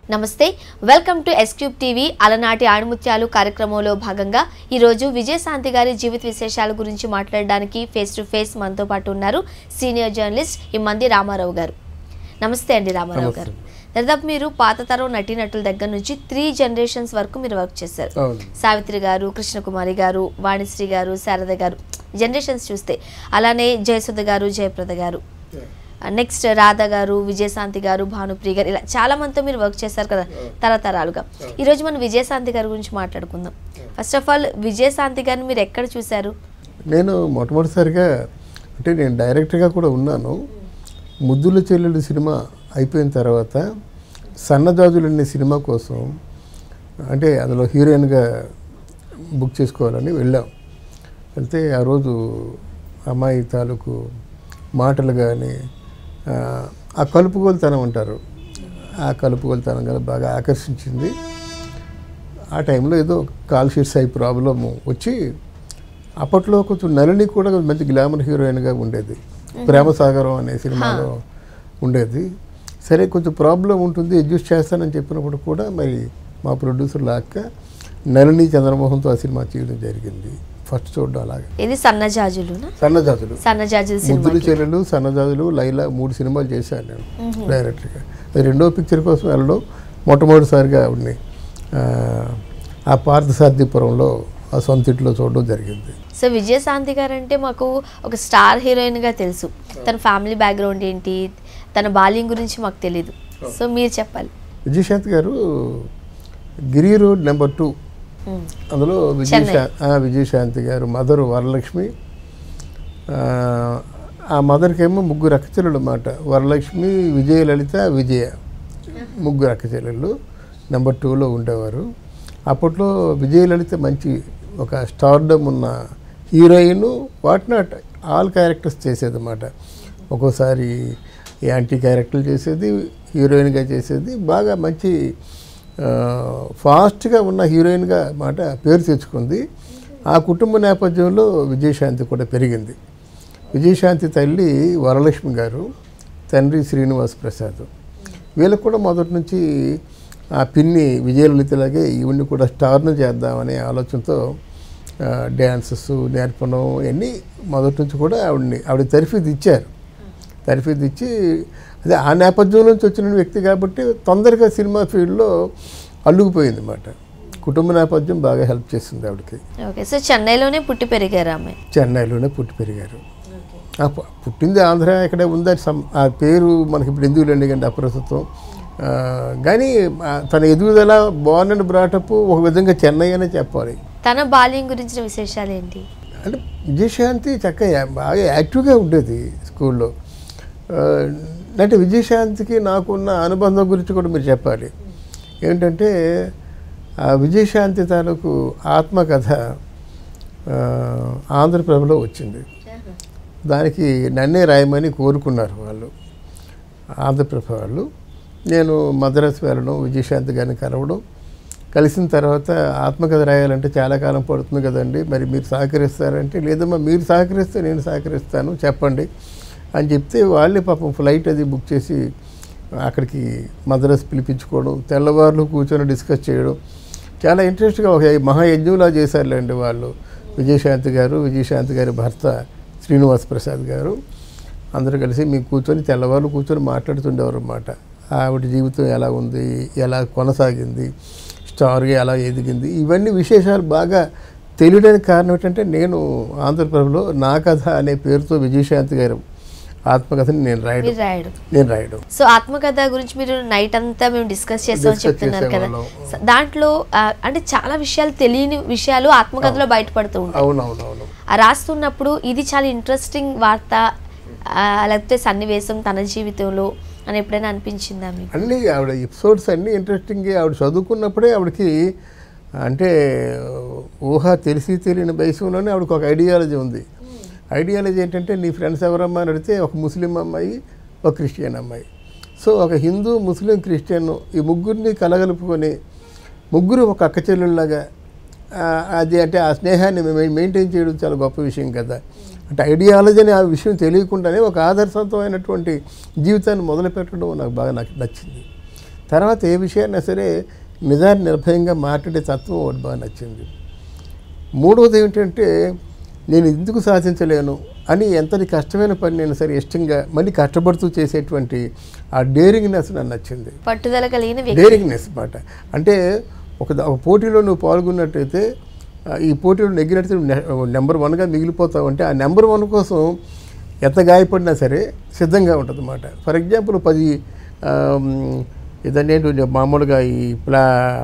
నమస్తే welcome to S Cube TV అలనాటి ఆణిముత్యాలు కార్యక్రమంలో భాగంగా ఈరోజు విజయశాంతి గారి జీవిత విశేషాల గురించి మాట్లాడడానికి ఫేస్ టు ఫేస్ మనతో పాటు ఉన్నారు సీనియర్ జర్నలిస్ట్ ఇమ్మంది రామారావు గారు నమస్తే అండి రామారావు గారు దాదాపు మీరు పాత తరం నటీనటుల దగ్గర నుంచి త్రీ జనరేషన్స్ వరకు మీరు వర్క్ చేశారు అవును సావిత్రి గారు కృష్ణకుమారి గారు వాణిశ్రీ గారు శారద గారు జనరేషన్స్ చూస్తే అలానే జయసుధ గారు జయప్రద గారు నెక్స్ట్ రాధ గారు విజయశాంతి గారు భానుప్రియ గారు ఇలా చాలా మందితో మీరు వర్క్ చేశారు కదా తరతరాలుగా ఈరోజు మనం విజయశాంతి గారి గురించి మాట్లాడుకుందాం ఫస్ట్ ఆఫ్ ఆల్ విజయశాంతి గారిని మీరు ఎక్కడ చూశారు నేను మొట్టమొదటిసారిగా అంటే నేను డైరెక్టర్గా కూడా ఉన్నాను ముద్దుల చెల్లెలు సినిమా అయిపోయిన తర్వాత సన్నజాజులు అనే సినిమా కోసం అంటే అందులో హీరోయిన్గా బుక్ చేసుకోవాలని వెళ్ళాం వెళ్తే ఆ రోజు అమ్మాయి తాలూకు మాటలు కానీ ఆ కలుపుగోలుతనం అంటారు ఆ కలుపుగోలుతనం కానీ బాగా ఆకర్షించింది ఆ టైంలో ఏదో కాల్ షీట్స్ అయి ప్రాబ్లమ్ వచ్చి అప్పట్లో కొంచెం నలిని కూడా కొంచెం మంచి గ్లామర్ హీరోయిన్గా ఉండేది ప్రేమసాగరం అనే సినిమాలో ఉండేది సరే కొంచెం ప్రాబ్లం ఉంటుంది అడ్జస్ట్ చేస్తానని చెప్పినప్పుడు కూడా మరి మా ప్రొడ్యూసర్ లాక్క నలిని చంద్రమోహన్తో ఆ సినిమా చేయడం జరిగింది ఫస్ట్ చూడడం అలాగే ఇది సన్నజాజులునా సన్నజాతులు సన్నజాజులు సినిమా ముద్దులు చెల్లెలు సన్నజాజులు లైలా మూడు సినిమాలు చేశాను నేను డైరెక్ట్గా అది రెండో పిక్చర్ కోసం వెళ్ళడం మొట్టమొదటిసారిగా ఆవిడని ఆ, ఆ పార్థసారథిపురంలో ఆ సొంత ఇంట్లో చూడడం జరిగింది సో విజయశాంతి గారు అంటే మాకు ఒక స్టార్ హీరోయిన్గా తెలుసు తన ఫ్యామిలీ బ్యాక్గ్రౌండ్ ఏంటి తన బాల్యం గురించి మాకు తెలీదు సో మీరు చెప్పాలి విజయశాంతి గారు గిరి రోడ్ నెంబర్ టూ మ్మ్. అందులో విజయశా ఆ, విజయశాంతి గారు మదరు వరలక్ష్మి ఆ, ఆ మదర్కి ఏమో ముగ్గురు అక్కచెల్లెలు అన్నమాట వరలక్ష్మి విజయలలిత విజయ ముగ్గురు అక్కచెల్లెళ్ళు నెంబర్ టూలో ఉండేవారు అప్పట్లో విజయలలిత మంచి ఒక స్టార్డమ్ ఉన్న heroine what not all characters చేసేది అన్నమాట ఒక్కోసారి యాంటీ క్యారెక్టర్లు చేసేది హీరోయిన్గా చేసేది బాగా మంచి ఆ, ఫాస్ట్గా ఉన్న హీరోయిన్గా మాట పేరు తెచ్చుకుంది ఆ కుటుంబ నేపథ్యంలో విజయశాంతి కూడా పెరిగింది విజయశాంతి తల్లి వరలక్ష్మి గారు తండ్రి శ్రీనివాస్ ప్రసాద్ వీళ్ళకు కూడా మొదటి నుంచి ఆ పిన్ని విజయలలితలాగే ఈవిడ్ని కూడా స్టార్ను చేద్దామనే ఆలోచనతో ఆ, డ్యాన్సెస్ నేర్పడం ఇవన్నీ మొదటి నుంచి కూడా ఆవిడని ఆవిడ తరఫీదు ఇచ్చారు తరఫీదు ఇచ్చి అదే ఆ నేపథ్యం నుంచి వచ్చిన వ్యక్తి కాబట్టి తొందరగా సినిమా ఫీల్డ్లో అల్లుకుపోయింది అన్నమాట కుటుంబ నేపథ్యం బాగా హెల్ప్ చేసింది ఆవిడకి ఓకే సో చెన్నైలోనే పుట్టి పెరిగారు ఆమె చెన్నైలోనే పుట్టి పెరిగారు ఆ పు- పుట్టింది ఆంధ్ర ఇక్కడే ఉంది అది సం- ఆ పేరు మనకి ఇప్పుడు ఎందుకు లేండి కంటే అప్రస్తుతం ఆ, కానీ ఆ, తన ఎదుగుదల బార్న్ అండ్ బ్రాటప్ ఒక విధంగా చెన్నై అనే చెప్పాలి తన బాల్యం గురించిన విశేషాలు ఏంటి అంటే విజయశాంతి చక్కగా బాగా యాక్టివ్గా ఉండేది స్కూల్లో ఆ, అంటే విజయశాంతికి నాకున్న అనుబంధం గురించి కూడా మీరు చెప్పాలి ఏంటంటే ఆ విజయశాంతి తాలూకు ఆత్మకథ ఆ, ఆంధ్రప్రభలో వచ్చింది దానికి నన్నే రాయమని కోరుకున్నారు వాళ్ళు ఆంధ్రప్రభ వాళ్ళు నేను మద్రాసు వెళ్ళడం విజయశాంతి గారిని కలవడం కలిసిన తర్వాత ఆత్మకథ రాయాలంటే చాలా కాలం పడుతుంది కదండి మరి మీరు సహకరిస్తారంటే లేదమ్మా మీరు సహకరిస్తే నేను సహకరిస్తాను చెప్పండి అని చెప్తే వాళ్ళే పాపం ఫ్లైట్ అది బుక్ చేసి అక్కడికి మద్రాసు పిలిపించుకోవడం తెల్లవారులు కూర్చొని డిస్కస్ చేయడం చాలా ఇంట్రెస్ట్గా ఒక మహాయజ్ఞంలా చేశారులేండి వాళ్ళు విజయశాంతి గారు విజయశాంతి గారి భర్త శ్రీనివాస్ ప్రసాద్ గారు అందరూ కలిసి మేము కూర్చొని తెల్లవారు కూర్చొని మాట్లాడుతుండేవారు అన్నమాట ఆవిడ జీవితం ఎలా ఉంది ఎలా కొనసాగింది స్టార్గా ఎలా ఎదిగింది ఇవన్నీ విశేషాలు బాగా తెలియడానికి కారణం ఏంటంటే నేను ఆంధ్రప్రభలో నా కథ అనే పేరుతో విజయశాంతి గారు ఆత్మకథని నేను రాయడం మీరు రాయడం నేను రాయడం సో ఆత్మకథ గురించి మీరు నైట్ అంతా మేము డిస్కస్ చేస్తామని Discuss చెప్తున్నారు కదా చేసేవాళ్ళం. స- దాంట్లో ఆ, అంటే చాలా విషయాలు తెలియని విషయాలు ఆత్మకథలో బయటపడుతూ ఉంటాయి అవునవునవును ఆ రాస్తున్నప్పుడు ఇది చాలా ఇంట్రెస్టింగ్ వార్త ఆ, లేకపోతే సన్నివేశం తన జీవితంలో అని ఎప్పుడైనా అనిపించిందా మీకు అన్నీ ఆవిడ ఎపిసోడ్స్ అన్నీ ఇంట్రెస్టింగ్ ఆవిడ చదువుకున్నప్పుడే ఆవిడకి అంటే ఊహ తెలిసి తెలియని వయసులోనే ఆవిడకి ఒక ఐడియాలజీ ఉంది ఐడియాలజీ ఏంటంటే నీ ఫ్రెండ్స్ ఎవరమ్మా అని అడిగితే ఒక ముస్లిం అమ్మాయి ఒక క్రిస్టియన్ అమ్మాయి సో ఒక హిందూ ముస్లిం క్రిస్టియన్ ఈ ముగ్గురిని కలగలుపుకొని ముగ్గురు ఒక అక్క చెల్లెళ్ళలాగా ఆ, అది అంటే ఆ స్నేహాన్ని మె- మెయింటైన్ చేయడం చాలా గొప్ప విషయం కదా అంటే ఐడియాలజీ అనే ఆ విషయం తెలియకుండానే ఒక ఆదర్శవంతమైనటువంటి జీవితాన్ని మొదలుపెట్టడం నాకు బాగా నాకు నచ్చింది తర్వాత ఏ విషయాన్ని సరే నిజాన్ని నిర్భయంగా మాట్లాడే తత్వం ఒకటి బాగా నచ్చింది మూడవది ఏమిటంటే నేను ఎందుకు సాధించలేను అని ఎంతటి కష్టమైన పని నేను సరే ఇష్టంగా మళ్ళీ కష్టపడుతూ చేసేటువంటి ఆ డేరింగ్నెస్ నాకు నచ్చింది పట్టుదల కలిగిన వ్యక్తి డేరింగ్నెస్ అన్నమాట అంటే ఒక ద- ఒక పోటీలో నువ్వు పాల్గొన్నట్టయితే ఆ, ఈ పోటీలో నెగ్గినట్టు నెంబర్ వన్గా మిగిలిపోతావు అంటే ఆ నెంబర్ వన్ కోసం ఎంత గాయపడినా సరే సిద్ధంగా ఉంటుంది అన్నమాట ఫర్ ఎగ్జాంపుల్ పది ఇదన్నీ మామూలుగా ఈ ప్లా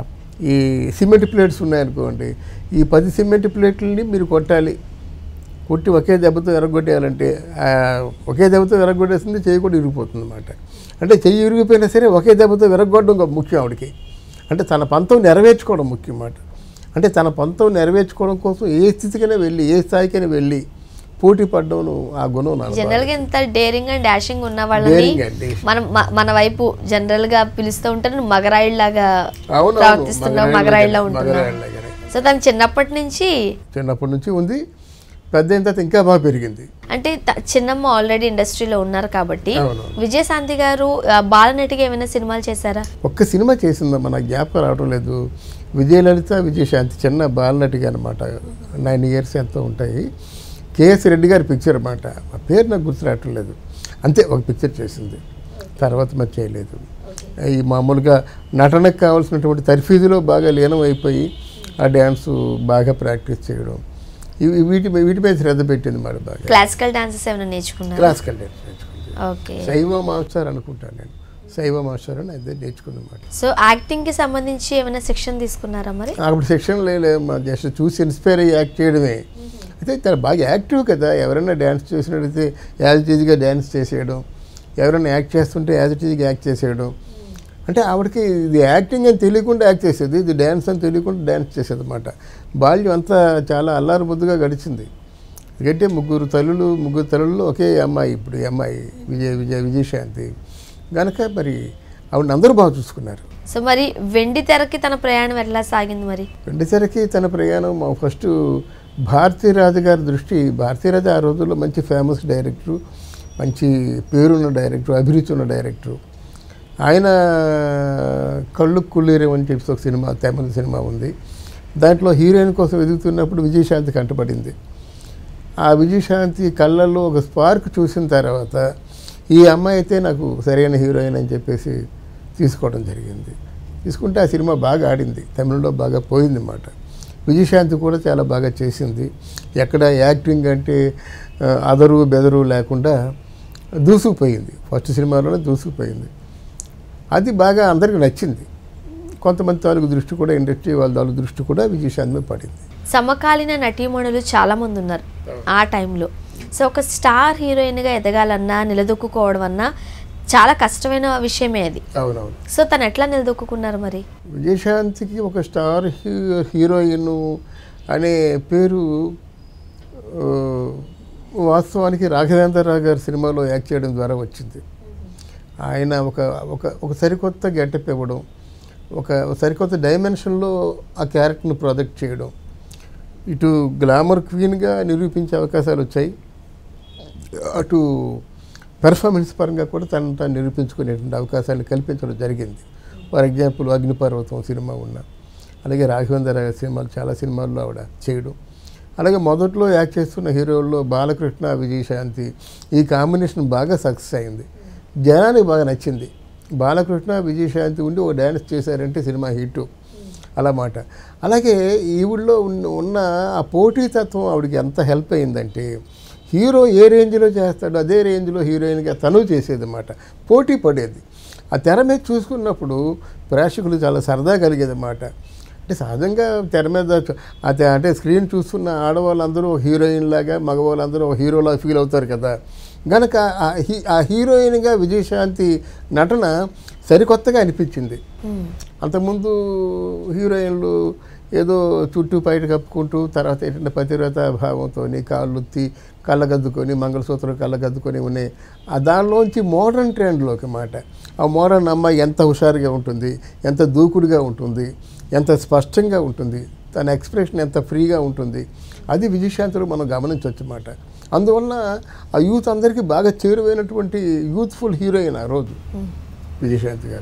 ఈ సిమెంట్ ప్లేట్స్ ఉన్నాయనుకోండి ఈ పది సిమెంట్ ప్లేట్లని మీరు కొట్టాలి కొట్టి ఒకే దెబ్బతో ఎరగొట్టేయాలంటే ఆ, ఒకే దెబ్బతో విరగొట్టేస్తుంది చెయ్యి కూడా ఇరిగిపోతుంది అనమాట అంటే చెయ్యి ఇరిగిపోయినా సరే ఒకే దెబ్బతో విరగొట్టడం గొప్ప ముఖ్యం ఆవిడకి అంటే తన పంతం నెరవేర్చుకోవడం ముఖ్యం అన్నమాట అంటే తన పంతం నెరవేర్చుకోవడం కోసం ఏ స్థితికైనా వెళ్ళి ఏ స్థాయికైనా వెళ్ళి పోటీ పడడం ఆ గుణం నాకు బాగా జనరల్ గా ఇంత డేరింగ్ అండ్ డాషింగ్ ఉన్న వాళ్ళని Daring and dashing. మనం మ- మన వైపు జనరల్ గా పిలుస్తూ ఉంటారు నువ్వు మగరాయిల్లాగా అవును, ప్రవర్తిస్తున్నావు అవును. మగరాయిల్లా మగరాయిల్లాగానే, ఉంటున్నావు మగరాయిల్లాగానే. సో తను చిన్నప్పటి నుంచి చిన్నప్పటి నుంచి ఉంది పెద్ద అయిన తర్వాత ఇంకా బాగా పెరిగింది అంటే త- చిన్నమ్మ ఆల్రెడీ ఇండస్ట్రీలో ఉన్నారు కాబట్టి అవును. విజయశాంతి గారు ఆ, బాలనటిగా ఏమైనా సినిమాలు చేశారా ఒక్క సినిమా చేసిందమ్మా నాకు జ్ఞాపకం రావడం లేదు విజయలలిత విజయశాంతి చిన్న బాలనటిగా అనమాట నైన్ ఇయర్స్ ఎంతో ఉంటాయి కేఎస్ రెడ్డి గారి పిక్చర్ అనమాట ఆ పేరు నాకు గుర్తు రావటం లేదు అంతే ఒక పిక్చర్ చేసింది తర్వాత మరి చేయలేదు ఈ మామూలుగా నటనకు కావాల్సినటువంటి తర్ఫీదులో బాగా లీనం అయిపోయి ఆ డ్యాన్స్ బాగా ప్రాక్టీస్ చేయడం ఇవి వీటి వీటి మీద శ్రద్ధ పెట్టింది మరి బాగా క్లాసికల్ డాన్సెస్ ఏమైనా నేర్చుకున్నారా క్లాసికల్ డ్యాన్స్ నేర్చుకుంది ఓకే శైవ మాస్టర్ అనుకుంటాను నేను శైవ మాస్టర్ అని అదే నేర్చుకున్నమాట సో యాక్టింగ్ కి సంబంధించి ఏమైనా శిక్షణ తీసుకున్నారా మరి అప్పుడు సెక్షన్ లేదు జస్ట్ చూసి ఇన్స్పైర్ అయ్యి యాక్ట్ చేయడమే అయితే తను బాగా యాక్టివ్ కదా ఎవరైనా డ్యాన్స్ చేసినట్టయితే యాజ్ ఇట్ ఈజ్గా డ్యాన్స్ చేసేయడం ఎవరైనా యాక్ట్ చేస్తుంటే యాజ్ ఇట్ ఈజ్గా యాక్ట్ చేసేయడం అంటే ఆవిడకి ఇది యాక్టింగ్ అని తెలియకుండా యాక్ట్ చేసేది ఇది డ్యాన్స్ అని తెలియకుండా డ్యాన్స్ చేసేది అనమాట బాల్యం అంతా చాలా అల్లారు ముద్దుగా గడిచింది ఎందుకంటే ముగ్గురు తల్లులు ముగ్గురు తల్లుల్లో ఒకే అమ్మాయి ఇప్పుడు ఈ అమ్మాయి విజయ విజయ విజయశాంతి కనుక మరి ఆవిడని అందరూ బాగా చూసుకున్నారు సో మరి వెండి తెరకి తన ప్రయాణం ఎలా సాగింది మరి వెండితెరకి తన ప్రయాణం మా ఫస్ట్ భారతీరాజు గారి దృష్టి భారతీరాజు ఆ రోజుల్లో మంచి ఫేమస్ డైరెక్టరు మంచి పేరున్న డైరెక్టర్ అభిరుచి ఉన్న డైరెక్టరు ఆయన కళ్ళు కుళ్ళీరం అని చెప్పి ఒక సినిమా తమిళ సినిమా ఉంది దాంట్లో హీరోయిన్ కోసం వెతుకుతున్నప్పుడు విజయశాంతి కంటపడింది ఆ విజయశాంతి కళ్ళల్లో ఒక స్పార్క్ చూసిన తర్వాత ఈ అమ్మాయి అయితే నాకు సరైన హీరోయిన్ అని చెప్పేసి తీసుకోవడం జరిగింది తీసుకుంటే ఆ సినిమా బాగా ఆడింది తమిళంలో బాగా పోయింది అన్నమాట విజయశాంతి కూడా చాలా బాగా చేసింది ఎక్కడ యాక్టింగ్ అంటే ఆ, అదరు బెదరు లేకుండా దూసుకుపోయింది ఫస్ట్ సినిమాలోనే దూసుకుపోయింది అది బాగా అందరికి నచ్చింది కొంతమంది తాలూకు దృష్టి కూడా ఇండస్ట్రీ వాళ్ళ తాలూకు దృష్టి కూడా విజయశాంతి మీద పడింది సమకాలీన నటీమణులు చాలా మంది ఉన్నారు ఆ టైంలో సో ఒక స్టార్ హీరోయిన్గా ఎదగాలన్నా నిలదొక్కుకోవడం అన్నా చాలా కష్టమైన విషయమే అది అవునవును సో తను ఎట్లా నిలదొక్కున్నారు మరి విజయశాంతికి ఒక స్టార్ హీ- హీరోయిన్ అనే పేరు ఆ, వాస్తవానికి రాఘవేంద్రరావు గారి సినిమాలో యాక్ట్ చేయడం ద్వారా వచ్చింది ఆయన ఒక ఒక ఒక సరికొత్త గెటప్ ఇవ్వడం ఒక సరికొత్త డైమెన్షన్లో ఆ క్యారెక్టర్ని ప్రొజెక్ట్ చేయడం ఇటు గ్లామర్ క్వీన్గా నిరూపించే అవకాశాలు వచ్చాయి అటు పెర్ఫార్మెన్స్ పరంగా కూడా తను తాను నిరూపించుకునేటువంటి అవకాశాలు కల్పించడం జరిగింది ఫర్ ఎగ్జాంపుల్ అగ్నిపర్వతం సినిమా ఉన్న అలాగే రాఘవేంద్ర గారి సినిమాలు చాలా సినిమాల్లో ఆవిడ చేయడం అలాగే మొదట్లో యాక్ట్ చేస్తున్న హీరోల్లో బాలకృష్ణ విజయశాంతి ఈ కాంబినేషన్ బాగా సక్సెస్ అయింది జనానికి బాగా నచ్చింది బాలకృష్ణ విజయశాంతి ఉండి ఒక డ్యాన్స్ చేశారంటే సినిమా హిట్ అలా మాట అలాగే ఈవిడలో ఉన్న ఉన్న ఆ పోటీతత్వం ఆవిడకి ఎంత హెల్ప్ అయిందంటే హీరో ఏ రేంజ్లో చేస్తాడో అదే రేంజ్లో హీరోయిన్గా తను చేసేది అన్నమాట పోటీ పడేది ఆ తెర మీద చూసుకున్నప్పుడు ప్రేక్షకులు చాలా సరదా కలిగేది అన్నమాట అంటే సహజంగా తెర మీద చూ- ఆ తె- అంటే స్క్రీన్ చూస్తున్న ఆడవాళ్ళందరూ ఒక హీరోయిన్ లాగా మగవాళ్ళందరూ ఒక హీరోలా ఫీల్ అవుతారు కదా గనక ఆ హీ ఆ హీరోయిన్గా విజయశాంతి నటన సరికొత్తగా అనిపించింది మ్మ్. అంతకుముందు హీరోయిన్లు ఏదో చుట్టూ బయట కప్పుకుంటూ తర్వాత ఏంటంటే పతివ్రత భావంతో కాళ్ళుత్తి కళ్ళగద్దుకొని మంగళసూత్రం కళ్ళగద్దుకొని ఉన్నాయి ఆ దానిలోంచి మోడర్న్ ట్రెండ్లోకి మాట ఆ మోడర్న్ అమ్మాయి ఎంత హుషారుగా ఉంటుంది ఎంత దూకుడుగా ఉంటుంది ఎంత స్పష్టంగా ఉంటుంది తన ఎక్స్ప్రెషన్ ఎంత ఫ్రీగా ఉంటుంది అది విజయశాంతిలో మనం గమనించవచ్చు అన్నమాట అందువలన ఆ యూత్ అందరికీ బాగా చేరువైనటువంటి యూత్ఫుల్ హీరోయిన్ ఆ రోజు విజయశాంతి గారు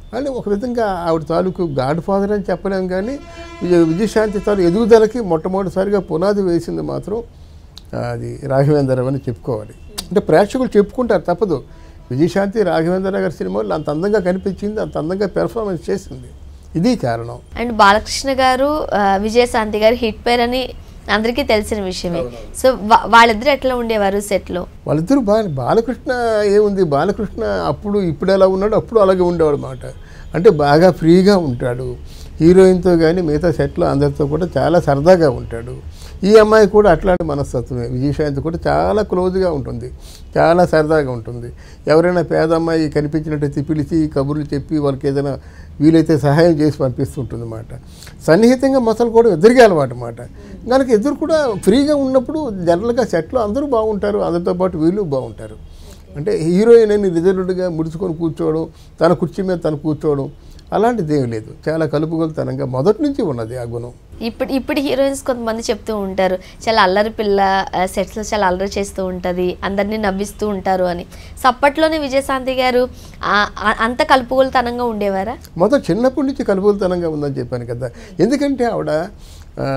అని ఒక విధంగా ఆవిడ తాలూకు గాడ్ ఫాదర్ అని చెప్పలేం కానీ విజయ విజయశాంతి తాలూ ఎదుగుదలకి మొట్టమొదటిసారిగా పునాది వేసింది మాత్రం అది రాఘవేంద్రరావు అని చెప్పుకోవాలి అంటే ప్రేక్షకులు చెప్పుకుంటారు తప్పదు విజయశాంతి రాఘవేంద్రరావు గారి సినిమాలో అంత అందంగా కనిపించింది అంత అందంగా పెర్ఫార్మెన్స్ చేసింది ఇది కారణం అండ్ బాలకృష్ణ గారు ఆ, విజయశాంతి గారు హిట్ పేర్ అని అందరికీ తెలిసిన విషయమే సో వా- వాళ్ళిద్దరు ఎట్లా ఉండేవారు set లో వాళ్ళిద్దరూ బాగా బాలకృష్ణ ఏముంది బాలకృష్ణ అప్పుడు ఇప్పుడు ఎలా ఉన్నాడు అప్పుడు అలాగే ఉండేవాడు అనమాట అంటే బాగా ఫ్రీగా ఉంటాడు హీరోయిన్తో కానీ మిగతా సెట్లో అందరితో కూడా చాలా సరదాగా ఉంటాడు ఈ అమ్మాయి కూడా అట్లాంటి మనస్తత్వమే విజయశాంతి కూడా చాలా క్లోజ్గా ఉంటుంది చాలా సరదాగా ఉంటుంది ఎవరైనా పేద అమ్మాయి కనిపించినట్టయితే పిలిచి కబుర్లు చెప్పి వాళ్ళకి ఏదైనా వీలైతే సహాయం చేసి పంపిస్తుంటుంది అన్నమాట సన్నిహితంగా మసలు కూడా ఇద్దరికి అలవాటు అన్నమాట కనుక ఇద్దరు కూడా ఫ్రీగా ఉన్నప్పుడు జనరల్గా సెట్లో అందరూ బాగుంటారు అందరితో పాటు వీళ్ళు బాగుంటారు అంటే హీరోయిన్ అని రిజర్వ్డ్గా ముడుచుకొని కూర్చోవడం తన కుర్చీ మీద తను కూర్చోవడం అలాంటిది ఏమీ లేదు చాలా కలుపుగోలుతనంగా మొదటి నుంచి ఉన్నది ఆ గుణం ఇప్పుడు ఇప్పుడు హీరోయిన్స్ కొంతమంది చెప్తూ ఉంటారు చాలా అల్లరి పిల్ల సెట్స్లో చాలా అల్లరి చేస్తూ ఉంటుంది అందరినీ నవ్విస్తూ ఉంటారు అని సో అప్పట్లోనే విజయశాంతి గారు ఆ- ఆ- అంత కలుపుగోలుతనంగా ఉండేవారా మొదట చిన్నప్పటి నుంచి కలుపుగోలుతనంగా ఉందని చెప్పాను కదా ఎందుకంటే ఆవిడ ఆ,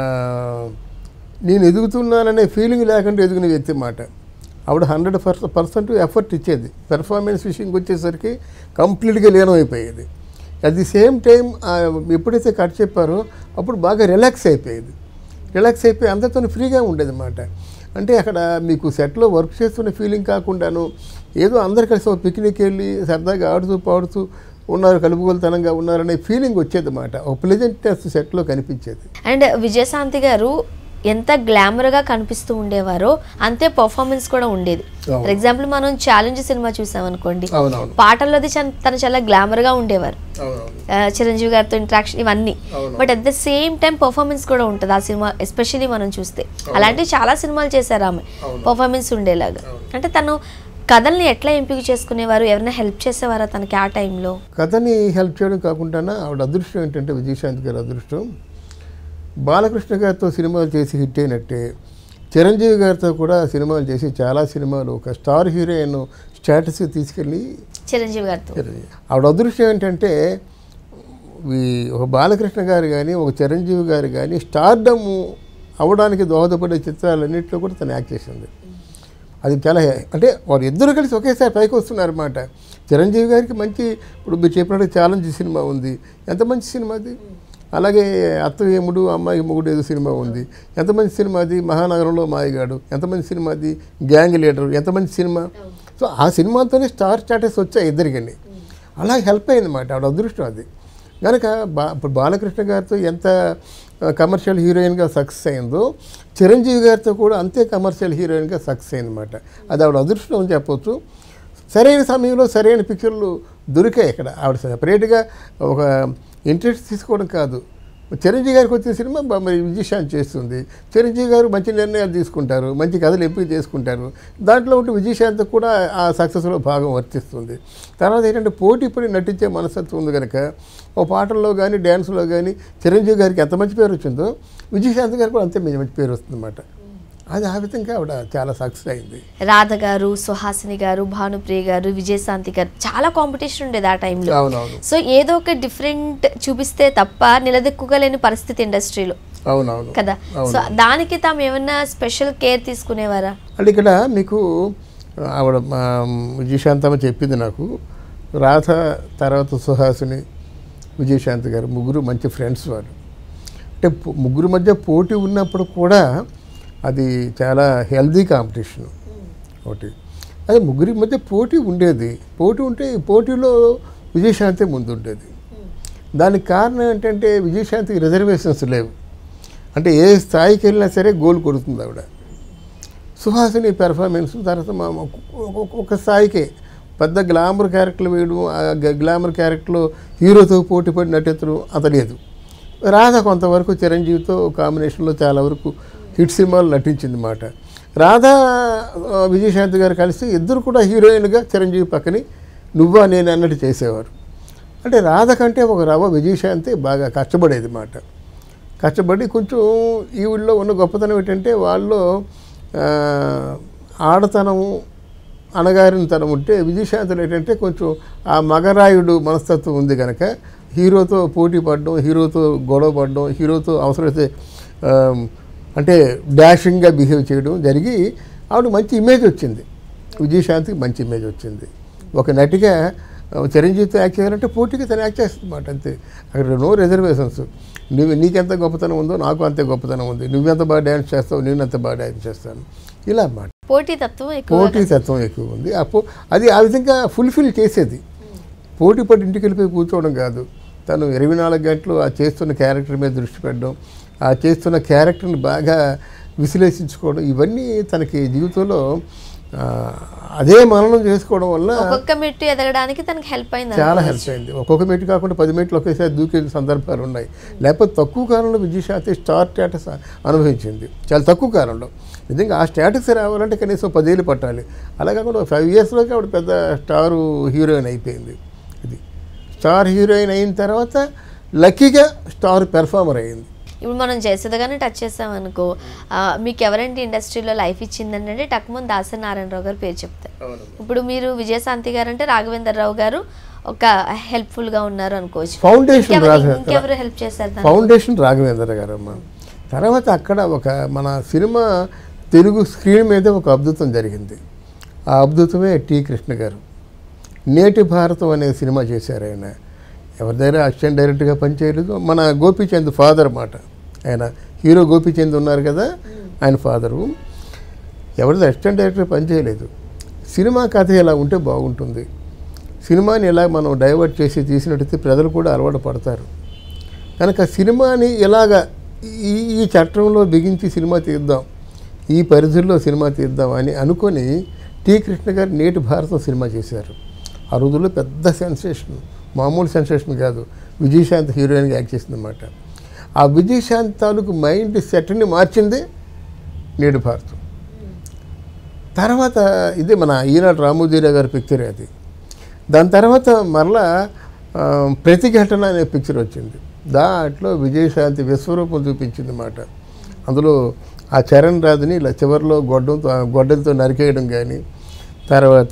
నేను ఎదుగుతున్నాననే ఫీలింగ్ లేకుండా ఎదిగిన వ్యక్తి మాట ఆవిడ హండ్రెడ్ పర్సెంట్ ఎఫర్ట్ ఇచ్చేది పెర్ఫార్మెన్స్ విషయంకి వచ్చేసరికి కంప్లీట్గా లీనమైపోయేది అట్ ది సేమ్ టైం ఎప్పుడైతే కట్ చెప్పారో అప్పుడు బాగా రిలాక్స్ అయిపోయేది రిలాక్స్ అయిపోయి అందరితో ఫ్రీగా ఉండేది అన్నమాట అంటే అక్కడ మీకు సెట్లో వర్క్ చేస్తున్న ఫీలింగ్ కాకుండాను ఏదో అందరు కలిసి ఒక పిక్నిక్ వెళ్ళి సరదాగా ఆడుతూ పాడుతూ ఉన్నారు కలుపుగోలుతనంగా ఉన్నారనే ఫీలింగ్ వచ్చేది అన్నమాట ఒక ప్లెజెంట్నెస్ సెట్లో కనిపించేది అండ్ విజయశాంతి గారు ఎంత గ్లామర్గా కనిపిస్తూ ఉండేవారో అంతే పర్ఫార్మెన్స్ కూడా ఉండేది అవును. ఫర్ ఎగ్జాంపుల్ మనం ఛాలెంజ్ సినిమా చూసాం అనుకోండి అవునవును పాటల్లోది చన్- తను చాలా గ్లామర్గా ఉండేవారు అవునవును ఆ, చిరంజీవి గారితో ఇంట్రాక్షన్ ఇవన్నీ అవును. But at the same time performance కూడా ఉంటుంది ఆ సినిమా ఎస్పెషల్లీ మనం చూస్తే అలాంటివి చాలా సినిమాలు చేశారు ఆమె అవును. పర్ఫార్మెన్స్ ఉండేలాగా అంటే తను కథల్ని ఎట్లా ఎంపిక చేసుకునేవారు ఎవరైనా హెల్ప్ చేసేవారా తనకి ఆ టైంలో కథని హెల్ప్ చేయడం కాకుండా ఆవిడ అదృష్టం ఏంటంటే విజయశాంతి గారి అదృష్టం బాలకృష్ణ గారితో సినిమాలు చేసి హిట్ అయినట్టే చిరంజీవి గారితో కూడా సినిమాలు చేసి చాలా సినిమాలు ఒక స్టార్ హీరోయిన్ స్టేటస్ తీసుకెళ్ళి చిరంజీవి గారితో చిరంజీవి ఆవిడ అదృష్టం ఏంటంటే ఈ ఒక బాలకృష్ణ గారు కానీ ఒక చిరంజీవి గారు కానీ స్టార్డమ్ అవ్వడానికి దోహదపడే చిత్రాలన్నింటిలో కూడా తను యాక్ట్ చేసింది అది చాలా అంటే వారు ఇద్దరు కలిసి ఒకేసారి పైకి వస్తున్నారన్నమాట చిరంజీవి గారికి మంచి ఇప్పుడు మీరు చెప్పినట్టు ఛాలెంజ్ సినిమా ఉంది ఎంత మంచి సినిమా అది అలాగే అత్తవేముడు అమ్మాయి మొగుడు ఏదో సినిమా ఉంది ఎంత మంచి సినిమా అది మహానగరంలో మాయగాడు ఎంత మంచి సినిమా అది గ్యాంగ్ లీడర్ ఎంత మంచి సినిమా సో ఆ సినిమాతోనే స్టార్ స్టాటస్ వచ్చాయి ఇద్దరికండి అలా హెల్ప్ అయింది అన్నమాట ఆవిడ అదృష్టం అది కనుక బా ఇప్పుడు బాలకృష్ణ గారితో ఎంత కమర్షియల్ హీరోయిన్గా సక్సెస్ అయిందో చిరంజీవి గారితో కూడా అంతే కమర్షియల్ హీరోయిన్గా సక్సెస్ అయిందన్నమాట అది ఆవిడ అదృష్టం అని చెప్పొచ్చు సరైన సమయంలో సరైన పిక్చర్లు దొరికాయి ఇక్కడ ఆవిడ సపరేట్గా ఒక ఇంట్రెస్ట్ తీసుకోవడం కాదు చిరంజీవి గారికి వచ్చిన సినిమా బ- మరి విజయశాంతి చేస్తుంది చిరంజీవి గారు మంచి నిర్ణయాలు తీసుకుంటారు మంచి కథలు ఎంపిక చేసుకుంటారు దాంట్లో ఉంటే విజయశాంతి కూడా ఆ సక్సెస్లో భాగం వర్తిస్తుంది తర్వాత ఏంటంటే పోటీ పడి నటించే మనస్తత్వం ఉంది కనుక ఓ పాటల్లో కానీ డ్యాన్స్లో కానీ చిరంజీవి గారికి ఎంత మంచి పేరు వచ్చిందో విజయశాంతి గారికి కూడా అంతే మంచి పేరు వస్తుందన్నమాట అది ఆ విధంగా ఆవిడ చాలా సక్సెస్ అయింది రాధ గారు సుహాసిని గారు భానుప్రియ గారు విజయశాంతి గారు చాలా కాంపిటీషన్ ఉండేది ఆ టైంలో అవునవును సో ఏదో ఒక డిఫరెంట్ చూపిస్తే తప్ప నిలదొక్కుకోలేని పరిస్థితి ఇండస్ట్రీలో అవునవును కదా సో దానికి తాము ఏమన్నా స్పెషల్ కేర్ తీసుకునేవారా అంటే ఇక్కడ మీకు ఆవిడ మా విజయశాంతమ్మ చెప్పింది నాకు రాధ తర్వాత సుహాసిని విజయశాంతి గారు ముగ్గురు మంచి ఫ్రెండ్స్ వారు అంటే పు- ముగ్గురు మధ్య పోటీ ఉన్నప్పుడు కూడా అది చాలా హెల్దీ కాంపిటీషన్ ఒకటి అదే ముగ్గురి మధ్య పోటీ ఉండేది పోటీ ఉంటే ఈ పోటీలో విజయశాంతి ముందు ఉండేది దానికి కారణం ఏంటంటే విజయశాంతికి రిజర్వేషన్స్ లేవు అంటే ఏ స్థాయికి వెళ్ళినా సరే గోల్ కొడుతుంది ఆవిడ సుహాసిని పెర్ఫార్మెన్స్ తర్వాత మా మా- ఒక- ఒక స్థాయికే పెద్ద గ్లామర్ క్యారెక్టర్లు వేయడం ఆ గ- గ్లామర్ క్యారెక్టర్లో హీరోతో పోటీ పడి నటించడం అంత లేదు రాధ కొంతవరకు చిరంజీవితో కాంబినేషన్లో చాలా వరకు హిట్ సినిమాలు నటించింది మాట రాధ ఆ, విజయశాంతి గారు కలిసి ఇద్దరు కూడా హీరోయిన్గా చిరంజీవి పక్కని నువ్వా నేను అన్నట్టు చేసేవారు అంటే రాధ కంటే ఒక రవ విజయశాంతి బాగా కష్టపడేది మాట కష్టపడి కొంచెం ఈ ఊళ్ళో ఉన్న గొప్పతనం ఏంటంటే వాళ్ళు ఆ, ఆడతనము అణగారిన తనం ఉంటే విజయశాంతిలో ఏంటంటే కొంచెం ఆ మగరాయుడు మనస్తత్వం ఉంది కనుక హీరోతో పోటీ పడడం హీరోతో గొడవ పడడం హీరోతో అవసరమైతే ఆ, అంటే డాషింగ్గా బిహేవ్ చేయడం జరిగి ఆవిడ మంచి ఇమేజ్ వచ్చింది విజయశాంతికి మంచి ఇమేజ్ వచ్చింది ఒక నటిగా ఆ, చిరంజీవితో యాక్ట్ చేయాలంటే పోటీగా తను యాక్ట్ చేస్తుంది అన్నమాట అంతే అక్కడ నో రిజర్వేషన్స్ నువ్వు నీకెంత గొప్పతనం ఉందో నాకు అంతే గొప్పతనం ఉంది నువ్వెంత బాగా డ్యాన్స్ చేస్తావు నేను అంత బాగా డ్యాన్స్ చేస్తాను ఇలా అన్నమాట పోటీ తత్వం ఎక్కువ పోటీ తత్వం ఎక్కువ ఉంది ఆ పో అది ఆ విధంగా ఫుల్ఫిల్ చేసేది పోటీ పడి ఇంటికి వెళ్ళిపోయి కూర్చోవడం కాదు తను ఇరవై నాలుగు గంటలు ఆ చేస్తున్న క్యారెక్టర్ మీద దృష్టి పెట్టడం ఆ చేస్తున్న క్యారెక్టర్ని బాగా విశ్లేషించుకోవడం ఇవన్నీ తనకి జీవితంలో ఆ, అదే మననం చేసుకోవడం వల్ల ఒక్కొక్క మెట్టు ఎదగడానికి తనకి హెల్ప్ అయింది చాలా హెల్ప్ అయింది ఒక్కొక్క మెట్టు కాకుండా పది మెట్లు ఒకేసారి దూకే సందర్భాలు ఉన్నాయి లేకపోతే తక్కువ కాలంలో విజయశాంతి స్టార్ స్టేటస్ అనుభవించింది చాలా తక్కువ కాలంలో నిజంగా ఆ స్టేటస్ రావాలంటే కనీసం పదేళ్ళు పట్టాలి అలా కాకుండా ఫైవ్ ఇయర్స్లోకి ఆవిడ పెద్ద స్టారు హీరోయిన్ అయిపోయింది ఇది స్టార్ హీరోయిన్ అయిన తర్వాత లక్కీగా స్టార్ పెర్ఫార్మర్ అయింది ఇప్పుడు మనం చేసేదిగానే టచ్ చేసాం అనుకో ఆ, మీకు ఎవరంటే ఇండస్ట్రీలో లైఫ్ ఇచ్చిందండి అంటే టక్మన్ దాసరి నారాయణరావు గారు పేరు చెప్తారు ఇప్పుడు మీరు విజయశాంతి గారు అంటే రాఘవేంద్రరావు గారు ఒక హెల్ప్ఫుల్ గా ఉన్నారు అనుకోవచ్చు ఫౌండేషన్ ఇంకెవరు- రాజ ఇంకెవరు హెల్ప్ చేశారు దానికి? ఫౌండేషన్ రాఘవేంద్ర గారు అమ్మ తర్వాత అక్కడ ఒక మన సినిమా తెలుగు స్క్రీన్ మీద ఒక అద్భుతం జరిగింది ఆ అద్భుతమే టి కృష్ణ గారు నేటి భారతం అనే సినిమా చేశారు ఆయన ఎవరి దగ్గర అసిస్టెంట్ డైరెక్టర్గా పనిచేయలేదు మన గోపీచంద్ ఫాదర్ మాట ఆయన హీరో గోపీచంద్ ఉన్నారు కదా ఆయన ఫాదరు ఎవరిది అసిస్టెంట్ డైరెక్టర్ పనిచేయలేదు సినిమా కథ ఇలా ఉంటే బాగుంటుంది సినిమాని ఎలా మనం డైవర్ట్ చేసి తీసినట్టయితే ప్రజలు కూడా అలవాటు పడతారు కనుక సినిమాని ఇలాగ ఈ ఈ చట్టంలో బిగించి సినిమా తీద్దాం ఈ పరిధిలో సినిమా తీద్దాం అని అనుకొని టి కృష్ణ గారు నేటి భారతం సినిమా చేశారు ఆ రోజుల్లో పెద్ద సెన్సేషన్ మామూలు సెన్సేషన్ కాదు విజయశాంత్ హీరోయిన్గా యాక్ట్ చేసిందన్నమాట ఆ విజయశాంత్ తాలూకు మైండ్ సెట్ని మార్చింది నేటి భారతం తర్వాత ఇదే మన ఈనాడు రామోజీరావు గారి పిక్చర్ అది దాని తర్వాత మరలా ఆ, ప్రతిఘటన అనే పిక్చర్ వచ్చింది దాంట్లో విజయశాంతి విశ్వరూపం చూపించింది మాట అందులో ఆ చరణ్ రాజుని ఇలా చివరిలో గొడ్డంతో గొడ్డలతో నరికేయడం కానీ తర్వాత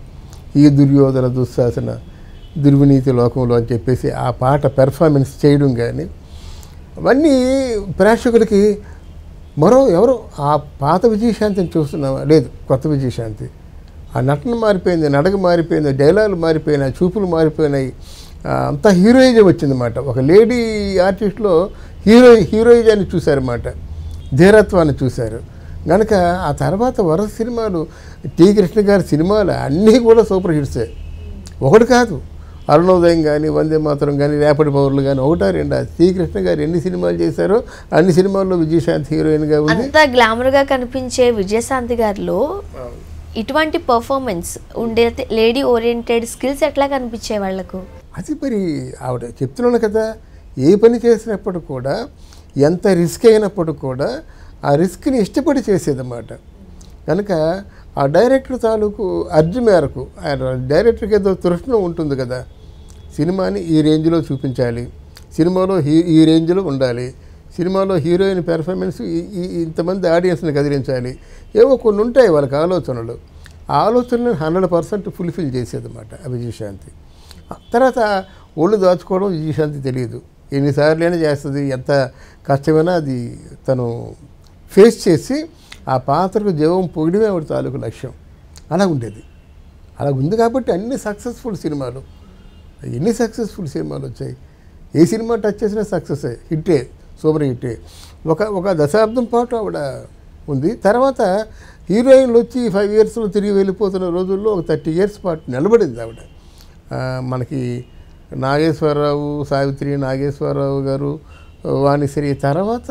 ఈ దుర్యోధన దుశ్శాసన దుర్వినీతి లోకంలో అని చెప్పేసి ఆ పాట పెర్ఫార్మెన్స్ చేయడం కానీ అవన్నీ ప్రేక్షకులకి మరో ఎవరు ఆ పాత విజయశాంతిని చూస్తున్నావా లేదు కొత్త విజయశాంతి ఆ నటన మారిపోయింది నడక మారిపోయింది డైలాగులు మారిపోయినాయి చూపులు మారిపోయినాయి ఆ, అంతా హీరోయిజం వచ్చిందన్నమాట ఒక లేడీ ఆర్టిస్ట్లో హీరో హీరోయిజాన్ని చూశారన్నమాట ధీరత్వాన్ని చూశారు కనుక ఆ తర్వాత వరుస సినిమాలు టి కృష్ణ గారి సినిమాలు అన్నీ కూడా సూపర్ హిట్సే ఒకటి కాదు అరుణోదయం కానీ వందే మాతరం కానీ రేపటి పౌరులు కానీ ఒకటా రెండా శ్రీకృష్ణ గారు ఎన్ని సినిమాలు చేశారో అన్ని సినిమాల్లో విజయశాంతి హీరోయిన్గా ఉంది అంత గ్లామర్ గా కనిపించే విజయశాంతి గారిలో ఇటువంటి పర్ఫార్మెన్స్ ఉండే లేడీ ఓరియంటెడ్ స్కిల్స్ ఎట్లా కనిపించే వాళ్ళకు అది మరి ఆవిడ చెప్తున్నాను కదా ఏ పని చేసినప్పుడు కూడా ఎంత రిస్క్ అయినప్పుడు కూడా ఆ రిస్క్ని ఇష్టపడి చేసేదన్నమాట కనుక ఆ డైరెక్టర్ తాలూకు అర్జు మేరకు ఆయన డైరెక్టర్కి ఏదో తృష్ణ ఉంటుంది కదా సినిమాని ఈ రేంజ్లో చూపించాలి సినిమాలో హీ ఈ రేంజ్లో ఉండాలి సినిమాలో హీరోయిన్ పెర్ఫార్మెన్స్ ఈ- ఈ ఇంతమంది ఆడియన్స్ని కదిలించాలి ఏవో కొన్ని ఉంటాయి వాళ్ళకి ఆలోచనలు ఆ ఆలోచనలను హండ్రెడ్ పర్సెంట్ ఫుల్ఫిల్ చేసేదన్నమాట ఆ విజయశాంతి తర్వాత ఒళ్ళు దాచుకోవడం విజయశాంతి తెలియదు ఎన్నిసార్లైనా చేస్తుంది ఎంత కష్టమైనా అది తను ఫేస్ చేసి ఆ పాత్రకు జీవం పొగిడమే ఆవిడ తాలూకు లక్ష్యం అలా ఉండేది అలా ఉంది కాబట్టి అన్ని సక్సెస్ఫుల్ సినిమాలు ఎన్ని సక్సెస్ఫుల్ సినిమాలు వచ్చాయి ఏ సినిమా టచ్ చేసినా సక్సెస్ హిట్టే సూపర్ హిట్టే ఒక ఒక దశాబ్దం పాటు ఆవిడ ఉంది తర్వాత హీరోయిన్లు వచ్చి ఫైవ్ ఇయర్స్లో తిరిగి వెళ్ళిపోతున్న రోజుల్లో ఒక థర్టీ ఇయర్స్ పాటు నిలబడింది ఆవిడ ఆ, మనకి నాగేశ్వరరావు సావిత్రి నాగేశ్వరరావు గారు వాణిశ్రీ తర్వాత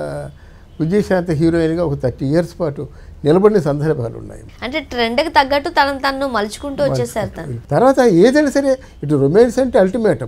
విజయశాంతి హీరోయిన్గా ఒక థర్టీ ఇయర్స్ పాటు నిలబడిన సందర్భాలు ఉన్నాయి అంటే ట్రెండ్ కి తగ్గట్టు తనను తను మలుచుకుంటూ వచ్చేసారు తను తర్వాత ఏదైనా సరే ఇటు రొమాన్స్ అంటే అల్టిమేటం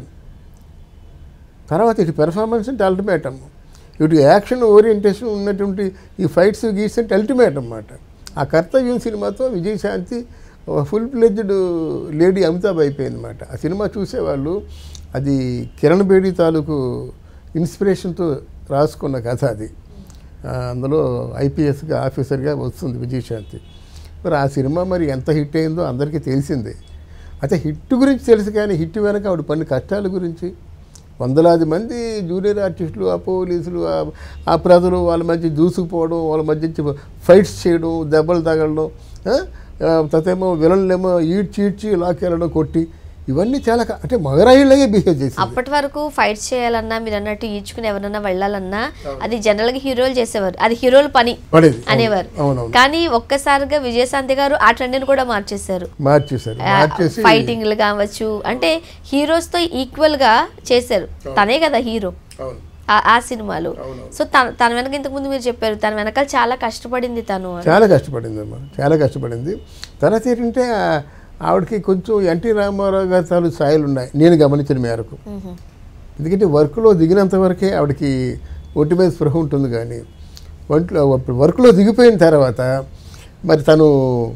తర్వాత ఇటు పెర్ఫార్మెన్స్ అంటే అల్టిమేటం ఇటు యాక్షన్ ఓరియంటేషన్ ఉన్నటువంటి ఈ ఫైట్స్ గీట్స్ అంటే అల్టిమేటం అన్నమాట ఆ కర్తవ్యం సినిమాతో Vijayashanti full fledged lady Amitabh అయిపోయింది అనమాట ఆ సినిమా చూసేవాళ్ళు అది కిరణ్ బేడి తాలూకు ఇన్స్పిరేషన్తో రాసుకున్న కథ అది ఆ, అందులో ఐపీఎస్గా ఆఫీసర్గా వస్తుంది విజయశాంతి మరి ఆ సినిమా మరి ఎంత హిట్ అయిందో అందరికీ తెలిసిందే అయితే హిట్ గురించి తెలుసు కానీ హిట్ వెనక ఆవిడ పడిన కష్టాల గురించి వందలాది మంది జూనియర్ ఆర్టిస్టులు ఆ పోలీసులు ఆ- ఆ ప్రజలు వాళ్ళ మధ్య దూసుకుపోవడం వాళ్ళ మధ్య ఫైట్స్ చేయడం దెబ్బలు తగలడం ఆ? ఆ, తతేమో విలన్లేమో ఈడ్చి ఈడ్చి లాక్కెళ్ళడం కొట్టి ఇవన్నీ చాలా క- అంటే మగరాయిలాగే బిహేవ్ చేసింది అప్పటి వరకు ఫైట్ చేయాలన్నా మీరు అన్నట్టు ఈడ్చుకుని ఎవరన్నా వెళ్ళాలన్నా అది జనరల్ గా హీరోలు చేసేవారు అది హీరోల పని పడేది అనేవారు అవునవును కానీ ఒక్కసారిగా విజయశాంతి గారు ఆ ట్రెండ్ కూడా మార్చేశారు మార్చేశారు మార్చేసి ఫైటింగ్లు కావచ్చు అంటే హీరోస్ తో ఈక్వల్ గా చేశారు తనే కదా హీరో అవును ఆ- ఆ సినిమాలు సో తన తన వెనక ఇంతకు ముందు మీరు చెప్పారు తన వెనకాల చాలా కష్టపడింది తను అని. చాలా కష్టపడింది అమ్మా చాలా కష్టపడింది తర్వాత ఏంటంటే ఆ- ఆవిడకి కొంచెం ఎన్టీ రామారావు గారి తాలూ స్థాయిలు ఉన్నాయి నేను గమనించిన మేరకు మ్హూ. ఎందుకంటే వర్క్లో దిగినంత వరకే ఆవిడకి ఒంటి మీద స్పృహ ఉంటుంది కానీ ఒంట్లో వర్క్లో దిగిపోయిన తర్వాత మరి తను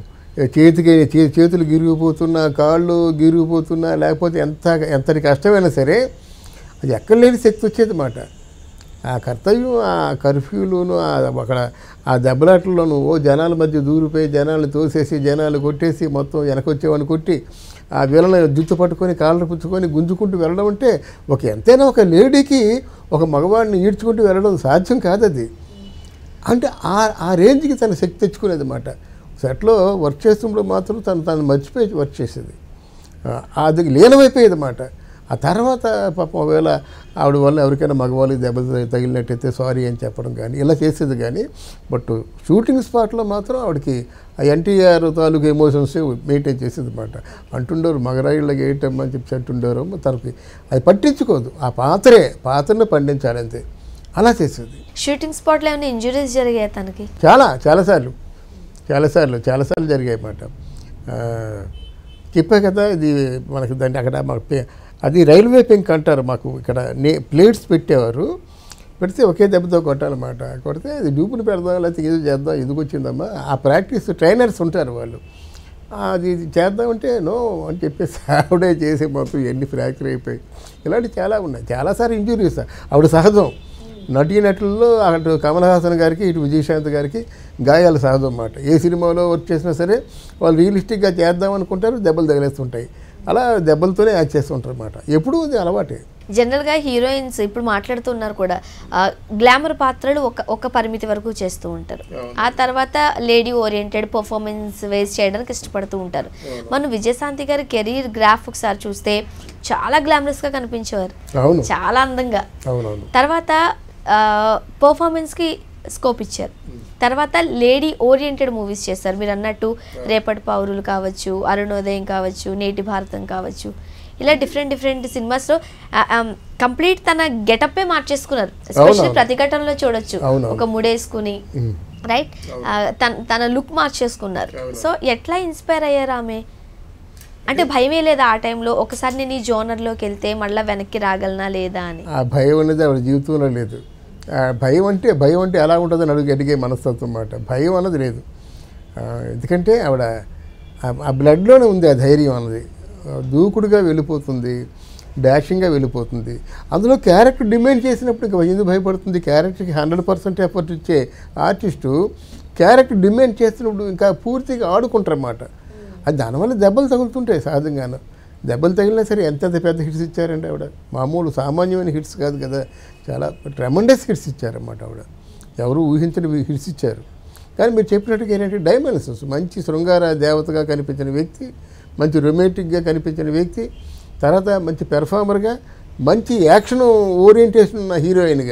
చేతికి చే- చేతులు గిరిగిపోతున్నా కాళ్ళు గిరిగిపోతున్నా లేకపోతే ఎంత ఎంతటి కష్టమైనా సరే అది ఎక్కడ లేని శక్తి వచ్చేది మాట ఆ కర్తవ్యం ఆ కర్ఫ్యూలోను ఆ అక్కడ ఆ దెబ్బలాటల్లోనూ ఓ జనాల మధ్య దూరిపోయి జనాలు తోసేసి జనాలు కొట్టేసి మొత్తం వెనకొచ్చేవాడిని కొట్టి ఆ వీళ్ళని జుత్తు పట్టుకొని కాళ్ళు పుచ్చుకొని గుంజుకుంటూ వెళ్ళడం అంటే ఒక ఎంతైనా ఒక లేడీకి ఒక మగవాడిని ఈడ్చుకుంటూ వెళ్ళడం సాధ్యం కాదు అది అంటే ఆ ఆ రేంజ్కి తన శక్తి తెచ్చుకునేది అనమాట సెట్లో వర్క్ చేస్తున్నప్పుడు మాత్రం తను తను మర్చిపోయి వర్క్ చేసేది ఆ, అది లీనమైపోయేది అన్నమాట ఆ తర్వాత పాపం ఒకవేళ ఆవిడ వల్ల ఎవరికైనా మగవాళ్ళకి దెబ్బ తగిలినట్టయితే సారీ అని చెప్పడం కానీ ఇలా చేసేది కానీ బట్ షూటింగ్ స్పాట్లో మాత్రం ఆవిడకి ఆ ఎన్టీఆర్ తాలూకు ఎమోషన్స్ మెయింటైన్ చేసేది అనమాట అంటుండేవారు మగరాయిళ్ళకి ఏంటమ్మా అని చెప్పి అంటుండేవారు తనకి అది పట్టించుకోదు ఆ పాత్రే పాత్రను పండించాలంతే అలా చేసేది షూటింగ్ స్పాట్ లో ఏమైనా ఇంజురీస్ జరిగాయి తనకి చాలా చాలాసార్లు చాలాసార్లు చాలాసార్లు జరిగాయి అన్నమాట ఆ, చెప్పా కదా ఇది మనకి దాన్ని అక్కడ మాకు పే- అది రైల్వే పెంక్ అంటారు మాకు ఇక్కడ నే ప్లేట్స్ పెట్టేవారు పెడితే ఒకే దెబ్బతో కొట్టాలన్నమాట కొడితే ఇది డూపుని పెడదాం లేకపోతే ఏదో చేద్దాం ఎందుకు వచ్చిందమ్మా ఆ ప్రాక్టీస్ ట్రైనర్స్ ఉంటారు వాళ్ళు అది ఇది చేద్దామంటే నో అని చెప్పేసి ఆవిడే చేసి మొత్తం ఎన్ని ఫ్రాక్చర్ అయిపోయి ఇలాంటివి చాలా ఉన్నాయి చాలాసార్లు ఇంజురీస్ ఆవిడ సహజం నటీనటుల్లో అటు కమల్ హాసన్ గారికి ఇటు విజయశాంతి గారికి గాయాలు సహజం అన్నమాట ఏ సినిమాలో వర్క్ చేసినా సరే వాళ్ళు రియలిస్టిక్గా చేద్దాం అనుకుంటారు దెబ్బలు తగిలేస్తుంటాయి అలా దెబ్బలతోనే యాక్ట్ చేస్తుంటారు అన్నమాట ఎప్పుడూ అది అలవాటే జనరల్ గా హీరోయిన్స్ ఇప్పుడు మాట్లాడుతున్నారు కూడా గ్లామర్ పాత్రలు ఒక ఒక పరిమితి వరకు చేస్తూ ఉంటారు ఆ తర్వాత లేడీ ఓరియంటెడ్ పర్ఫార్మెన్స్ వేస్ చేయడానికి ఇష్టపడుతూ ఉంటారు మనం విజయశాంతి గారి కెరీర్ గ్రాఫ్ ఒకసారి చూస్తే చాలా గ్లామరస్ గా కనిపించేవారు అవును చాలా అందంగా అవునవును తర్వాత పర్ఫార్మెన్స్కి స్కోప్ ఇచ్చారు తర్వాత లేడీ ఓరియంటెడ్ మూవీస్ చేస్తారు మీరు అన్నట్టు రేపటి పౌరులు కావచ్చు అరుణోదయం కావచ్చు నేటి భారతం కావచ్చు ఇలా డిఫరెంట్ డిఫరెంట్ సినిమాస్లో కంప్లీట్ తన గెటప్పే మార్చేసుకున్నారు ఎస్పెషల్లీ అవునవును. ప్రతిఘటనలో చూడొచ్చు అవునవును. ఒక ముడేసుకుని ఉమ్. రైట్ తన తన లుక్ మార్చేసుకున్నారు సో ఎట్లా ఇన్స్పైర్ అయ్యారు ఆమె అంటే భయమే లేదా ఆ టైంలో ఒకసారి నేను ఈ జోనర్లోకి వెళ్తే మళ్ళీ వెనక్కి రాగలనా లేదా అని ఆ భయం అనేది ఆవిడ జీవితంలో లేదు ఆ భయం అంటే భయం అంటే ఎలా ఉంటుందని అడుగు అడిగే మనస్తత్వం అన్నమాట భయం అన్నది లేదు ఆ, ఎందుకంటే ఆవిడ ఆ- ఆ బ్లడ్లోనే ఉంది ఆ ధైర్యం అన్నది ఆ, దూకుడుగా వెళ్ళిపోతుంది డాషింగ్గా వెళ్ళిపోతుంది అందులో క్యారెక్టర్ డిమాండ్ చేసినప్పుడు ఇంకా ఎందుకు భయపడుతుంది క్యారెక్టర్కి హండ్రెడ్ పర్సెంట్ ఎఫర్ట్ ఇచ్చే ఆర్టిస్టు క్యారెక్టర్ డిమాండ్ చేసినప్పుడు ఇంకా పూర్తిగా ఆడుకుంటారన్నమాట అది దానివల్ల దెబ్బలు తగులుతుంటాయి సహజంగాను దెబ్బలు తగిలినా సరే ఎంత పెద్ద హిట్స్ ఇచ్చారంటే ఆవిడ మామూలు సామాన్యమైన హిట్స్ కాదు కదా చాలా ట్రెమండస్ హిట్స్ ఇచ్చారన్నమాట ఆవిడ ఎవరు ఊహించని హిట్స్ ఇచ్చారు కానీ మీరు చెప్పినట్టుగా ఏంటంటే డైమెన్షన్స్ మంచి శృంగార దేవతగా కనిపించిన వ్యక్తి మంచి రొమాంటిక్గా కనిపించిన వ్యక్తి తర్వాత మంచి పెర్ఫార్మర్గా మంచి యాక్షన్ ఓరియంటేషన్ ఉన్న హీరోయిన్గా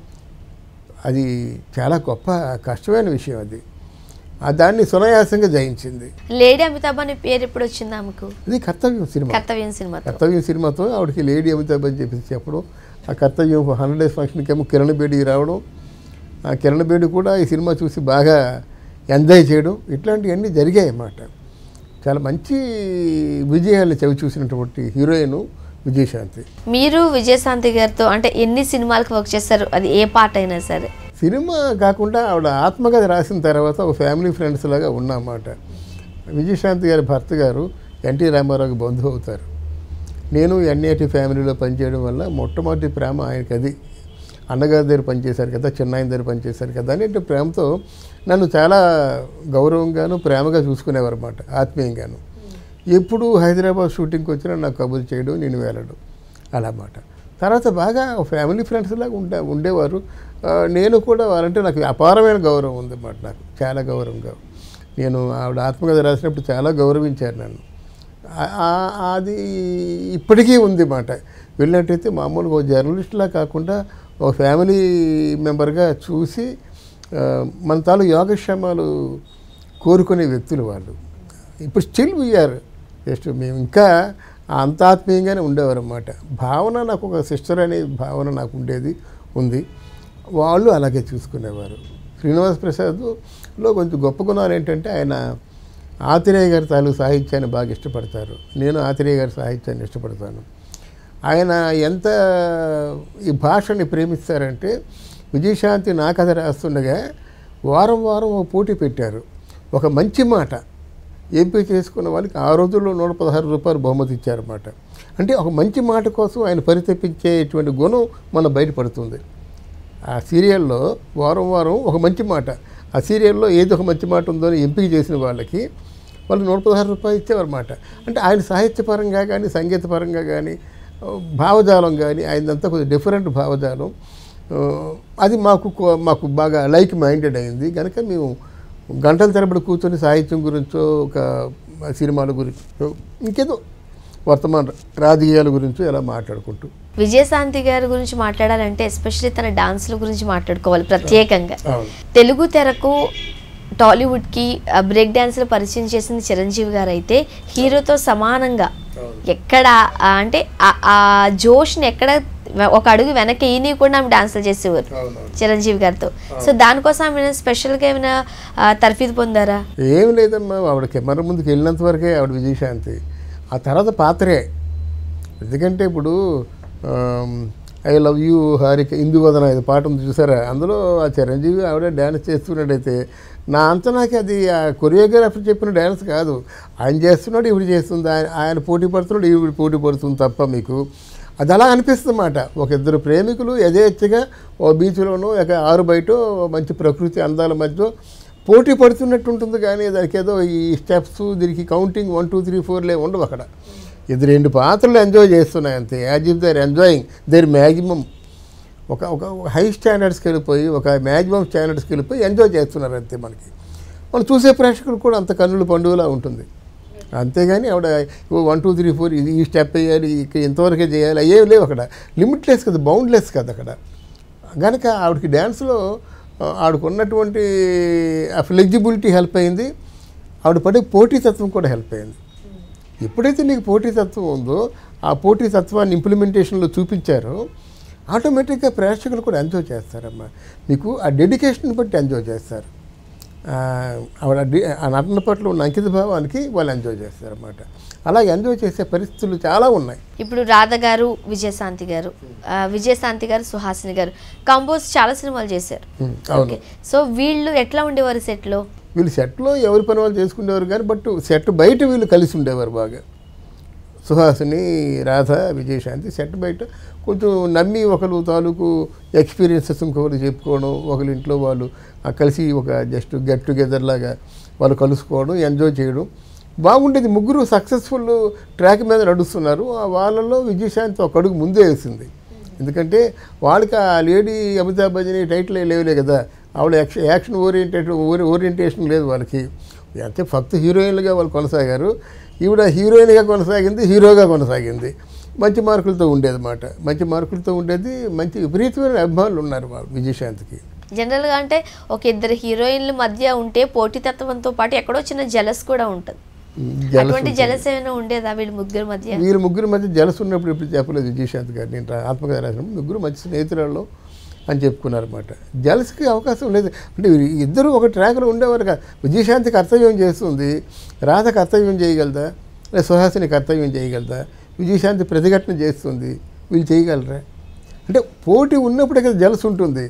అది చాలా గొప్ప కష్టమైన విషయం అది ఆ దాన్ని సునాయాసంగా జయించింది లేడీ అమితాబ్ అనే పేరు ఎప్పుడు వచ్చింది ఆమెకు ఇది కర్తవ్యం సినిమా కర్తవ్యం సినిమాతో కర్తవ్యం సినిమాతో ఆవిడకి లేడీ అమితాబ్ అని చెప్పేసి చెప్పడం ఆ కర్తవ్యం హండ్రెడ్ డేస్ ఫంక్షన్కి ఏమో కిరణ్ బేడి రావడం ఆ కిరణ్ బేడి కూడా ఈ సినిమా చూసి బాగా ఎంజాయ్ చేయడం ఇట్లాంటివన్నీ జరిగాయి అన్నమాట చాలా మంచి విజయాలు చవి చూసినటువంటి హీరోయిన్ విజయశాంతి మీరు విజయశాంతి గారితో అంటే ఎన్ని సినిమాలకు వర్క్ చేస్తారు అది ఏ పార్ట్ అయినా సరే సినిమా కాకుండా ఆవిడ ఆత్మకథ రాసిన తర్వాత ఒక ఫ్యామిలీ ఫ్రెండ్స్ లాగా ఉన్నమాట విజయశాంతి గారి భర్త గారు ఎన్టీ రామారావుకి బంధువు అవుతారు నేను ఎన్ఏటి ఫ్యామిలీలో పనిచేయడం వల్ల మొట్టమొదటి ప్రేమ ఆయనకి అది అన్నగారి దగ్గర పనిచేశారు కదా చిన్నాయన దగ్గర పనిచేశారు కదా అని అంటే ప్రేమతో నన్ను చాలా గౌరవంగాను ప్రేమగా చూసుకునేవారు అన్నమాట ఆత్మీయంగాను ఎప్పుడు హైదరాబాద్ షూటింగ్కి వచ్చినా నాకు కబుర్లు చేయడం నేను వెళ్ళడం అలా మాట తర్వాత బాగా ఫ్యామిలీ ఫ్రెండ్స్ లాగా ఉండే ఉండేవారు ఆ, నేను కూడా వాళ్ళంటే నాకు అపారమైన గౌరవం ఉంది అన్నమాట నాకు చాలా గౌరవంగా నేను ఆవిడ ఆత్మకథ రాసినప్పుడు చాలా గౌరవించారు నన్ను ఆ- ఆ- అది ఇప్పటికీ ఉంది మాట వెళ్ళినట్టయితే మామూలుగా ఒక జర్నలిస్ట్లా కాకుండా ఒక ఫ్యామిలీ మెంబర్గా చూసి ఆ, మన తాలూ యోగక్షేమాలు కోరుకునే వ్యక్తులు వాళ్ళు ఇప్పుడు స్టిల్ వీఆర్ జస్ట్ మేము ఇంకా అంత ఆత్మీయంగానే ఉండేవారు అన్నమాట భావన నాకు ఒక సిస్టర్ అనే భావన నాకు ఉండేది ఉంది వాళ్ళు అలాగే చూసుకునేవారు శ్రీనివాస్ ప్రసాద్లో కొంచెం గొప్ప గుణాలు ఏంటంటే ఆయన ఆత్రేయ గారి తాలూకు సాహిత్యాన్ని బాగా ఇష్టపడతారు నేను ఆత్రేయ గారి సాహిత్యాన్ని ఇష్టపడతాను ఆయన ఎంత ఈ భాషని ప్రేమిస్తారంటే విజయశాంతి నా కథ రాస్తుండగా వారం వారం ఒక పోటీ పెట్టారు ఒక మంచి మాట ఎంపీ చేసుకున్న వాళ్ళకి ఆ రోజుల్లో నూట పదహారు రూపాయలు బహుమతి ఇచ్చారన్నమాట అంటే ఒక మంచి మాట కోసం ఆయన పరితపించేటువంటి గుణం మన బయటపడుతుంది ఆ సీరియల్లో వారం వారం ఒక మంచి మాట ఆ సీరియల్లో ఏదో ఒక మంచి మాట ఉందో అని ఎంపిక చేసిన వాళ్ళకి వాళ్ళు నూట పదహారు రూపాయలు ఇచ్చేవారన్నమాట అంటే ఆయన సాహిత్యపరంగా కానీ సంగీతపరంగా కానీ ఆ, భావజాలం కానీ ఆయనంతా కొంచెం డిఫరెంట్ భావజాలం ఆ, అది మాకు కో- మాకు బాగా లైక్ మైండెడ్ అయింది కనుక మేము గంటల తరబడి కూర్చొని సాహిత్యం గురించో ఒక సినిమాల గురించో ఇంకేదో వర్తమాన రాజకీయాల గురించో ఇలా మాట్లాడుకుంటూ విజయశాంతి గారి గురించి మాట్లాడాలంటే ఎస్పెషల్లీ తన డాన్స్ల గురించి మాట్లాడుకోవాలి ప్రత్యేకంగా అవును తెలుగు తెరకు టాలీవుడ్కి ఆ, బ్రేక్ డాన్స్లు పరిచయం చేసింది చిరంజీవి గారు అయితే హీరోతో సమానంగా ఎక్కడ ఆ, అంటే ఆ- ఆ జోష్ని ఎక్కడ వె- ఒక అడుగు వెనక్కి ఈయన కూడా ఆమె డాన్సులు చేసేవారు అవునవును చిరంజీవి గారితో సో దానికోసం ఆమె స్పెషల్గా ఏమైనా ఆ, తర్ఫీదు పొందారా ఏం లేదమ్మా ఆవిడ కెమెరా ముందుకు వెళ్ళినంత వరకే ఆవిడ విజయశాంతి ఆ తర్వాత పాత్రే ఎందుకంటే ఇప్పుడు I love you Harika Induvadana ఇది పాట ఉంది చూసారా అందులో ఆ చిరంజీవి ఆవిడ డ్యాన్స్ చేస్తున్నట్టయితే నా అంత నాకు అది ఆ కొరియోగ్రాఫర్ చెప్పిన డ్యాన్స్ కాదు ఆయన చేస్తున్నాడు ఇవిడు చేస్తుంది ఆయన ఆయన పోటీ పడుతున్నాడు ఈవిడ పోటీ పడుతుంది తప్ప మీకు అది అలా అనిపిస్తుంది అన్నమాట ఒక ఇద్దరు ప్రేమికులు యథేచ్ఛగా ఓ బీచ్లోనో ఒక ఆరు బయట మంచి ప్రకృతి అందాల మధ్య పోటీ పడుతున్నట్టు ఉంటుంది కానీ దానికి ఏదో ఈ స్టెప్స్ దీనికి కౌంటింగ్ వన్ టూ త్రీ ఫోర్లే ఉండవు అక్కడ ఇది రెండు పాత్రలు ఎంజాయ్ చేస్తున్నాయి అంతే as if they're enjoying their maximum ఒక ఒక హై స్టాండర్డ్స్కి వెళ్ళిపోయి ఒక మ్యాక్సిమం స్టాండర్డ్స్కి వెళ్ళిపోయి ఎంజాయ్ చేస్తున్నారు అంతే మనకి మనం చూసే ప్రేక్షకులు కూడా అంత కన్నుల పండుగలా ఉంటుంది అంతేగాని ఆవిడ వన్ టూ త్రీ ఫోర్ ఇది ఈ స్టెప్ వేయాలి ఇక్కడ ఇంతవరకే చేయాలి అయ్యేవి లేవు అక్కడ లిమిట్లెస్ కదా బౌండ్లెస్ కదా అక్కడ కనుక ఆవిడకి డ్యాన్స్లో ఆ, ఆవిడకు ఉన్నటువంటి ఆ ఫ్లెక్సిబిలిటీ హెల్ప్ అయింది ఆవిడ పడే పోటీతత్వం కూడా హెల్ప్ అయింది ఎప్పుడైతే నీకు పోటీతత్వం ఉందో ఆ పోటీతత్వాన్ని ఇంప్లిమెంటేషన్లో చూపించారో ఆటోమేటిక్గా ప్రేక్షకులు కూడా ఎంజాయ్ చేస్తారమ్మా మీకు ఆ డెడికేషన్ బట్టి ఎంజాయ్ చేస్తారు ఆ, ఆవిడ డి- ఆ నటన పట్ల ఉన్న అంకిత భావానికి వాళ్ళు ఎంజాయ్ చేస్తారన్నమాట అలా ఎంజాయ్ చేసే పరిస్థితులు చాలా ఉన్నాయి ఇప్పుడు రాధ గారు విజయశాంతి గారు ఆ, విజయశాంతి గారు సుహాసిని గారు కంపోజ్ చాలా సినిమాలు చేశారు ఉమ్, అవును ఓకే సో వీళ్ళు ఎట్లా ఉండేవారు సెట్లో వీళ్ళు సెట్లో ఎవరి పని వాళ్ళు చేసుకునేవారు కానీ బట్ సెట్ బయట వీళ్ళు కలిసి ఉండేవారు బాగా సుహాసిని రాధ విజయశాంతి సెట్ బయట కొంచెం నమ్మి ఒకరు తాలూకు ఎక్స్పీరియన్సెస్ ఇంకొకరు చెప్పుకోవడం ఒకరి ఇంట్లో వాళ్ళు ఆ కలిసి ఒక జస్ట్ గెట్ టుగెదర్ లాగా వాళ్ళు కలుసుకోవడం ఎంజాయ్ చేయడం బాగుండేది ముగ్గురు సక్సెస్ఫుల్ ట్రాక్ మీద నడుస్తున్నారు ఆ వాళ్ళలో విజయశాంతి ఒక అడుగు ముందే వేసింది ఎందుకంటే వాళ్ళకి ఆ లేడీ అమితాబ్ బచ్చన్ టైటిల్ లేవులే కదా ఆవిడ యాక్షన్ యాక్షన్ ఓరియంటెడ్ ఓరియంటేషన్ లేదు వాళ్ళకి అంటే ఫక్త్ హీరోయిన్లుగా వాళ్ళు కొనసాగారు ఈవిడ హీరోయిన్గా కొనసాగింది హీరోగా కొనసాగింది మంచి మార్కులతో ఉండేది మాట మంచి మార్కులతో ఉండేది మంచి విపరీతమైన అభిమానులు ఉన్నారు మా విజయశాంతికి జనరల్గా అంటే ఒక ఇద్దరు హీరోయిన్ల మధ్య ఉంటే పోటీతత్వంతో పాటు ఎక్కడో చిన్న జలస్ కూడా ఉంటుంది జలస్ అటువంటి జలస్ ఏమైనా ఉండేదా వీళ్ళ ముగ్గురు మధ్య వీళ్ళ ముగ్గురు మధ్య జలస్ ఉన్నప్పుడు ఇప్పుడు చెప్పలేదు విజయశాంత్ గారు నేను రా- ఆత్మకథ రాసినప్పుడు ముగ్గురు మంచి స్నేహితురాళ్ళు అని చెప్పుకున్నారన్నమాట జలస్కి అవకాశం లేదు అంటే వీరు ఇద్దరు ఒక ట్రాక్లో ఉండేవారు కాదు విజయశాంతి కర్తవ్యం చేస్తుంది రాధ కర్తవ్యం చేయగలదా లేదా సుహాసిని కర్తవ్యం చేయగలదా విజయశాంతి ప్రతిఘటన చేస్తుంది వీళ్ళు చేయగలరా అంటే పోటీ ఉన్నప్పుడే కదా జలస్ ఉంటుంది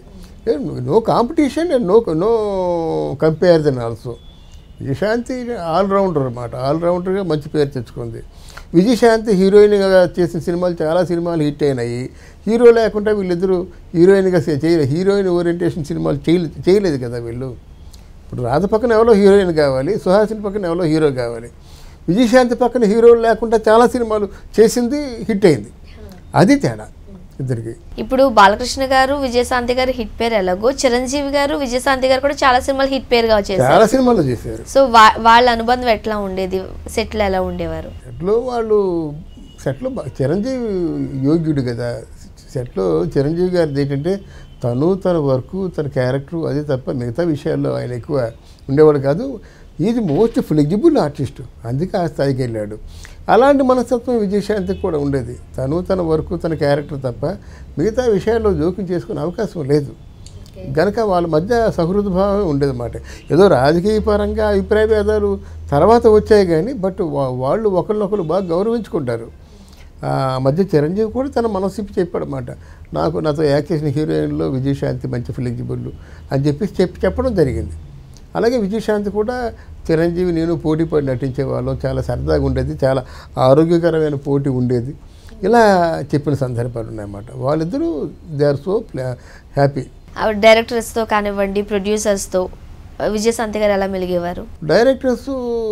no competition and no no comparison also Vijayashanti allrounder అనమాట ఆల్రౌండర్గా మంచి పేరు తెచ్చుకుంది విజయశాంతి హీరోయిన్గా చేసిన సినిమాలు చాలా సినిమాలు హిట్ అయినాయి హీరో లేకుండా వీళ్ళిద్దరూ హీరోయిన్గా చే- చేయలేదు హీరోయిన్ ఓరియంటేషన్ సినిమాలు చేయలేదు చేయలేదు కదా వీళ్ళు ఇప్పుడు రాధ పక్కన ఎవరో హీరోయిన్ కావాలి సుహాసిని పక్కన ఎవరో హీరో కావాలి విజయశాంతి పక్కన హీరోలు లేకుండా చాలా సినిమాలు చేసింది హిట్ అయింది అది తేడా ఇద్దరికి ఇప్పుడు బాలకృష్ణ గారు విజయశాంతి గారు హిట్ పేరు ఎలాగో చిరంజీవి గారు విజయశాంతి గారు కూడా చాలా సినిమాలు హిట్ పేరుగా వచ్చేసారు చాలా సినిమాలు చేశారు సో వా- వాళ్ళ అనుబంధం ఎట్లా ఉండేది సెట్లు ఎలా ఉండేవారు సెట్లో వాళ్ళు సెట్లో బా- చిరంజీవి యోగ్యుడు కదా సెట్లో చిరంజీవి గారిది ఏంటంటే తను తన వర్క్ తన క్యారెక్టర్ అది తప్ప మిగతా విషయాల్లో ఆయన ఎక్కువ ఉండేవాడు కాదు ఈజ్ మోస్ట్ ఫ్లెక్సిబుల్ ఆర్టిస్ట్ అందుకే ఆ స్థాయికి వెళ్ళాడు అలాంటి మనస్తత్వం విజయశాంతికి కూడా ఉండేది తను తన వర్క్ తన క్యారెక్టర్ తప్ప మిగతా విషయాల్లో జోక్యం చేసుకునే అవకాశం లేదు గనక వాళ్ళ మధ్య సహృద భావం ఉండేదన్నమాట ఏదో రాజకీయ పరంగా అభిప్రాయ భేదాలు తర్వాత వచ్చాయి కానీ బట్ వా- వాళ్ళు ఒకరినొకరు బాగా గౌరవించుకుంటారు ఆ మధ్య చిరంజీవి కూడా తన మనసిప్పి చెప్పాడన్నమాట నాకు నాతో యాక్ట్ చేసిన హీరోయిన్లో విజయశాంతి మంచి ఫ్లెక్సిబుల్ అని చెప్పి చెప్పి చెప్పడం జరిగింది అలాగే విజయశాంతి కూడా చిరంజీవి నేను పోటీ పడి నటించేవాళ్ళం చాలా సరదాగా ఉండేది చాలా ఆరోగ్యకరమైన పోటీ ఉండేది ఇలా చెప్పిన సందర్భాలు ఉన్నాయన్నమాట వాళ్ళిద్దరూ దే ఆర్ సో హ్యాపీ ఆవిడ డైరెక్టర్స్తో కానివ్వండి ప్రొడ్యూసర్స్తో విజయశాంతి గారు ఎలా మెలిగేవారు డైరెక్టర్స్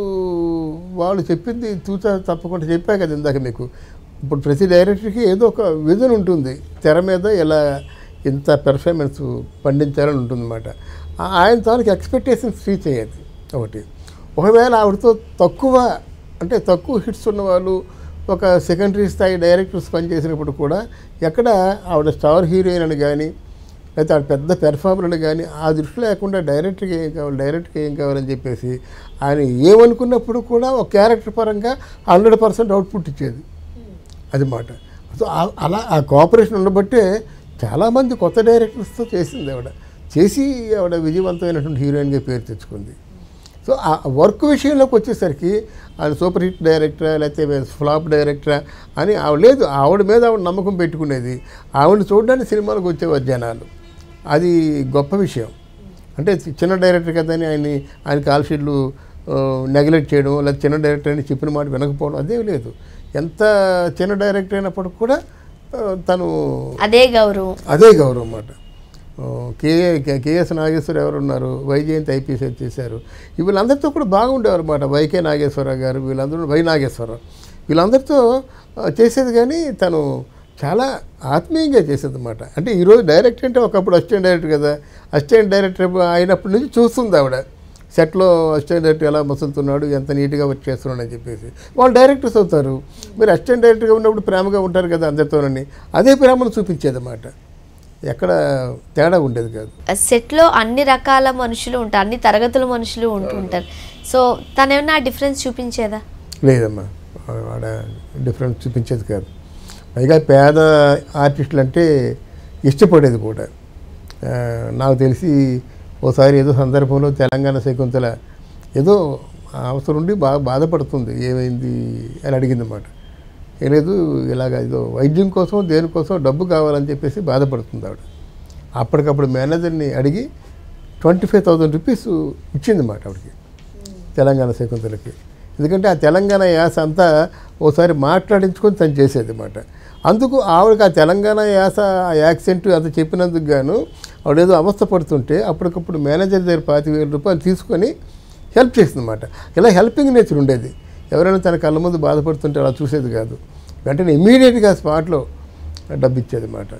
వాళ్ళు చెప్పింది తూచా తప్పకుండా చెప్పా కదా ఇందాక మీకు ఇప్పుడు ప్రతి డైరెక్టర్కి ఏదో ఒక విజన్ ఉంటుంది తెర మీద ఎలా ఇంత పెర్ఫార్మెన్స్ పండించాలని ఉంటుందన్నమాట ఆ- ఆయన తాలూకు ఎక్స్పెక్టేషన్స్ రీచ్ అయ్యేది ఒకటి ఒకవేళ ఆవిడతో తక్కువ అంటే తక్కువ హిట్స్ ఉన్న వాళ్ళు ఒక సెకండరీ స్థాయి డైరెక్టర్స్ పనిచేసినప్పుడు కూడా ఎక్కడ ఆవిడ స్టార్ హీరోయిన్ అని కానీ లేకపోతే ఆవిడ పెద్ద పెర్ఫార్మర్లు కానీ ఆ దృష్టి లేకుండా డైరెక్ట్గా ఏం కావాలి డైరెక్ట్గా ఏం కావాలని చెప్పేసి ఆయన ఏమనుకున్నప్పుడు కూడా ఒక క్యారెక్టర్ పరంగా హండ్రెడ్ పర్సెంట్ అవుట్పుట్ ఇచ్చేది అది మాట సో ఆ- అలా ఆ కోఆపరేషన్ ఉండబట్టే చాలామంది కొత్త డైరెక్టర్స్తో చేసింది ఆవిడ చేసి ఆవిడ విజయవంతమైనటువంటి హీరోయిన్గా పేరు తెచ్చుకుంది సో ఆ వర్క్ విషయంలోకి వచ్చేసరికి ఆయన సూపర్ హిట్ డైరెక్టరా లేకపోతే ఫ్లాప్ డైరెక్టరా అని ఆవిడ లేదు ఆవిడ మీద ఆవిడ నమ్మకం పెట్టుకునేది ఆవిడని చూడడానికి సినిమాలకు వచ్చేవారు జనాలు అది గొప్ప విషయం అంటే చిన్న డైరెక్టర్ కదా అని ఆయన్ని ఆయన కాల్ షీట్లు నెగ్లెక్ట్ చేయడం లేదా చిన్న డైరెక్టర్ అని చెప్పిన మాట వినకపోవడం అదేం లేదు ఎంత చిన్న డైరెక్టర్ అయినప్పటికి కూడా ఆ, తను అదే గౌరవం అదే గౌరవం అన్నమాట ఆ, కే కే- కేఎస్ నాగేశ్వర ఎవరు ఉన్నారు వైజయంతి ఐపీఎస్ చేశారు ఈ వీళ్ళందరితో కూడా బాగుండేవారు అనమాట వైకే నాగేశ్వరరావు గారు వీళ్ళందరూ వై నాగేశ్వరరావు వీళ్ళందరితో ఆ, చేసేది కానీ తను చాలా ఆత్మీయంగా చేసేది అనమాట అంటే ఈరోజు డైరెక్టర్ అంటే ఒకప్పుడు అసిస్టెంట్ డైరెక్టర్ కదా అసిస్టెంట్ డైరెక్టర్ అయినప్పటి నుంచి చూస్తుంది ఆవిడ సెట్లో అసిస్టెంట్ డైరెక్టర్ ఎలా మసులుతున్నాడు ఎంత నీట్గా వర్క్ చేస్తున్నాడు అని చెప్పేసి వాళ్ళు డైరెక్టర్స్ అవుతారు మీరు అసిస్టెంట్ డైరెక్టర్గా ఉన్నప్పుడు ప్రేమగా ఉంటారు కదా అందరితోనని అదే ప్రేమను చూపించేది అన్నమాట ఎక్కడ తేడా ఉండేది కాదు సెట్లో అన్ని రకాల మనుషులు ఉంటారు అన్ని తరగతుల మనుషులు ఉంటుంటారు సో తను ఏమన్నా డిఫరెన్స్ చూపించేదా లేదమ్మా ఆడ డిఫరెన్స్ చూపించేది కాదు పైగా పేద ఆర్టిస్టులు అంటే ఇష్టపడేది కూడా ఆ, నాకు తెలిసి ఓసారి ఏదో సందర్భంలో తెలంగాణ శకుంతల ఏదో అవసరం ఉండి బాగా బాధపడుతుంది ఏమైంది అని అడిగిందన్నమాట ఏం లేదు ఇలాగ ఏదో వైద్యం కోసం దేనికోసం డబ్బు కావాలని చెప్పేసి బాధపడుతుంది ఆవిడ అప్పటికప్పుడు మేనేజర్ని అడిగి ట్వంటీ ఫైవ్ థౌజండ్ రూపీస్ ఇచ్చిందన్నమాట ఆవిడకి తెలంగాణ శకుంతలకి ఎందుకంటే ఆ తెలంగాణ యాస అంతా ఓసారి మాట్లాడించుకొని తను చేసేది అన్నమాట అందుకు ఆవిడకి ఆ తెలంగాణ యాస ఆ యాక్సెంట్ అంత చెప్పినందుకు గాను ఆవిడ ఏదో అవస్థ పడుతుంటే అప్పటికప్పుడు మేనేజర్ దగ్గర పాతి వేల రూపాయలు తీసుకొని హెల్ప్ చేసిందన్నమాట ఇలా హెల్పింగ్ నేచర్ ఉండేది ఎవరైనా తన కళ్ళ ముందు బాధపడుతుంటే అలా చూసేది కాదు వెంటనే ఇమీడియట్గా స్పాట్లో డబ్బు ఇచ్చేది అన్నమాట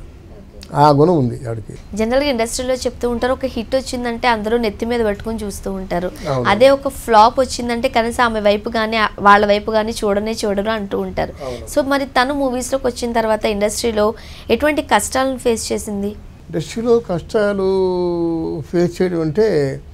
ఆ గుణం ఉంది ఆవిడకి జనరల్గా ఇండస్ట్రీలో చెప్తూ ఉంటారు ఒక హిట్ వచ్చిందంటే అందరూ నెత్తి మీద పెట్టుకొని చూస్తూ ఉంటారు అవును. అదే ఒక ఫ్లాప్ వచ్చిందంటే కనీసం ఆమె వైపు కానీ వాళ్ళ వైపు కానీ చూడనే చూడరు అంటూ ఉంటారు సో మరి తను మూవీస్లోకి వచ్చిన తర్వాత ఇండస్ట్రీలో ఎటువంటి కష్టాలను ఫేస్ చేసింది ఇండస్ట్రీలో కష్టాలు ఫేస్ చేయడం అంటే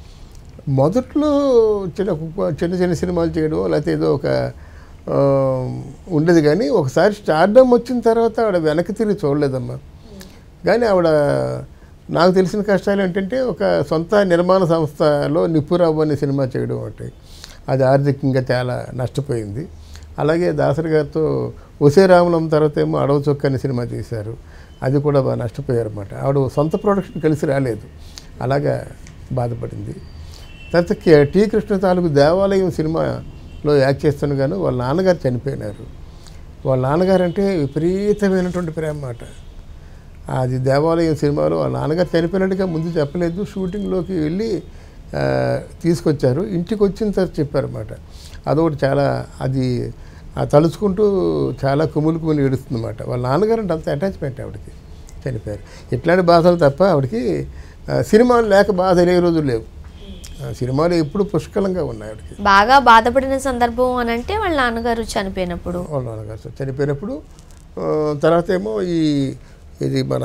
మొదట్లో చిన్న చిన్న చిన్న సినిమాలు చేయడం లేకపోతే ఏదో ఒక ఆ, ఉండేది కానీ ఒకసారి స్టార్డమ్ వచ్చిన తర్వాత ఆవిడ వెనక్కి తిరిగి చూడలేదమ్మా కానీ ఆవిడ నాకు తెలిసిన కష్టాలు ఏంటంటే ఒక సొంత నిర్మాణ సంస్థలో నిప్పురావు అనే సినిమా చేయడం ఒకటి అది ఆర్థికంగా చాలా నష్టపోయింది అలాగే దాసరి గారితో ఒసే రామలం తర్వాత ఏమో అడవ చొక్క అనే సినిమా చేశారు అది కూడా బాగా నష్టపోయారు అనమాట ఆవిడ సొంత ప్రొడక్షన్ కలిసి రాలేదు అలాగా బాధపడింది తర్వాత కే- టీ కృష్ణ తాలూకు దేవాలయం సినిమాలో యాక్ట్ చేస్తుండగాను వాళ్ళ నాన్నగారు చనిపోయినారు వాళ్ళ నాన్నగారు అంటే విపరీతమైనటువంటి ప్రేమ మాట అది దేవాలయం సినిమాలో వాళ్ళ నాన్నగారు చనిపోయినట్టుగా ముందు చెప్పలేదు షూటింగ్లోకి వెళ్ళి ఆ, తీసుకొచ్చారు ఇంటికి వచ్చిన తర్వాత చెప్పారన్నమాట అదొకటి చాలా అది ఆ తలుచుకుంటూ చాలా కుములు కుములు ఏడుస్తుందన్నమాట వాళ్ళ నాన్నగారు అంటే అంత అటాచ్మెంట్ ఆవిడకి చనిపోయారు ఇట్లాంటి బాధలు తప్ప ఆవిడకి ఆ, సినిమాలు లేక బాధ ఏ రోజులు లేవు ఆ, సినిమాలు ఎప్పుడు పుష్కలంగా ఉన్నాయి ఆవిడకి బాగా బాధపడిన సందర్భం అని అంటే వాళ్ళ నాన్నగారు చనిపోయినప్పుడు వాళ్ళ నాన్నగారు చనిపోయినప్పుడు ఆ, తర్వాత ఏమో ఈ ఇది మన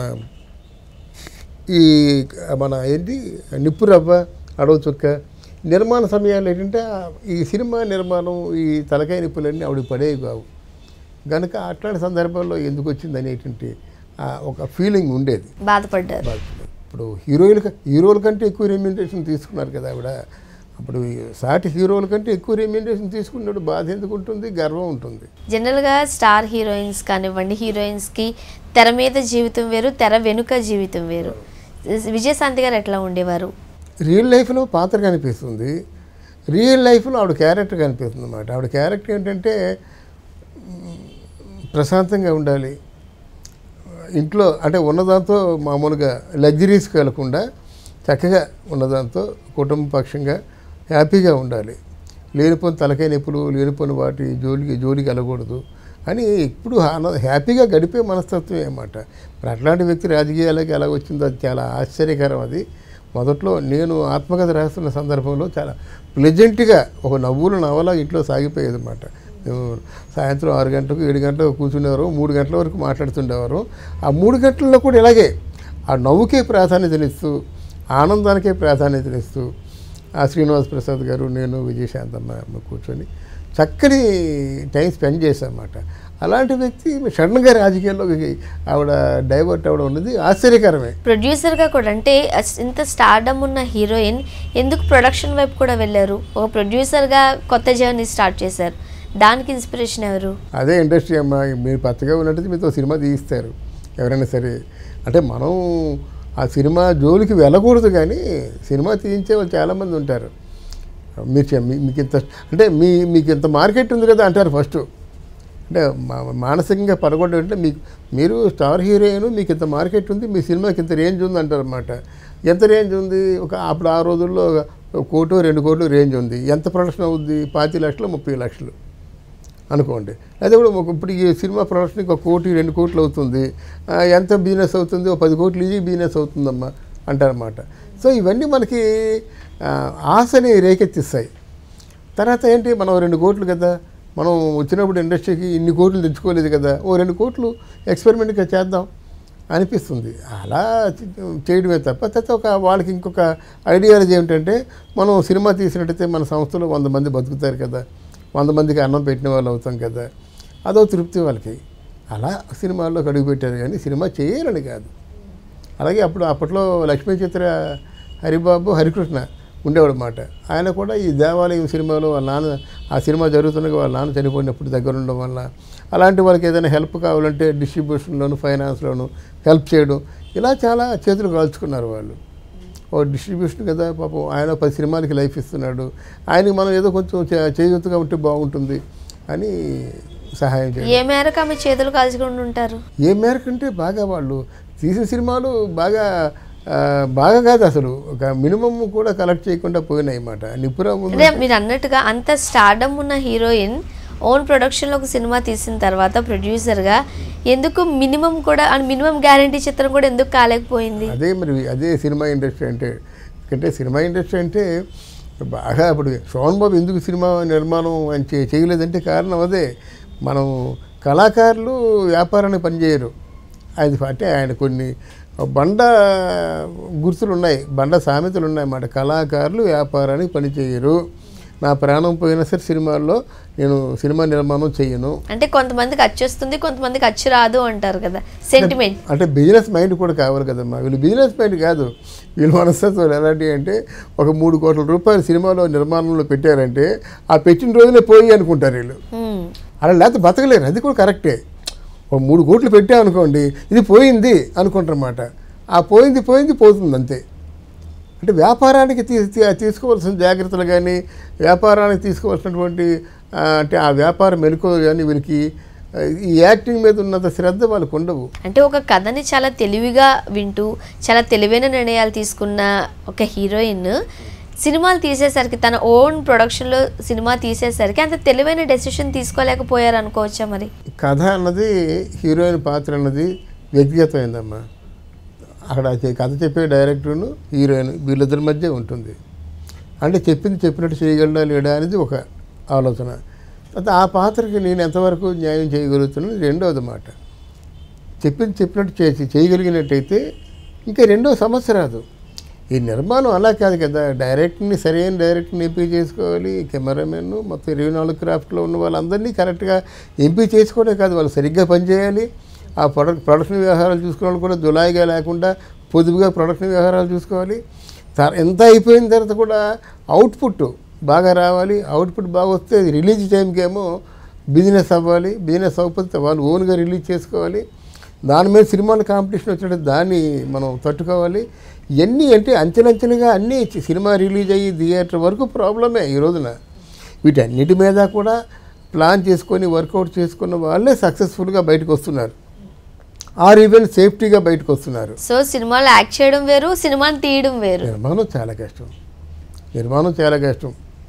ఈ మన ఏంటి నిప్పు రవ్వ అడవి చుక్క నిర్మాణ సమయాలు ఏంటంటే ఆ ఈ సినిమా నిర్మాణం ఈ తలకాయ నిప్పులన్నీ ఆవిడకి పడేవి కావు కనుక అట్లాంటి సందర్భాల్లో ఎందుకు వచ్చింది అనేటువంటి ఆ ఒక ఫీలింగ్ ఉండేది బాధపడ్డారు బాగుంది. ఇప్పుడు హీరోయిన్ హీరోల కంటే ఎక్కువ రెమ్యూనరేషన్ తీసుకున్నారు కదా ఆవిడ అప్పుడు సాటి హీరోల కంటే ఎక్కువ రెమ్యూనరేషన్ తీసుకున్నాడు బాధ ఎందుకు ఉంటుంది గర్వం ఉంటుంది జనరల్గా స్టార్ హీరోయిన్స్ కానివ్వండి హీరోయిన్స్కి తెర మీద జీవితం వేరు తెర వెనుక జీవితం వేరు విజయశాంతి గారు ఎట్లా ఉండేవారు రియల్ లైఫ్లో పాత్ర కనిపిస్తుంది రియల్ లైఫ్లో ఆవిడ క్యారెక్టర్ కనిపిస్తుంది అన్నమాట ఆవిడ క్యారెక్టర్ ఏంటంటే మ్, ప్రశాంతంగా ఉండాలి ఇంట్లో అంటే ఉన్నదాంతో మామూలుగా లగ్జరీస్కి వెళ్లకుండా చక్కగా ఉన్నదాంతో కుటుంబ పక్షంగా హ్యాపీగా ఉండాలి లేనిపోని తలకాయ నొప్పులు లేనిపోని వాటి జోలికి జోలికి వెళ్ళకూడదు అని ఇప్పుడు ఆన- హ్యాపీగా గడిపే మనస్తత్వం అన్నమాట మరి అట్లాంటి వ్యక్తి రాజకీయాలకి ఎలా వచ్చిందో అది చాలా ఆశ్చర్యకరం అది మొదట్లో నేను ఆత్మకథ రాస్తున్న సందర్భంలో చాలా ప్లెజెంట్గా ఒక నవ్వులు నవల ఇంట్లో సాగిపోయేది అనమాట మేము సాయంత్రం ఆరు గంటలకు ఏడు గంటలకు కూర్చునేవారు మూడు గంటల వరకు మాట్లాడుతుండేవారు ఆ మూడు గంటల్లో కూడా ఇలాగే ఆ నవ్వుకే ప్రాధాన్యతనిస్తూ ఆనందానికే ప్రాధాన్యతనిస్తూ ఆ శ్రీనివాస్ ప్రసాద్ గారు నేను విజయశాంతమ్మ అమ్మ కూర్చొని చక్కని టైం స్పెండ్ చేశామన్నమాట అలాంటి వ్యక్తి సడన్గా రాజకీయాల్లోకి ఆవిడ డైవర్ట్ అవ్వడం ఉన్నది ఆశ్చర్యకరమే ప్రొడ్యూసర్గా కూడా అంటే అస్- ఇంత స్టార్డమ్ ఉన్న హీరోయిన్ ఎందుకు ప్రొడక్షన్ వైపు కూడా వెళ్ళారు ఒక ప్రొడ్యూసర్గా కొత్త జర్నీ స్టార్ట్ చేశారు దానికి ఇన్స్పిరేషన్ ఎవరు అదే ఇండస్ట్రీ అమ్మా మీరు పచ్చగా ఉన్నట్టు మీతో సినిమా తీయిస్తారు ఎవరైనా సరే అంటే మనం ఆ సినిమా జోలికి వెళ్ళకూడదు కానీ సినిమా తీయించే వాళ్ళు చాలామంది ఉంటారు మీరు చె- మీ- మీకు ఇంత అంటే మీ మీకు ఇంత మార్కెట్ ఉంది కదా అంటారు ఫస్ట్ అంటే మా- మానసికంగా పడగొట్టు అంటే మీకు మీరు స్టార్ హీరోయిన్ మీకు ఇంత మార్కెట్ ఉంది మీ సినిమాకి ఇంత రేంజ్ ఉంది అంటారు అనమాట ఎంత రేంజ్ ఉంది ఒక అప్పుడు ఆ రోజుల్లో ఒక కోటు రెండు కోట్లు రేంజ్ ఉంది ఎంత ప్రొడక్షన్ అవుద్ది పాతి లక్షలు ముప్పై లక్షలు అనుకోండి అదే కూడా ఒక ఇప్పుడు ఈ సినిమా ప్రొడక్షన్కి ఒక కోటి రెండు కోట్లు అవుతుంది ఆ, ఎంత బిజినెస్ అవుతుంది ఒక పది కోట్లు ఈజీ బిజినెస్ అవుతుందమ్మా అంటారన్నమాట సో ఇవన్నీ మనకి ఆ, ఆశని రేకెత్తిస్తాయి తర్వాత ఏంటి మనం రెండు కోట్లు కదా మనం వచ్చినప్పుడు ఇండస్ట్రీకి ఇన్ని కోట్లు తెచ్చుకోలేదు కదా ఓ రెండు కోట్లు ఎక్స్పెరిమెంట్గా చేద్దాం అనిపిస్తుంది అలా చే- చేయడమే తప్ప తర్వాత ఒక వాళ్ళకి ఇంకొక ఐడియాలజీ ఏమిటంటే మనం సినిమా తీసినట్టయితే మన సంస్థలో వంద మంది బతుకుతారు కదా వంద మందికి అన్నం పెట్టిన వాళ్ళు అవుతాం కదా అదో తృప్తి వాళ్ళకి అలా సినిమాల్లోకి అడుగుపెట్టారు కానీ సినిమా చేయాలని కాదు అలాగే అప్పుడు అప్పట్లో లక్ష్మీ చిత్ర హరిబాబు హరికృష్ణ ఉండేవాడు మాట ఆయన కూడా ఈ దేవాలయం సినిమాలో వాళ్ళ నాన్న ఆ సినిమా జరుగుతుండగా వాళ్ళ నాన్న చనిపోయినప్పుడు దగ్గర ఉండడం వల్ల అలాంటి వాళ్ళకి ఏదైనా హెల్ప్ కావాలంటే డిస్ట్రిబ్యూషన్లోను ఫైనాన్స్లోను హెల్ప్ చేయడం ఇలా చాలా చేతులు కాల్చుకున్నారు వాళ్ళు ఓ డిస్ట్రిబ్యూషన్ కదా పాపం ఆయన పది సినిమాలకి లైఫ్ ఇస్తున్నాడు ఆయనకి మనం ఏదో కొంచెం చే- చేయూతగా ఉంటే బాగుంటుంది అని సహాయం చేయడం ఏ మేరకు ఆమె చేతులు కాల్చుకుంటూ ఉంటారు ఏ మేరకు అంటే బాగా వాళ్ళు తీసిన సినిమాలు బాగా ఆ, బాగా కాదు అసలు ఒక మినిమం కూడా కలెక్ట్ చేయకుండా పోయినాయి అన్నమాట నిపురం అదే మీరు అన్నట్టుగా అంత స్టార్డమ్ ఉన్న హీరోయిన్ ఓన్ ప్రొడక్షన్లో ఒక సినిమా తీసిన తర్వాత ప్రొడ్యూసర్గా ఎందుకు మినిమం కూడా మినిమం గ్యారంటీ చిత్రం కూడా ఎందుకు కాలేకపోయింది అదే మరి అదే సినిమా ఇండస్ట్రీ అంటే ఎందుకంటే సినిమా ఇండస్ట్రీ అంటే బాగా ఇప్పుడు శోభన్ బాబు ఎందుకు సినిమా నిర్మాణం అని చే- చేయలేదంటే కారణం అదే మనం కళాకారులు వ్యాపారానికి పనిచేయరు అది అంటే ఆయన కొన్ని బండ గుర్తులు ఉన్నాయి బండ సామెతలు ఉన్నాయి అన్నమాట కళాకారులు వ్యాపారానికి పనిచేయరు నా ప్రాణం పోయినా సరే సినిమాల్లో నేను సినిమా నిర్మాణం చేయను అంటే కొంతమందికి అచ్చొస్తుంది కొంతమందికి అచ్చు రాదు అంటారు కదా సెంటిమెంట్ అంటే బిజినెస్ మైండ్ కూడా కావాలి కదమ్మా వీళ్ళు బిజినెస్ మైండ్ కాదు వీళ్ళ మనస్తత్వాలు ఎలాంటి అంటే ఒక మూడు కోట్ల రూపాయలు సినిమాలో నిర్మాణంలో పెట్టారంటే ఆ పెట్టిన రోజులే పోయి అనుకుంటారు వీళ్ళు అలా లేకపోతే బతకలేరు అది కూడా కరెక్టే ఒక మూడు కోట్లు పెట్టామనుకోండి ఇది పోయింది అనుకుంటారన్నమాట ఆ పోయింది పోయింది పోతుంది అంతే అంటే వ్యాపారానికి తీ తీ- తీసుకోవాల్సిన జాగ్రత్తలు కానీ వ్యాపారానికి తీసుకోవాల్సినటువంటి ఆ, అంటే ఆ వ్యాపార మెలకువలు కానీ వీరికి ఈ యాక్టింగ్ మీద ఉన్నంత శ్రద్ధ వాళ్ళకు ఉండవు అంటే ఒక కథని చాలా తెలివిగా వింటూ చాలా తెలివైన నిర్ణయాలు తీసుకున్న ఒక హీరోయిన్ సినిమాలు తీసేసరికి తన ఓన్ ప్రొడక్షన్లో సినిమా తీసేసరికి అంత తెలివైన డెసిషన్ తీసుకోలేకపోయారు అనుకోవచ్చా మరి కథ అన్నది హీరోయిన్ పాత్ర అన్నది వ్యక్తిగతమైందమ్మా అక్కడ చె- కథ చెప్పే డైరెక్టర్ను హీరోయిన్ వీళ్ళిద్దరి మధ్య ఉంటుంది అంటే చెప్పింది చెప్పినట్టు చేయగలడా లేడా అనేది ఒక ఆలోచన తర్వాత ఆ పాత్రకి నేను ఎంతవరకు న్యాయం చేయగలుగుతున్నాను రెండవది మాట చెప్పింది చెప్పినట్టు చేసి చేయగలిగినట్టయితే ఇంకా రెండో సమస్య రాదు ఈ నిర్మాణం అలా కాదు కదా డైరెక్ట్ని సరైన డైరెక్ట్ని ఎంపిక చేసుకోవాలి కెమెరామెన్ మొత్తం ఇరవై నాలుగు క్రాఫ్ట్లో ఉన్న వాళ్ళందరినీ కరెక్ట్గా ఎంపిక చేసుకోవడం కాదు వాళ్ళు సరిగ్గా పనిచేయాలి ఆ ప్రొడక్ట్ ప్రొడక్షన్ వ్యవహారాలు చూసుకునే వాళ్ళు కూడా జులాయిగా లేకుండా పొదుపుగా ప్రొడక్షన్ వ్యవహారాలు చూసుకోవాలి త- ఎంత అయిపోయిన తర్వాత కూడా అవుట్పుట్ బాగా రావాలి అవుట్పుట్ బాగా వస్తే రిలీజ్ టైంకి ఏమో బిజినెస్ అవ్వాలి బిజినెస్ అవ్వకపోతే వాళ్ళు ఓన్గా రిలీజ్ చేసుకోవాలి దాని మీద సినిమాల కాంపిటీషన్ వచ్చినట్టు దాన్ని మనం తట్టుకోవాలి ఇవన్నీ అంటే అంచెలంచెలుగా అన్నీ చి- సినిమా రిలీజ్ అయ్యి థియేటర్ వరకు ప్రాబ్లమే ఈ రోజున వీటన్నిటి మీద కూడా ప్లాన్ చేసుకొని వర్కౌట్ చేసుకున్న వాళ్ళే సక్సెస్ఫుల్గా బయటకు వస్తున్నారు ఆర్ ఈవెన్ సేఫ్టీగా బయటకు వస్తున్నారు సో సినిమాలో యాక్ట్ చేయడం వేరు సినిమాని తీయడం వేరు నిర్మాణం చాలా కష్టం నిర్మాణం చాలా కష్టం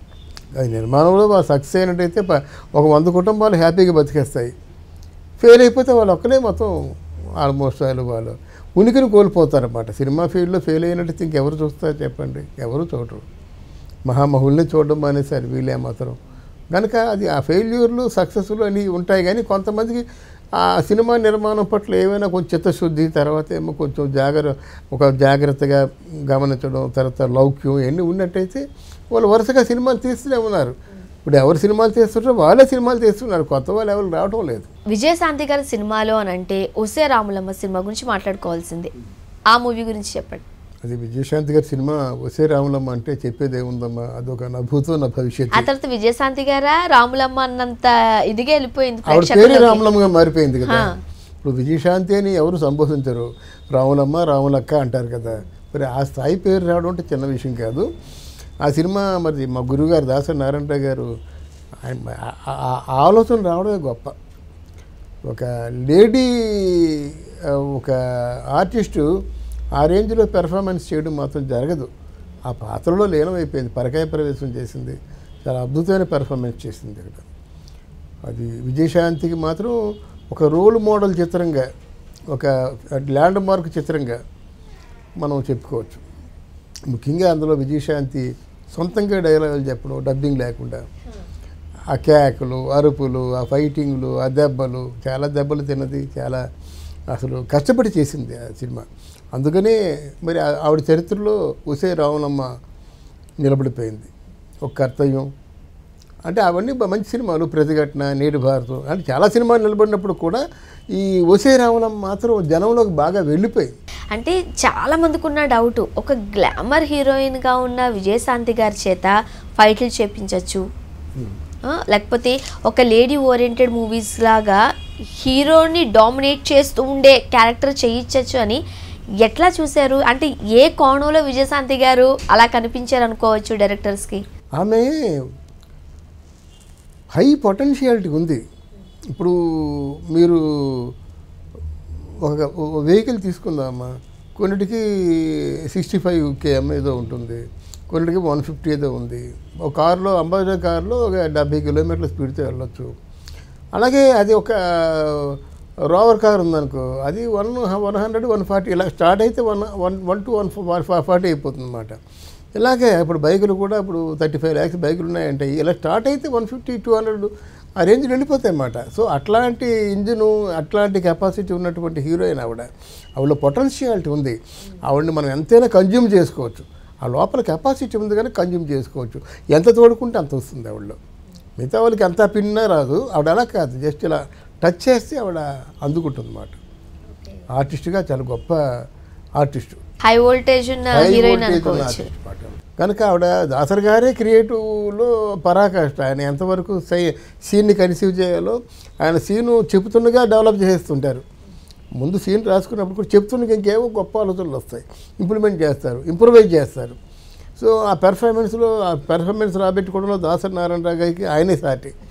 అది నిర్మాణంలో వాళ్ళు సక్సెస్ అయినట్టయితే ప- ఒక వంద కుటుంబాలు హ్యాపీగా బతికేస్తాయి ఫెయిల్ అయిపోతే వాళ్ళు ఒక్కనే మొత్తం ఆల్మోస్ట్ వాళ్ళు వాళ్ళు ఉనికిని కోల్పోతారన్నమాట సినిమా ఫీల్డ్లో ఫెయిల్ అయినట్టయితే ఇంకెవరు చూస్తారు చెప్పండి ఎవరు చూడరు మహామహుల్ని చూడడం మానేశారు వీళ్ళే మాత్రం కనుక అది ఆ ఫెయిల్యూర్లు సక్సెస్లు అని ఉంటాయి కానీ కొంతమందికి ఆ సినిమా నిర్మాణం పట్ల ఏమైనా కొంచెం చిత్తశుద్ధి తర్వాత ఏమో కొంచెం జాగ్ర ఒక జాగ్రత్తగా గమనించడం తర్వాత లౌక్యం ఇవన్నీ ఉన్నట్టయితే వాళ్ళు వరుసగా సినిమాలు తీస్తూనే ఉన్నారు ఇప్పుడు ఎవరు సినిమాలు తీస్తుంటారో వాళ్ళే సినిమాలు తీస్తున్నారు కొత్త వాళ్ళు ఎవరు రావడం లేదు విజయశాంతి గారి సినిమాలో అని అంటే ఉసే రాములమ్మ సినిమా గురించి మాట్లాడుకోవాల్సిందే ఆ మూవీ గురించి చెప్పండి అది విజయశాంతి గారి సినిమా వసే రాములమ్మ అంటే చెప్పేది ఏముందమ్మా అదొక నా భూతో నా భవిష్యత్తు ఆ తర్వాత విజయశాంతి గారా రాములమ్మ అన్నంత ఇదిగా వెళ్ళిపోయింది ఆవిడ పేరు ప్రేక్షకులకి. రాములమ్మగా మారిపోయింది కదా ఆ. ఇప్పుడు విజయశాంతి అని ఎవరు సంబోధించరు రాములమ్మ రాములక్క అంటారు కదా మరి ఆ స్థాయి పేరు రావడం అంటే చిన్న విషయం కాదు ఆ సినిమా మరి మా గురువుగారు దాసరి నారాయణ గారు ఆయన ఆ- ఆ- ఆ ఆలోచన రావడమే గొప్ప ఒక లేడీ ఆ, ఒక ఆర్టిస్టు ఆ రేంజ్లో పెర్ఫార్మెన్స్ చేయడం మాత్రం జరగదు ఆ పాత్రలో లీనమైపోయింది పరకాయ ప్రవేశం చేసింది చాలా అద్భుతమైన పెర్ఫార్మెన్స్ చేసింది అక్కడ అది విజయశాంతికి మాత్రం ఒక రోల్ మోడల్ చిత్రంగా ఒక ల్యాండ్ మార్క్ చిత్రంగా మనం చెప్పుకోవచ్చు ముఖ్యంగా అందులో విజయశాంతి సొంతంగా డైలాగులు చెప్పడం డబ్బింగ్ లేకుండా ఆ కేకలు అరుపులు ఆ ఫైటింగ్లు ఆ దెబ్బలు చాలా దెబ్బలు తిన్నది చాలా అసలు కష్టపడి చేసింది ఆ సినిమా అందుకనే మరి ఆ- ఆవిడ చరిత్రలో ఉసే రావులమ్మ నిలబడిపోయింది ఒక కర్తవ్యం అంటే అవన్నీ బ- మంచి సినిమాలు ప్రతిఘటన నేటి భారతం అంటే చాలా సినిమాలు నిలబడినప్పుడు కూడా ఈ ఒసే రావణం మాత్రం జనంలోకి బాగా వెళ్ళిపోయింది అంటే చాలా మందికి ఉన్న డౌట్ ఒక గ్లామర్ హీరోయిన్ గా ఉన్న విజయశాంతి గారి చేత ఫైట్లు చేపించవచ్చు లేకపోతే ఒక లేడీ ఓరియంటెడ్ మూవీస్ లాగా హీరోని డామినేట్ చేస్తూ ఉండే క్యారెక్టర్ చేయించవచ్చు అని ఎట్లా చూశారు అంటే ఏ కోణంలో విజయశాంతి గారు అలా కనిపించారు అనుకోవచ్చు డైరెక్టర్స్కి ఆమె హై పొటెన్షియాలిటీ ఉంది ఇప్పుడు మీరు ఒక వెహికల్ తీసుకుందామా కొన్నిటికి సిక్స్టీ ఫైవ్ కేఎం ఏదో ఉంటుంది కొన్నిటికి వన్ ఫిఫ్టీ ఏదో ఉంది ఒక కారులో అంబాసిడర్ కారులో ఒక డెబ్బై కిలోమీటర్ల స్పీడ్తో వెళ్ళొచ్చు అలాగే అది ఒక రోవర్ కార్ ఉందనుకో అది one one hundred one forty ఇలా స్టార్ట్ అయితే one one one to one forty అయిపోతుంది అనమాట ఇలాగే ఇప్పుడు బైకులు కూడా ఇప్పుడు థర్టీ ఫైవ్ ల్యాక్స్ బైకులు ఉన్నాయంటే ఇలా స్టార్ట్ అయితే వన్ ఫిఫ్టీ టూ హండ్రెడ్ ఆ రేంజ్లో వెళ్ళిపోతాయి అన్నమాట సో అట్లాంటి ఇంజిను అట్లాంటి కెపాసిటీ ఉన్నటువంటి హీరోయిన్ ఆవిడ ఆవిడ పొటెన్షియాలిటీ ఉంది ఆవిడని మనం ఎంతైనా కన్జ్యూమ్ చేసుకోవచ్చు ఆ లోపల కెపాసిటీ ఉంది కానీ కన్జ్యూమ్ చేసుకోవచ్చు ఎంత తోడుకుంటే అంత వస్తుంది ఆవిడలో మిగతా వాళ్ళకి అంతా పిన్నా రాదు ఆవిడ అలా కాదు జస్ట్ ఇలా టచ్ చేస్తే ఆవిడ అందుకుంటుంది అన్నమాట ఆర్టిస్ట్గా చాలా గొప్ప ఆర్టిస్టు హై వోల్టేజ్ ఉన్న హై హీరోయిన్ వోల్టేజ్ ఉన్న అనుకోవచ్చు ఆర్టిస్ట్ మాట. కనుక ఆవిడ దాసర్ గారే క్రియేటివ్లో పరాకాష్ట ఆయన ఎంతవరకు సై సీన్ని కన్సీవ్ చేయాలో ఆయన సీను చెబుతుండగా డెవలప్ చేస్తుంటారు ముందు సీన్ రాసుకున్నప్పుడు కూడా చెప్తుండగా ఇంకేవో గొప్ప ఆలోచనలు వస్తాయి ఇంప్లిమెంట్ చేస్తారు ఇంప్రూవైజ్ చేస్తారు సో ఆ పెర్ఫార్మెన్స్లో ఆ పెర్ఫార్మెన్స్ రాబెట్టుకోవడంలో దాసరి నారాయణరావు గారికి ఆయనే సాటి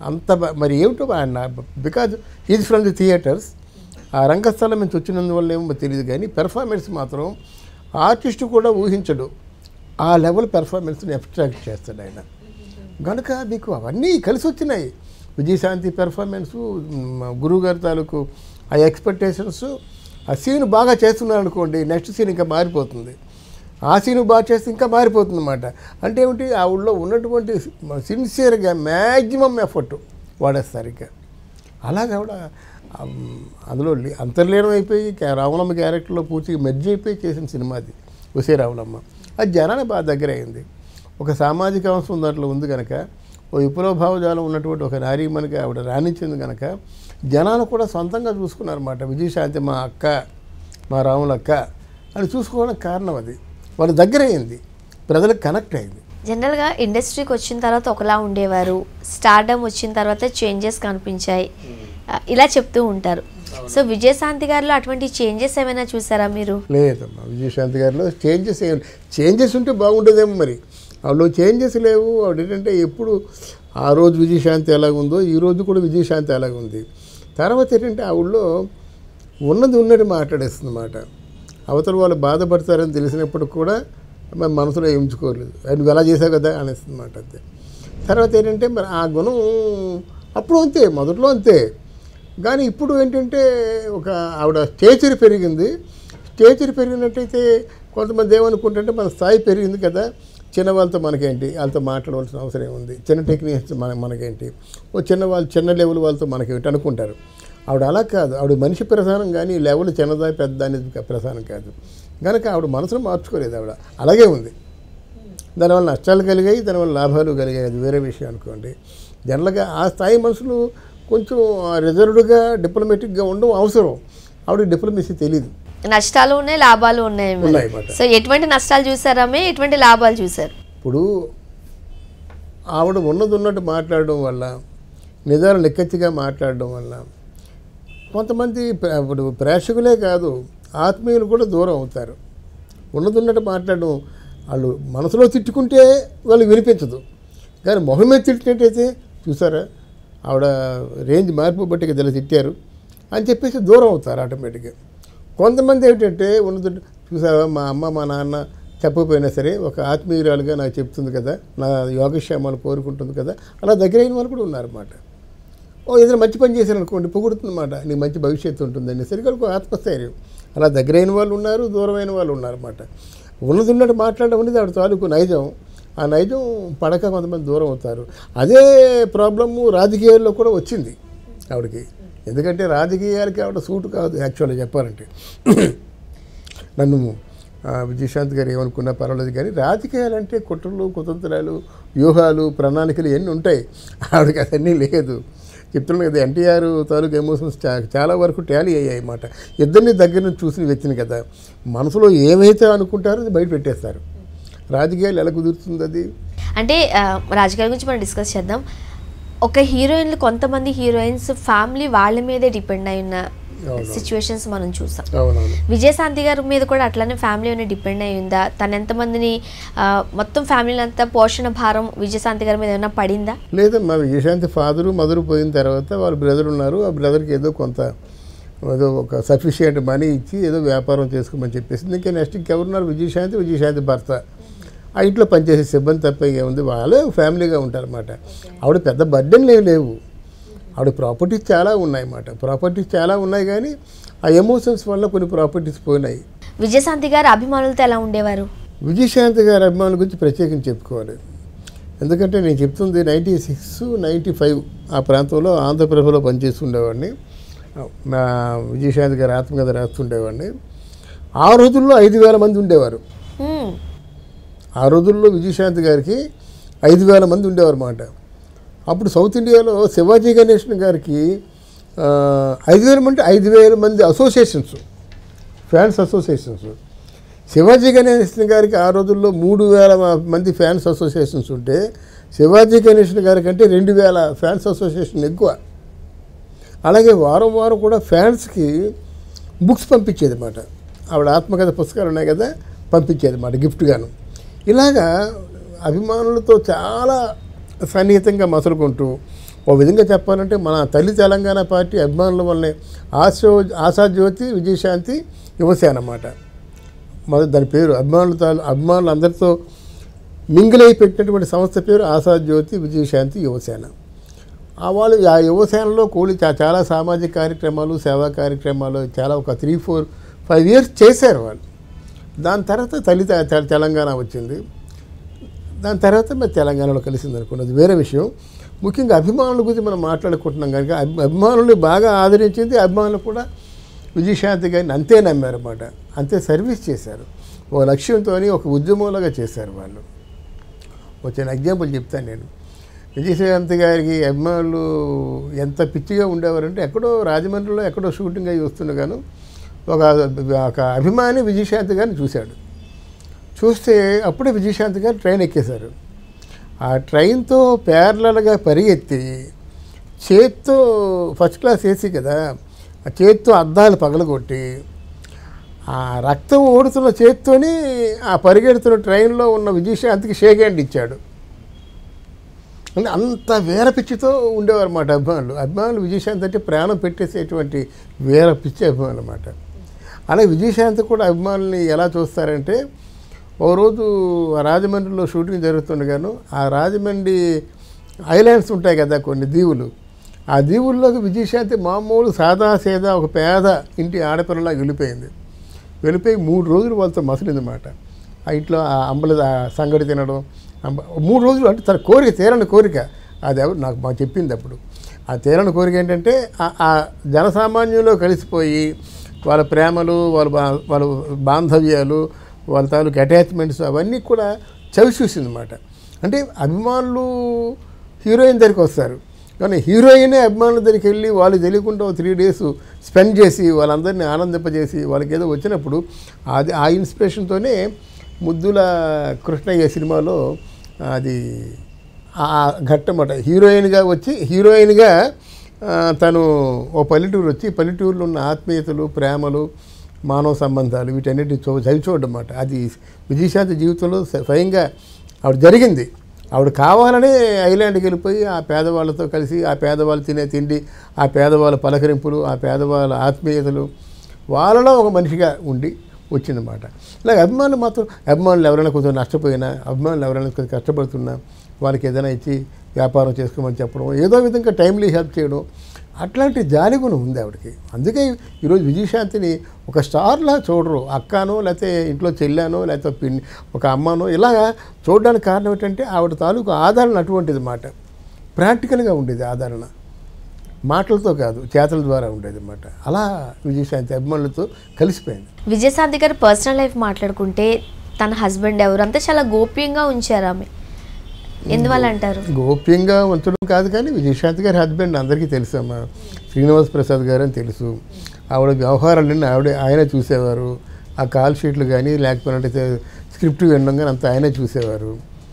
అంత బ- మరి ఏమిటో because is from the theatres ఆ రంగస్థలం నుంచి వచ్చినందువల్ల ఏమో తెలియదు కానీ పెర్ఫార్మెన్స్ మాత్రం ఆర్టిస్ట్ కూడా ఊహించడు ఆ లెవెల్ పెర్ఫార్మెన్స్ని అబ్స్ట్రాక్ట్ చేస్తాడు ఆయన కనుక మీకు అవన్నీ కలిసి వచ్చినాయి విజయశాంతి పెర్ఫార్మెన్సు గురువుగారి తాలూకు ఆ ఎక్స్పెక్టేషన్స్ ఆ సీన్ బాగా చేస్తున్నారు అనుకోండి నెక్స్ట్ సీన్ ఇంకా మారిపోతుంది ఆ సీన్ బాగా చేస్తే ఇంకా మారిపోతుంది అనమాట అంటే ఏమిటి ఆ ఊళ్ళో ఉన్నటువంటి సిన్సియర్గా మ్యాక్సిమం ఎఫర్ట్ వాడేస్తారు ఇంకా అలాగే కూడా ఆమ్, అందులో లి- అంతర్లీనం అయిపోయి క్యా- రావులమ్మ క్యారెక్టర్లో పూర్తిగా మెర్జ్ అయిపోయి చేసిన సినిమా అది ఉసే రావులమ్మ అది జనానికి బాగా దగ్గర అయింది ఒక సామాజిక అంశం దాంట్లో ఉంది కనుక ఓ విప్లవ భావజాలం ఉన్నటువంటి ఒక నారీమణికి ఆవిడ రాణించింది కనుక జనాలు కూడా సొంతంగా చూసుకున్నారన్నమాట విజయశాంతి మా అక్క మా రాములక్క అని చూసుకోవడానికి కారణం అది వాళ్ళ దగ్గర అయింది ప్రజలకు కనెక్ట్ అయింది జనరల్గా ఇండస్ట్రీకి వచ్చిన తర్వాత ఒకలా ఉండేవారు స్టార్డమ్ వచ్చిన తర్వాత చేంజెస్ కనిపించాయి ఆ, ఇలా చెప్తూ ఉంటారు సో విజయశాంతి గారిలో అటువంటి చేంజెస్ ఏమైనా చూసారా మీరు లేదమ్మా విజయశాంతి గారిలో చేంజెస్ ఏం చేంజెస్ ఉంటే బాగుండేదేమో మరి ఆవిడలో చేంజెస్ లేవు ఆవిడ ఏంటంటే ఎప్పుడు ఆ రోజు విజయశాంతి ఎలాగుందో ఈ రోజు కూడా విజయశాంతి అలాగుంది తర్వాత ఏంటంటే ఆవిడలో ఉన్నది ఉన్నట్టు మాట్లాడేస్తుంది అన్నమాట అవతల వాళ్ళు బాధపడతారని తెలిసినప్పుడు కూడా మరి మనసులో ఉంచుకోలేదు "అది నువ్వు ఎలా చేసావు కదా అనేస్తుంది అన్నమాట అంతే తర్వాత ఏంటంటే మరి ఆ గుణం అప్పుడు అంతే మొదట్లో అంతే కానీ ఇప్పుడు ఏంటంటే ఒక ఆవిడ స్టేచర్ పెరిగింది స్టేచర్ పెరిగినట్టయితే కొంతమంది ఏమనుకుంటుంటే మన స్థాయి పెరిగింది కదా చిన్న వాళ్ళతో మనకేంటి వాళ్ళతో మాట్లాడవలసిన అవసరం ఏముంది చిన్న టెక్నీషియన్స్ మన మనకేంటి ఓ చిన్న వాళ్ళు చిన్న లెవెల్ వాళ్ళతో మనకేంటి అనుకుంటారు ఆవిడ అలా కాదు ఆవిడ మనిషి ప్రధానం కానీ లెవెల్ చిన్నదా పెద్ద అనేది ప్రధానం కాదు కనుక ఆవిడ మనసును మార్చుకోలేదు ఆవిడ అలాగే ఉంది దానివల్ల నష్టాలు కలిగాయి దానివల్ల లాభాలు కలిగాయి అది వేరే విషయం అనుకోండి జనరల్గా ఆ స్థాయి మనుషులు కొంచెం రిజర్వ్డ్గా డిప్లొమాటిక్గా ఉండడం అవసరం ఆవిడ డిప్లొమసీ తెలియదు నష్టాలు ఉన్నాయి లాభాలు ఉన్నాయి ఉన్నాయి మాట సో ఎటువంటి నష్టాలు చూసారామే ఎటువంటి లాభాలు చూసారు ఇప్పుడు ఆవిడ ఉన్నది ఉన్నట్టు మాట్లాడడం వల్ల నిజాలు లెక్కెత్తిగా మాట్లాడడం వల్ల కొంతమంది ప్ర- ఇప్పుడు ప్రేక్షకులే కాదు ఆత్మీయులు కూడా దూరం అవుతారు ఉన్నది ఉన్నట్టు మాట్లాడడం వాళ్ళు మనసులో తిట్టుకుంటే వాళ్ళకి వినిపించదు కానీ మొహం మీద తిట్టినట్టయితే చూసారా ఆవిడ రేంజ్ మార్పు బట్టి కదా ఇలా తిట్టారు అని చెప్పేసి దూరం అవుతారు ఆటోమేటిక్గా కొంతమంది ఏంటంటే ఉన్నది చూసావా మా అమ్మ మా నాన్న చెప్పకపోయినా సరే ఒక ఆత్మీయురాలుగా నాకు చెప్తుంది కదా నా యోగక్షేమాలు కోరుకుంటుంది కదా అలా దగ్గరైన వాళ్ళు కూడా ఉన్నారన్నమాట ఓ ఏదైనా మంచి పని చేశారు అనుకోండి పొగుడుతుందన్నమాట నీకు మంచి భవిష్యత్తు ఉంటుందని సరిగ్గా ఒక ఆత్మస్థైర్యం అలా దగ్గరైన వాళ్ళు ఉన్నారు దూరమైన వాళ్ళు ఉన్నారన్నమాట ఉన్నది ఉన్నట్టు మాట్లాడడం అనేది ఆవిడ తాలూకు నైజం ఆ నైజం పడక కొంతమంది దూరం అవుతారు అదే ప్రాబ్లము రాజకీయాల్లో కూడా వచ్చింది ఆవిడకి ఎందుకంటే రాజకీయాలకి ఆవిడ సూటు కాదు యాక్చువల్గా చెప్పాలంటే నన్ను ఆ, విజయశాంతి గారు ఏమనుకున్నా పర్వాలేదు కానీ రాజకీయాలు అంటే కుట్రలు కుతంత్రాలు వ్యూహాలు ప్రణాళికలు ఎన్ని ఉంటాయి ఆవిడకి అవన్నీ లేదు చెప్తున్నాను కదా ఎన్టీఆర్ తాలూకు ఎమోషన్స్ చా- చాలా వరకు టాలీ అయ్యాయి అన్నమాట ఇద్దరిని దగ్గర నుంచి చూసిన వ్యక్తిని కదా మనసులో ఏమైతే అనుకుంటారో అది బయట పెట్టేస్తారు రాజకీయాలు ఎలా కుదురుతుంది అది అంటే ఆ, రాజకీయాల గురించి మనం డిస్కస్ చేద్దాం ఒక హీరోయిన్లు కొంతమంది హీరోయిన్స్ ఫ్యామిలీ వాళ్ళ మీదే డిపెండ్ అయి ఉన్న అవును. సిచ్యువేషన్స్ మనం చూసాం అవునవును విజయశాంతి గారి మీద కూడా అట్లానే ఫ్యామిలీ అనేది డిపెండ్ అయి ఉందా తను ఎంతమందిని ఆ, మొత్తం ఫ్యామిలీ అంతా పోషణ భారం విజయశాంతి గారి మీద ఏమైనా పడిందా లేదమ్మా విజయశాంతి ఫాదరు మదరు పోయిన తర్వాత వాళ్ళ బ్రదర్ ఉన్నారు ఆ బ్రదర్కి ఏదో కొంత ఏదో ఒక సఫిషియంట్ మనీ ఇచ్చి ఏదో వ్యాపారం చేసుకోమని చెప్పేసి ఇంకా నెక్స్ట్ ఇంకెవరున్నారు విజయశాంతి విజయశాంతి భర్త ఆ ఇంట్లో పనిచేసే సిబ్బంది తప్ప ఏముంది వాళ్ళే ఫ్యామిలీగా ఉంటారన్నమాట ఆవిడ పెద్ద బర్డెన్లు ఏమి లేవు ఆవిడ ప్రాపర్టీస్ చాలా ఉన్నాయి అన్నమాట ప్రాపర్టీస్ చాలా ఉన్నాయి కానీ ఆ ఎమోషన్స్ వల్ల కొన్ని ప్రాపర్టీస్ పోయినాయి విజయశాంతి గారు అభిమానులతో ఎలా ఉండేవారు విజయశాంతి గారి అభిమానుల గురించి ప్రత్యేకించి చెప్పుకోవాలి ఎందుకంటే నేను చెప్తుంది నైంటీ సిక్స్ నైంటీ ఫైవ్ ఆ ప్రాంతంలో ఆంధ్రప్రభలో పనిచేస్తుండేవాడిని నా విజయశాంతి గారి ఆత్మకథ రాస్తుండేవాడిని ఆ రోజుల్లో ఐదు వేల మంది ఉండేవారు హ్మ్. ఆ రోజుల్లో విజయశాంతి గారికి ఐదు వేల మంది ఉండేవారు అన్నమాట అప్పుడు సౌత్ ఇండియాలో శివాజీ గణేషన్ గారికి ఆ, ఐదు వేల మంది ఐదు వేల మంది associations fans associations Sivaji Ganesan గారికి ఆ రోజుల్లో మూడు వేల మంది ఫ్యాన్స్ అసోసియేషన్స్ ఉంటే శివాజీ గణేషన్ గారి కంటే రెండు వేల ఫ్యాన్స్ అసోసియేషన్ ఎక్కువ అలాగే వారం వారం కూడా ఫ్యాన్స్కి బుక్స్ పంపించేది అన్నమాట ఆవిడ ఆత్మకథ పుస్తకాలు ఉన్నాయి కదా పంపించేది అన్నమాట గిఫ్ట్గాను ఇలాగా అభిమానులతో చాలా సన్నిహితంగా మసలుకుంటూ ఓ విధంగా చెప్పాలంటే మన తల్లి తెలంగాణ పార్టీ అభిమానుల వల్లనే ఆశో ఆశాజ్యోతి విజయశాంతి యువసేన అన్నమాట మొదటి దాని పేరు అభిమానుల తాలూ అభిమానులు అందరితో మింగిలై పెట్టినటువంటి సంస్థ పేరు ఆశాజ్యోతి విజయశాంతి యువసేన ఆ వాళ్ళు ఆ యువసేనలో కూలి చా- చాలా సామాజిక కార్యక్రమాలు సేవా కార్యక్రమాలు చాలా ఒక త్రీ ఫోర్ ఫైవ్ ఇయర్స్ చేశారు వాళ్ళు దాని తర్వాత తల్లి తె- తె- తెలంగాణ వచ్చింది దాని తర్వాత మరి తెలంగాణలో కలిసింది అనుకున్నది వేరే విషయం ముఖ్యంగా అభిమానుల గురించి మనం మాట్లాడుకుంటున్నాం కనుక అభి- అభిమానుల్ని బాగా ఆదరించింది అభిమానులు కూడా విజయశాంతి గారిని అంతే నమ్మారన్నమాట అంతే సర్వీస్ చేశారు ఒక లక్ష్యంతో ఒక ఉద్యమంలాగా చేశారు వాళ్ళు వచ్చిన ఎగ్జాంపుల్ చెప్తాను నేను విజయశాంతి గారికి అభిమానులు ఎంత పిచ్చిగా ఉండేవారంటే ఎక్కడో రాజమండ్రిలో ఎక్కడో షూటింగ్ అయ్యి వస్తుండగాను ఒక ఒక అభిమాని విజయశాంతి గారిని చూశాడు చూస్తే అప్పుడే విజయశాంతి గారు ట్రైన్ ఎక్కేశారు ఆ ట్రైన్తో ప్యారలల్గా పరిగెత్తి చేత్తో ఫస్ట్ క్లాస్ ఏసీ కదా ఆ చేత్తో అద్దాలు పగలగొట్టి ఆ రక్తం ఓడుతున్న చేత్తోని ఆ పరిగెడుతున్న ట్రైన్లో ఉన్న విజయశాంతికి షేక్ హ్యాండ్ ఇచ్చాడు అంటే అంత వేర పిచ్చితో ఉండేవారు అన్నమాట అభిమానులు అభిమానులు విజయశాంతి అంటే ప్రాణం పెట్టేసేటువంటి వేర పిచ్చి అభిమానులు అన్నమాట అలాగే విజయశాంతి కూడా అభిమానుల్ని ఎలా చూస్తారంటే ఓ రోజు ఆ రాజమండ్రిలో షూటింగ్ జరుగుతుండగాను ఆ రాజమండ్రి ఐలాండ్స్ ఉంటాయి కదా కొన్ని దీవులు ఆ దీవుల్లోకి విజయశాంతి మామూలు సాదా సేదా ఒక పేద ఇంటి ఆడపిల్లలా వెళ్ళిపోయింది వెళ్ళిపోయి మూడు రోజులు వాళ్ళతో మసలిందన్నమాట ఆ ఇంట్లో ఆ అంబల ఆ సంగటి తినడం అంబ మూడు రోజులు అంటే తన కోరిక తీరని కోరిక అది ఎవరు నాకు మాకు చెప్పింది అప్పుడు ఆ తీరని కోరిక ఏంటంటే ఆ- ఆ జనసామాన్యంలో కలిసిపోయి వాళ్ళ ప్రేమలు వాళ్ళ బా వాళ్ళ బాంధవ్యాలు వాళ్ళ తాలూకు అటాచ్మెంట్స్ అవన్నీ కూడా చవి చూసిందన్నమాట అంటే అభిమానులు హీరోయిన్ దగ్గరికి వస్తారు కానీ హీరోయినే అభిమానుల దగ్గరికి వెళ్ళి వాళ్ళు తెలియకుండా త్రీ డేస్ స్పెండ్ చేసి వాళ్ళందరినీ ఆనందింపజేసి వాళ్ళకి ఏదో వచ్చినప్పుడు అది ఆ ఇన్స్పిరేషన్తోనే ముద్దుల కృష్ణయ్య సినిమాలో అది ఆ ఘట్టమాట హీరోయిన్గా వచ్చి హీరోయిన్గా ఆ, తను ఓ పల్లెటూరు వచ్చి పల్లెటూరులో ఉన్న ఆత్మీయతలు ప్రేమలు మానవ సంబంధాలు వీటన్నిటిని చూ చవి చూడమాట అది విజయశాంతి జీవితంలో స్వ- స్వయంగా ఆవిడ జరిగింది ఆవిడ కావాలనే ఐలాండ్కి వెళ్ళిపోయి ఆ పేదవాళ్ళతో కలిసి ఆ పేదవాళ్ళు తినే తిండి ఆ పేదవాళ్ళ పలకరింపులు ఆ పేదవాళ్ళ ఆత్మీయతలు వాళ్ళలో ఒక మనిషిగా ఉండి వచ్చిందన్నమాట ఇలాగ అభిమానులు మాత్రం అభిమానులు ఎవరైనా కొంచెం నష్టపోయినా అభిమానులు ఎవరైనా కొంచెం కష్టపడుతున్నా వాళ్ళకి ఏదైనా ఇచ్చి వ్యాపారం చేసుకోమని చెప్పడం ఏదో విధంగా టైమ్లీ హెల్ప్ చేయడం అట్లాంటి జాలి గుణం ఉంది ఆవిడకి అందుకే ఈరోజు విజయశాంతిని ఒక స్టార్లా చూడరు అక్కనో లేకపోతే ఇంట్లో చెల్లానో లేకపోతే పిన్ని ఒక అమ్మనో ఇలాగా చూడడానికి కారణం ఏంటంటే ఆవిడ తాలూకు ఆదరణ అటువంటిది మాట ప్రాక్టికల్గా ఉండేది ఆదరణ మాటలతో కాదు చేతల ద్వారా ఉండేది అన్నమాట అలా విజయశాంతి అభిమానులతో కలిసిపోయింది విజయశాంతి గారి పర్సనల్ లైఫ్ మాట్లాడుకుంటే తన హస్బెండ్ ఎవరు అంతా చాలా గోప్యంగా ఉంచారు ఆమె ఎందువల్ల అంటారు గోప్యంగా ఉంచడం కాదు కానీ విజయశాంతి గారి హస్బెండ్ అందరికీ తెలుసు అమ్మా శ్రీనివాస్ ప్రసాద్ గారు అని తెలుసు ఆవిడ వ్యవహారాలన్నీ ఆవిడ ఆయనే చూసేవారు ఆ కాల్ షీట్లు కానీ లేకపోతే స్క్రిప్ట్ వినడం కానీ అంతా ఆయనే చూసేవారు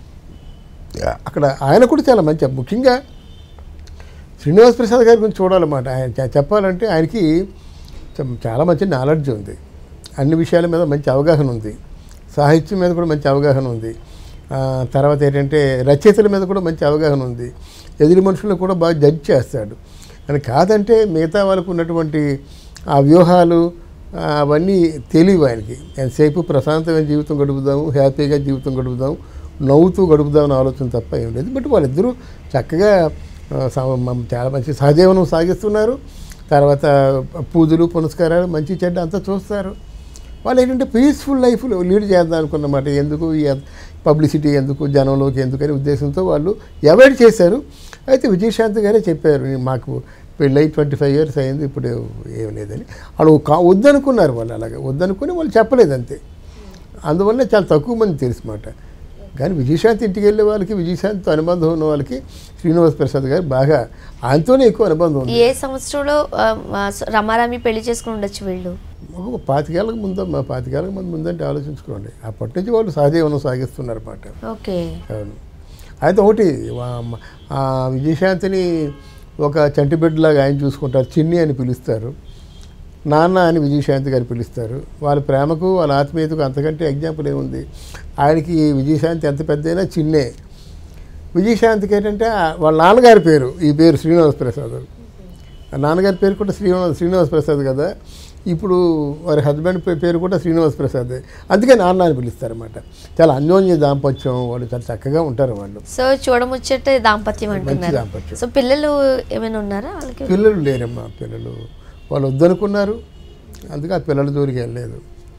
అక్కడ ఆయన కూడా చాలా మంచి ముఖ్యంగా శ్రీనివాస్ ప్రసాద్ గారి గురించి చూడాలన్నమాట ఆయన చె- చెప్పాలంటే ఆయనకి చ- చాలా మంచి నాలెడ్జ్ ఉంది అన్ని విషయాల మీద మంచి అవగాహన ఉంది సాహిత్యం మీద కూడా మంచి అవగాహన ఉంది ఆ, తర్వాత ఏంటంటే రచయితల మీద కూడా మంచి అవగాహన ఉంది ఎదురు మనుషులను కూడా బాగా జడ్జ్ చేస్తాడు అని కాదంటే మిగతా వాళ్ళకు ఉన్నటువంటి ఆ వ్యూహాలు ఆ, అవన్నీ తెలియవు ఆయనకి ఎంతసేపు ప్రశాంతమైన జీవితం గడుపుదాము హ్యాపీగా జీవితం గడుపుదాం నవ్వుతూ గడుపుదామని ఆలోచన తప్ప ఏం లేదు బట్ వాళ్ళిద్దరూ చక్కగా ఆ, స- మ- చాలా మంచి సహజీవనం సాగిస్తున్నారు తర్వాత పూజలు పునస్కారాలు మంచి చెడ్డ అంతా చూస్తారు వాళ్ళు ఏంటంటే పీస్ఫుల్ లైఫ్ లీడ్ చేద్దాం అనుకున్నమాట ఎందుకు ఈ పబ్లిసిటీ ఎందుకు జనంలోకి ఎందుకని ఉద్దేశంతో వాళ్ళు అవాయిడ్ చేశారు అయితే విజయశాంతి గారే చెప్పారు మాకు పెళ్ళై ట్వంటీ ఫైవ్ ఇయర్స్ అయింది ఇప్పుడు ఏం లేదని వాళ్ళు కా వద్దనుకున్నారు వాళ్ళు అలాగే వద్దనుకుని వాళ్ళు చెప్పలేదు అంతే అందువల్ల చాలా తక్కువ మంది తెలుసు మాట కానీ విజయశాంతి ఇంటికి వెళ్ళే వాళ్ళకి విజయశాంతితో అనుబంధం ఉన్న వాళ్ళకి శ్రీనివాస్ ప్రసాద్ గారు బాగా ఆయనతోనే ఎక్కువ అనుబంధం ఉంది ఏ సంవత్సరంలో ఆ, ఆ, రమారామి పెళ్లి చేసుకుని ఉండొచ్చు వీళ్ళు ఒక పాతికేళ్ళకి ముందు మా పాతికేళ్ళకి ముందు ముందంటే ఆలోచించుకోండి అప్పటి నుంచి వాళ్ళు సహజీవనం సాగిస్తున్నారు అన్నమాట ఓకే అవును అయితే ఒకటి వా- ఆ విజయశాంతిని ఒక చంటి బిడ్డలాగా ఆయన చూసుకుంటారు చిన్ని అని పిలుస్తారు నాన్న అని విజయశాంతి గారు పిలుస్తారు వాళ్ళ ప్రేమకు వాళ్ళ ఆత్మీయతకు అంతకంటే ఎగ్జాంపుల్ ఏముంది ఆయనకి విజయశాంతి ఎంత పెద్దయినా చిన్నే విజయశాంతికి ఏంటంటే ఆ- వాళ్ళ నాన్నగారి పేరు ఈ పేరు శ్రీనివాస ప్రసాద్ ఆ నాన్నగారి పేరు కూడా శ్రీనివాస శ్రీనివాస ప్రసాద్ కదా ఇప్పుడు వారి హస్బెండ్ పే- పేరు కూడా శ్రీనివాస ప్రసాద్ అందుకే నాన్న అని పిలుస్తారన్నమాట చాలా అన్యోన్య దాంపత్యం వాళ్ళు చాలా చక్కగా ఉంటారు వాళ్ళు సో చూడముచ్చట దాంపత్యం మంచి అంటున్నారు దాంపత్యం సో పిల్లలు ఏమైనా ఉన్నారా వాళ్ళకి పిల్లలు లేరమ్మా పిల్లలు వాళ్ళు వద్దనుకున్నారు అందుకే ఆ పిల్లల జోలికి వెళ్ళలేదు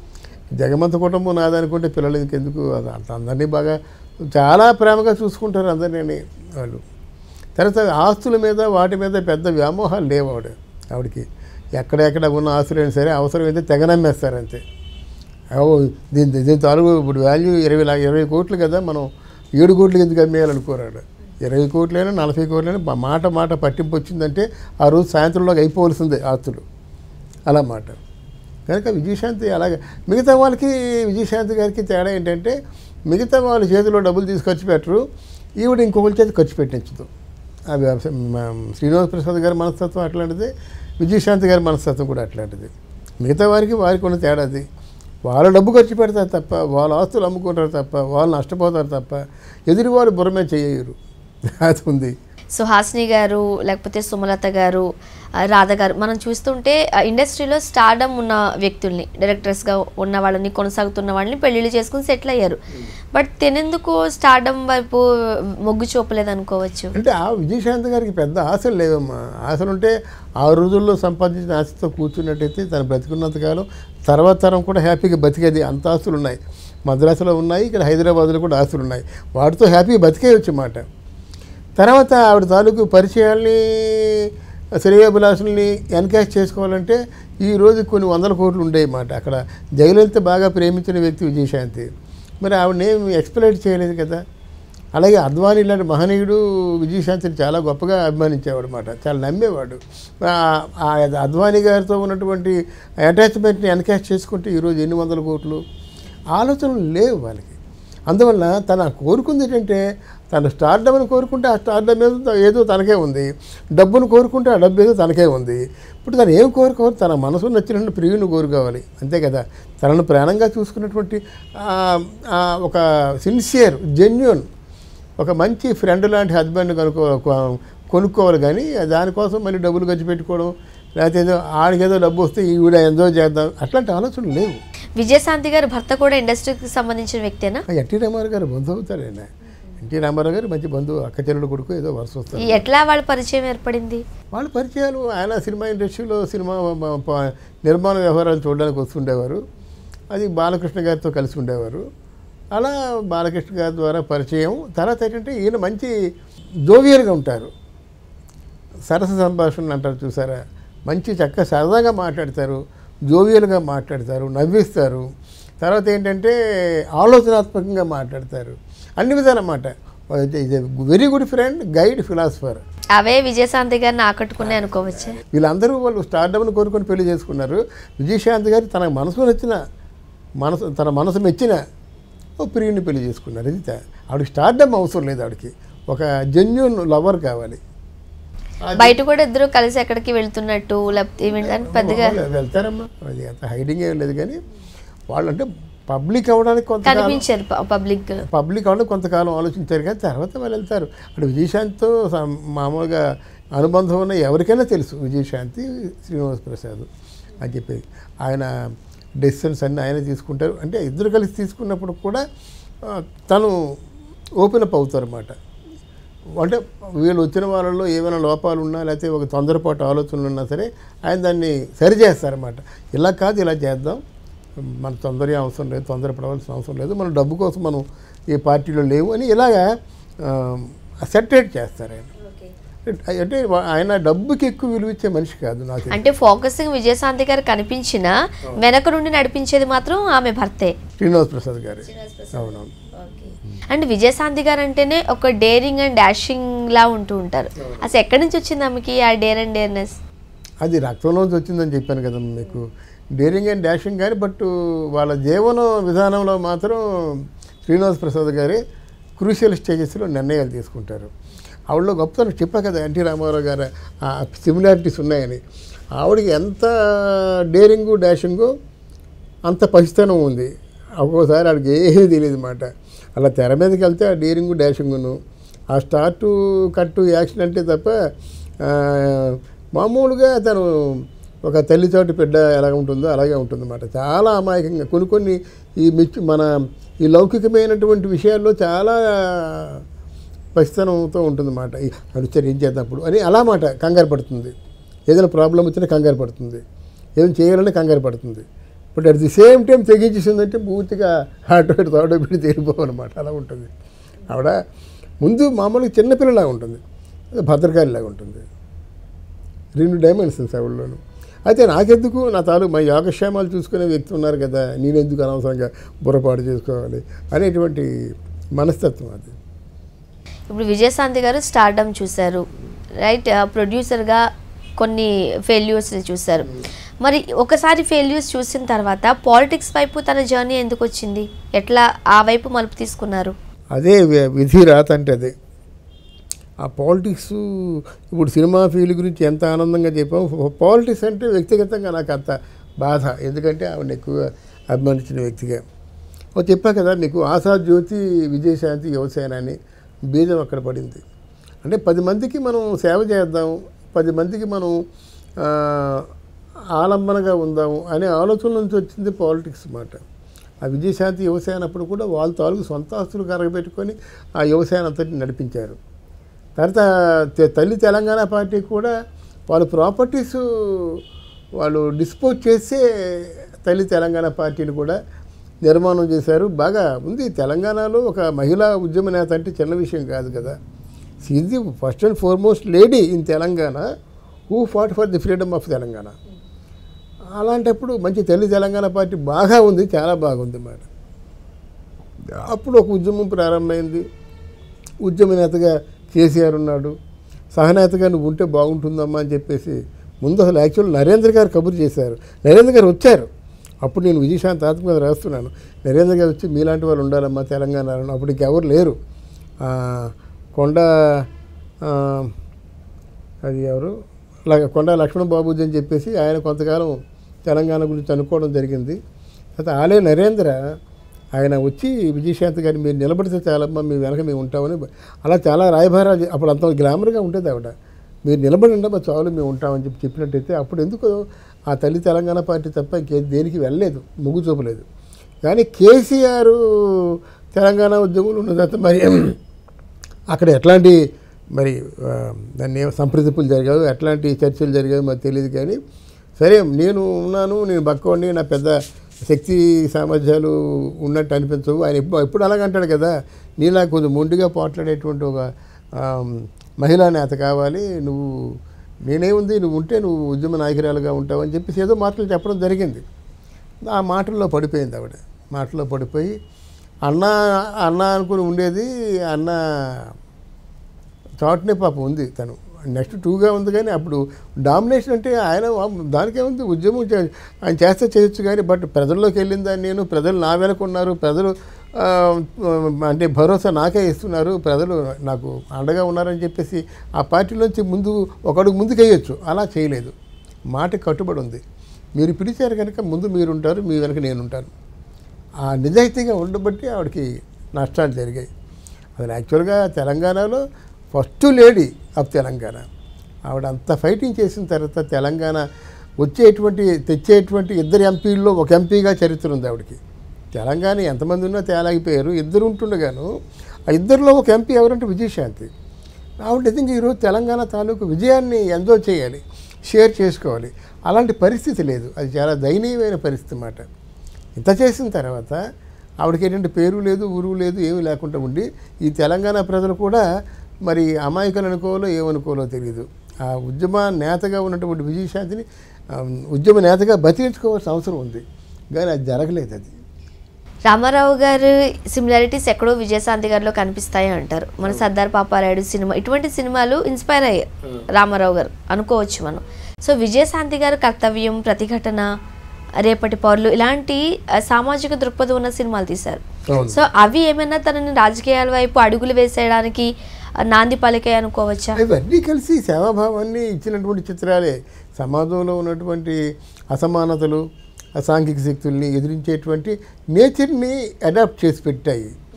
జగమంత కుటుంబం నాదనుకుంటే పిల్లలు ఇంకెందుకు అది అంత అందరినీ బాగా చాలా ప్రేమగా చూసుకుంటారు అందరినీ వాళ్ళు తర్వాత ఆస్తుల మీద వాటి మీద పెద్ద వ్యామోహాలు లేవు ఆవిడ ఆవిడకి ఎక్కడెక్కడ ఉన్న ఆస్తులైనా సరే అవసరమైతే తెగనమ్మేస్తారు అంతే ఓ దీని దీని తాలూకు ఇప్పుడు వాల్యూ ఇరవై లా ఇరవై కోట్లు కదా మనం ఏడు కోట్లు ఎందుకు అమ్మేయాలనుకోరాడు ఇరవై కోట్లైనా నలభై కోట్లైనా మా మాట మాట పట్టింపు వచ్చిందంటే ఆ రోజు సాయంత్రంలోకి అయిపోవలసిందే ఆస్తులు అలా మాట కనుక విజయశాంతి అలాగే మిగతా వాళ్ళకి విజయశాంతి గారికి తేడా ఏంటంటే మిగతా వాళ్ళ చేతిలో డబ్బులు తీసి ఖర్చు పెట్టరు ఈవిడ ఇంకొకరి చేతి ఖర్చు పెట్టించదు ఆ వ్యవసాయం మా శ్రీనివాస ప్రసాద్ గారి మనస్తత్వం అట్లాంటిది విజయశాంతి గారి మనస్తత్వం కూడా అట్లాంటిది మిగతా వారికి వారికి ఉన్న తేడా అది వాళ్ళ డబ్బు ఖర్చు పెడతారు తప్ప వాళ్ళ ఆస్తులు అమ్ముకుంటారు తప్ప వాళ్ళు నష్టపోతారు తప్ప ఎదురు వాళ్ళు బుర్రమే చేయరు అది ఉంది సుహాసిని గారు లేకపోతే సుమలత గారు ఆ, రాధ గారు మనం చూస్తుంటే ఆ, ఇండస్ట్రీలో స్టార్డమ్ ఉన్న వ్యక్తుల్ని డైరెక్టర్స్గా ఉన్న వాళ్ళని కొనసాగుతున్న వాళ్ళని పెళ్ళిళ్ళు చేసుకుని సెటిల్ అయ్యారు బట్ తినేందుకు స్టార్డమ్ వైపు మొగ్గు చూపలేదు అనుకోవచ్చు అంటే ఆ విజయశాంతి గారికి పెద్ద ఆశలు లేవమ్మా ఆశలు ఉంటే ఆ రోజుల్లో సంపాదించిన ఆశతో కూర్చున్నట్టయితే తను బ్రతికున్నంతకాలం తర్వాత తరం కూడా హ్యాపీగా బతికేది అంత ఆస్తులు ఉన్నాయి మద్రాసులో ఉన్నాయి ఇక్కడ హైదరాబాద్లో కూడా ఆస్తులు ఉన్నాయి వాటితో హ్యాపీగా బతికేయచ్చు మాట తర్వాత ఆవిడ తాలూకు పరిచయాల్ని శ్రేయోభిలాషుల్ని ఎన్కాష్ చేసుకోవాలంటే ఈ రోజు కొన్ని వందల కోట్లు ఉండేవి మాట అక్కడ జయలలిత బాగా ప్రేమించిన వ్యక్తి విజయశాంతి మరి ఆవిడనేం ఎక్స్ప్లెయిట్ చేయలేదు కదా అలాగే అద్వానీ ఇలాంటి మహనీయుడు విజయశాంతిని చాలా గొప్పగా అభిమానించేవాడు అనమాట చాలా నమ్మేవాడు ఆ- ఆ అద్వానీ గారితో ఉన్నటువంటి అటాచ్మెంట్ని ఎన్కాష్ చేసుకుంటే ఈరోజు ఎన్ని వందల కోట్లు ఆలోచనలు లేవు వాళ్ళకి అందువల్ల తన కోరుకుంది ఏంటంటే తను స్టార్డమ్ని కోరుకుంటే ఆ స్టార్డమ్ ఏదో ఏదో తనకే ఉంది డబ్బును కోరుకుంటే ఆ డబ్బు ఏదో తనకే ఉంది ఇప్పుడు తను ఏం కోరుకోవాలి తన మనసు నచ్చినట్టు ప్రియుని కోరుకోవాలి అంతే కదా తనను ప్రాణంగా చూసుకున్నటువంటి ఆ, ఆ, ఒక సిన్సియర్ జెన్యున్ ఒక మంచి ఫ్రెండ్ లాంటి హస్బెండ్ కనుక్కో కొ- కొనుక్కోవాలి కానీ దానికోసం మళ్ళీ డబ్బులు ఖర్చు పెట్టుకోవడం లేకపోతే ఏదో ఆడికేదో డబ్బు వస్తే ఈవిడ ఎంజాయ్ చేద్దాం అట్లాంటి ఆలోచనలు లేవు విజయశాంతి గారి భర్త కూడా ఇండస్ట్రీకి సంబంధించిన వ్యక్తేనా ఆ ఎన్టీ రామారావు గారు బంధువు అవుతారు ఆయన ఎన్టీ రామారావు గారు మంచి బంధువు అక్క చెల్లెలు కొడుకు ఏదో వరుస వస్తారు ఈ ఎట్లా వాళ్ళ పరిచయం ఏర్పడింది వాళ్ళ పరిచయాలు ఆయన సినిమా ఇండస్ట్రీలో సినిమా మ- ప- నిర్మాణ వ్యవహారాలు చూడడానికి వస్తుండేవారు అది బాలకృష్ణ గారితో కలిసి ఉండేవారు అలా బాలకృష్ణ గారి ద్వారా పరిచయం తర్వాత ఏంటంటే ఈయన మంచి జోవియర్గా ఉంటారు సరస సంభాషణలు అంటారు చూసారా మంచి చక్క సరదాగా మాట్లాడతారు జోవియల్గా మాట్లాడతారు నవ్విస్తారు తర్వాత ఏంటంటే ఆలోచనాత్మకంగా మాట్లాడతారు అన్ని విధాలన్నమాట ఇది very good friend guide philosopher అవే విజయశాంతి గారిని ఆకట్టుకునే అనుకోవచ్చు వీళ్ళందరూ వాళ్ళు స్టార్డమ్ని కోరుకొని పెళ్లి చేసుకున్నారు విజయశాంతి గారు తన మనసు నచ్చిన మనసు తన మనసు మెచ్చిన ఓ ప్రియుని పెళ్లి చేసుకున్నారు ఇది తా- ఆవిడకి స్టార్డమ్ అవసరం లేదు ఆవిడకి ఒక జెన్యున్ లవర్ కావాలి బయట కూడా ఇద్దరు కలిసి ఎక్కడికి వెళ్తున్నట్టు లేకపోతే ఈవెంట్ అని పెద్దగా వాళ్ళు వెళ్తారమ్మా అది అంత హైడింగ్ ఏం లేదు కానీ వాళ్ళు అంటే పబ్లిక్ అవ్వడానికి కొంతకాలం కనిపించారు పబ్లిక్ పబ్లిక్ అవ్వడానికి కొంతకాలం ఆలోచించారు కానీ తర్వాత వాళ్ళు వెళ్తారు అంటే విజయశాంతితో స- మామూలుగా అనుబంధం ఉన్న ఎవరికైనా తెలుసు విజయశాంతి శ్రీనివాస ప్రసాద్ అని చెప్పేది ఆయన డెసిషన్స్ అన్నీ ఆయన తీసుకుంటారు అంటే ఇద్దరు కలిసి తీసుకున్నప్పుడు కూడా ఆ, తను ఓపెన్ అప్ అవుతారు అన్నమాట అంటే వీళ్ళు వచ్చిన వాళ్ళలో ఏమైనా లోపాలు ఉన్నా లేకపోతే ఒక తొందరపాటు ఆలోచనలు ఉన్నా సరే ఆయన దాన్ని సరి చేస్తారన్నమాట ఇలా కాదు ఇలా చేద్దాం మన తొందర ఏం అవసరం లేదు తొందరపడవలసిన అవసరం లేదు మన డబ్బు కోసం మనం ఈ పార్టీలో లేవు అని ఇలాగా సెటరేట్ చేస్తారు ఆయన అంటే వా- ఆయన డబ్బుకి ఎక్కువ విలువ ఇచ్చే మనిషి కాదు నాకు తెలిసి. అంటే ఫోకసింగ్ విజయశాంతి గారు కనిపించినా వెనక నుండి నడిపించేది మాత్రం ఆమె భర్తే శ్రీనివాస్ ప్రసాద్ గారు అవునవును అండ్ విజయశాంతి గారు అంటేనే ఒక డేరింగ్ అండ్ డాషింగ్ లా ఉంటూ ఉంటారు అసలు ఎక్కడి నుంచి వచ్చింది ఆమెకి ఆ డేర్ అండ్ డేర్నెస్ అది రక్తంలోంచి వచ్చిందని చెప్పాను కదా మీకు డేరింగ్ అండ్ డాషింగ్ కానీ బట్ వాళ్ళ జీవన విధానంలో మాత్రం శ్రీనివాస్ ప్రసాద్ గారి క్రూషియల్ స్టేజెస్లో నిర్ణయాలు తీసుకుంటారు ఆవిడలో గొప్పతనం చెప్పా కదా ఎన్టీ రామారావు గారు ఆ సిమిలారిటీస్ ఉన్నాయని ఆవిడకి ఎంత డేరింగు డాషింగు అంత పసితనం ఉంది ఒక్కోసారి ఆవిడకి ఏమీ తెలియదు మాట అలా తెర మీదకి వెళ్తే ఆ డేరింగు డాషింగును ఆ స్టార్ట్ కట్టు యాక్షన్ అంటే తప్ప ఆ, మామూలుగా తను ఒక తల్లితోటి బిడ్డ ఎలా ఉంటుందో అలాగే ఉంటుందన్నమాట చాలా అమాయకంగా కొన్ని కొన్ని ఈ మిచ్చు మన ఈ లౌకికమైనటువంటి విషయాల్లో చాలా పసితనంతో ఉంటుందన్నమాట ఈ అనుచరు ఏం చేద్దాం అని అలా మాట కంగారు పడుతుంది ఏదైనా ప్రాబ్లం వచ్చినా కంగారు పడుతుంది ఏం చేయాలని కంగారు పడుతుంది but at the same time తెగించేసిందంటే పూర్తిగా ఆటో ఇటు తాడో పెట్టి తేలిపోవన్నమాట అలా ఉంటుంది ఆవిడ ముందు మామూలుగా చిన్నపిల్లలాగా ఉంటుంది అదే భద్రకాళిలాగా ఉంటుంది రెండు డైమెన్షన్స్ ఆవిడలోను అయితే నాకెందుకు నా తాలూకు మా యోగక్షేమాలు చూసుకునే వ్యక్తి ఉన్నారు కదా నేనెందుకు అనవసరంగా బుర్రపాటు చేసుకోవాలి అనేటువంటి మనస్తత్వం అది ఇప్పుడు విజయశాంతి గారు స్టార్డమ్ చూశారు రైట్ ప్రొడ్యూసర్గా కొన్ని ఫెయిల్యూర్స్ని చూశారు మరి ఒకసారి ఫెయిల్యూర్స్ చూసిన తర్వాత పాలిటిక్స్ వైపు తన జర్నీ ఎందుకు వచ్చింది ఎట్లా ఆ వైపు మలుపు తీసుకున్నారు అదే వి- విధి రాత అంటే అదే ఆ పాలిటిక్స్ ఇప్పుడు సినిమా ఫీల్డ్ గురించి ఎంత ఆనందంగా చెప్పాం పాలిటిక్స్ అంటే వ్యక్తిగతంగా నాకు అంత బాధ ఎందుకంటే ఆవిడ ఎక్కువగా అభిమానించిన వ్యక్తిగా ఓ చెప్పా కదా మీకు ఆశా జ్యోతి విజయశాంతి యువసేన అని బీజం అక్కడ పడింది అంటే పది మందికి మనం సేవ చేద్దాం పది మందికి మనం ఆ, ఆలంబనగా ఉందాము అనే ఆలోచన నుంచి వచ్చింది పాలిటిక్స్ మాట ఆ విజయశాంతి యువసేన అప్పుడు కూడా వాళ్ళ తాలూకు సొంత ఆస్తులు కరగబెట్టుకొని ఆ యువసేన అంతటిని నడిపించారు తర్వాత తె- తల్లి తెలంగాణ పార్టీ కూడా వాళ్ళ ప్రాపర్టీస్ వాళ్ళు డిస్పోజ్ చేసే తల్లి తెలంగాణ పార్టీని కూడా నిర్మాణం చేశారు బాగా ఉంది తెలంగాణలో ఒక మహిళా ఉద్యమ నేత అంటే చిన్న విషయం కాదు కదా she the first and foremost lady in Telangana who fought for the freedom of Telangana అలాంటప్పుడు మంచి తల్లి తెలంగాణ పార్టీ బాగా ఉంది చాలా బాగుంది మాట అప్పుడు ఒక ఉద్యమం ప్రారంభమైంది ఉద్యమ నేతగా కేసీఆర్ ఉన్నాడు సహనేతగా నువ్వు ఉంటే బాగుంటుందమ్మా అని చెప్పేసి ముందు అసలు యాక్చువల్ నరేంద్ర గారు కబురు చేశారు నరేంద్ర గారు వచ్చారు అప్పుడు నేను విజయశాంతి ఆత్మ మీద రాస్తున్నాను నరేంద్ర గారు వచ్చి మీలాంటి వాళ్ళు ఉండాలమ్మా తెలంగాణలో అప్పుడు ఇంకెవరు లేరు ఆ, కొండ ఆ, అది ఎవరు ల- కొండ లక్ష్మణ బాబుజీ అని చెప్పేసి ఆయన కొంతకాలం తెలంగాణ గురించి అనుకోవడం జరిగింది అయితే ఆలే నరేంద్ర ఆయన వచ్చి విజయశాంతి గారిని మీరు నిలబడితే చాలమ్మా మీ వెనక మేము ఉంటామని అలా చాలా రాయభారాలు అప్పుడు అంత గ్లామర్గా ఉంటుంది ఆవిడ మీరు నిలబడండి మా చాలు మేము ఉంటామని చెప్పి చెప్పినట్టయితే అప్పుడు ఎందుకు ఆ తల్లి తెలంగాణ పార్టీ తప్ప ఇంకే దేనికి వెళ్ళలేదు మొగ్గు చూపలేదు కానీ కేసీఆర్ తెలంగాణ ఉద్యమంలో ఉన్న తర్వాత మరి అక్కడ ఎట్లాంటి మరి ఆ, దాన్ని ఏం సంప్రదింపులు జరిగావు ఎట్లాంటి చర్చలు జరిగాయో మాకు తెలియదు కానీ సరే నేను ఉన్నాను నేను బక్కవాడిని నా పెద్ద శక్తి సామర్థ్యాలు ఉన్నట్టు అనిపించవు ఆయన ఎప్పుడు ఎప్పుడు అలాగంటాడు కదా నీలా కొంచెం మొండిగా పోట్లాడేటువంటి ఒక ఆ, మహిళా నేత కావాలి నువ్వు నేనేముంది నువ్వు ఉంటే నువ్వు ఉద్యమ నాయకురాలుగా ఉంటావు అని చెప్పేసి ఏదో మాటలు చెప్పడం జరిగింది ఆ మాటల్లో పడిపోయింది ఆవిడ మాటల్లో పడిపోయి అన్న అన్న అనుకుని ఉండేది అన్న చాట్నే పాపం ఉంది తను నెక్స్ట్ టూగా ఉంది కానీ అప్పుడు డామినేషన్ అంటే ఆయన దానికే ఉంది ఉద్యమం చే- ఆయన చేస్తే చేయొచ్చు కానీ బట్ ప్రజల్లోకి వెళ్ళిన దాన్ని నేను ప్రజలు నా వెనక ఉన్నారు ప్రజలు ఆ, అంటే భరోసా నాకే ఇస్తున్నారు ప్రజలు నాకు అండగా ఉన్నారని చెప్పేసి ఆ పార్టీలోంచి ముందు ఒక అడుగు ముందుకు వేయొచ్చు అలా చేయలేదు మాట కట్టుబడి ఉంది మీరు పిలిచారు కనుక ముందు మీరు ఉంటారు మీ వెనక నేను ఉంటాను ఆ నిజాయితీగా ఉండబట్టి ఆవిడకి నష్టాలు జరిగాయి అసలు యాక్చువల్గా తెలంగాణలో ఫస్ట్ లేడీ ఆఫ్ తెలంగాణ ఆవిడ అంత ఫైటింగ్ చేసిన తర్వాత తెలంగాణ వచ్చేటువంటి తెచ్చేటువంటి ఇద్దరు ఎంపీల్లో ఒక ఎంపీగా చరిత్ర ఉంది ఆవిడకి తెలంగాణ ఎంతమంది ఉన్నా తేలాగిపోయారు ఇద్దరు ఉంటుండగాను ఆ ఇద్దరిలో ఒక ఎంపీ ఎవరంటే విజయశాంతి ఆవిడ నిజంగా ఈరోజు తెలంగాణ తాలూకు విజయాన్ని ఎంజాయ్ చేయాలి షేర్ చేసుకోవాలి అలాంటి పరిస్థితి లేదు అది చాలా దయనీయమైన పరిస్థితి అన్నమాట ఇంత చేసిన తర్వాత ఆవిడకి ఏంటంటే పేరు లేదు ఊరు లేదు ఏమీ లేకుండా ఉండి ఈ తెలంగాణ ప్రజలు కూడా మరి అమాయకులు అనుకోవాలో ఏమనుకోవాలో తెలియదు ఆ ఉద్యమ నేతగా ఉన్నటువంటి విజయశాంతిని ఆ, ఉద్యమ నేతగా బతికించుకోవాల్సిన అవసరం ఉంది కానీ అది జరగలేదు అది రామారావు గారు సిమిలారిటీస్ ఎక్కడో విజయశాంతి గారిలో కనిపిస్తాయి అంటారు మన సర్దార్ పాపారాయుడు సినిమా ఇటువంటి సినిమాలు ఇన్స్పైర్ అయ్యాయి రామారావు గారు అనుకోవచ్చు మనం సో విజయశాంతి గారు కర్తవ్యం ప్రతిఘటన రేపటి పౌరులు ఇలాంటి ఆ, సామాజిక దృక్పథం ఉన్న సినిమాలు తీశారు అవును. సో అవి ఏమైనా తనని రాజకీయాల వైపు అడుగులు వేసేయడానికి ఆ, నాంది పలికాయి అనుకోవచ్చా ఇవన్నీ కలిసి సేవాభావాన్ని ఇచ్చినటువంటి చిత్రాలే సమాజంలో ఉన్నటువంటి అసమానతలు అసాంఘిక శక్తుల్ని ఎదిరించేటువంటి నేచర్ని అడాప్ట్ చేసి పెట్టాయి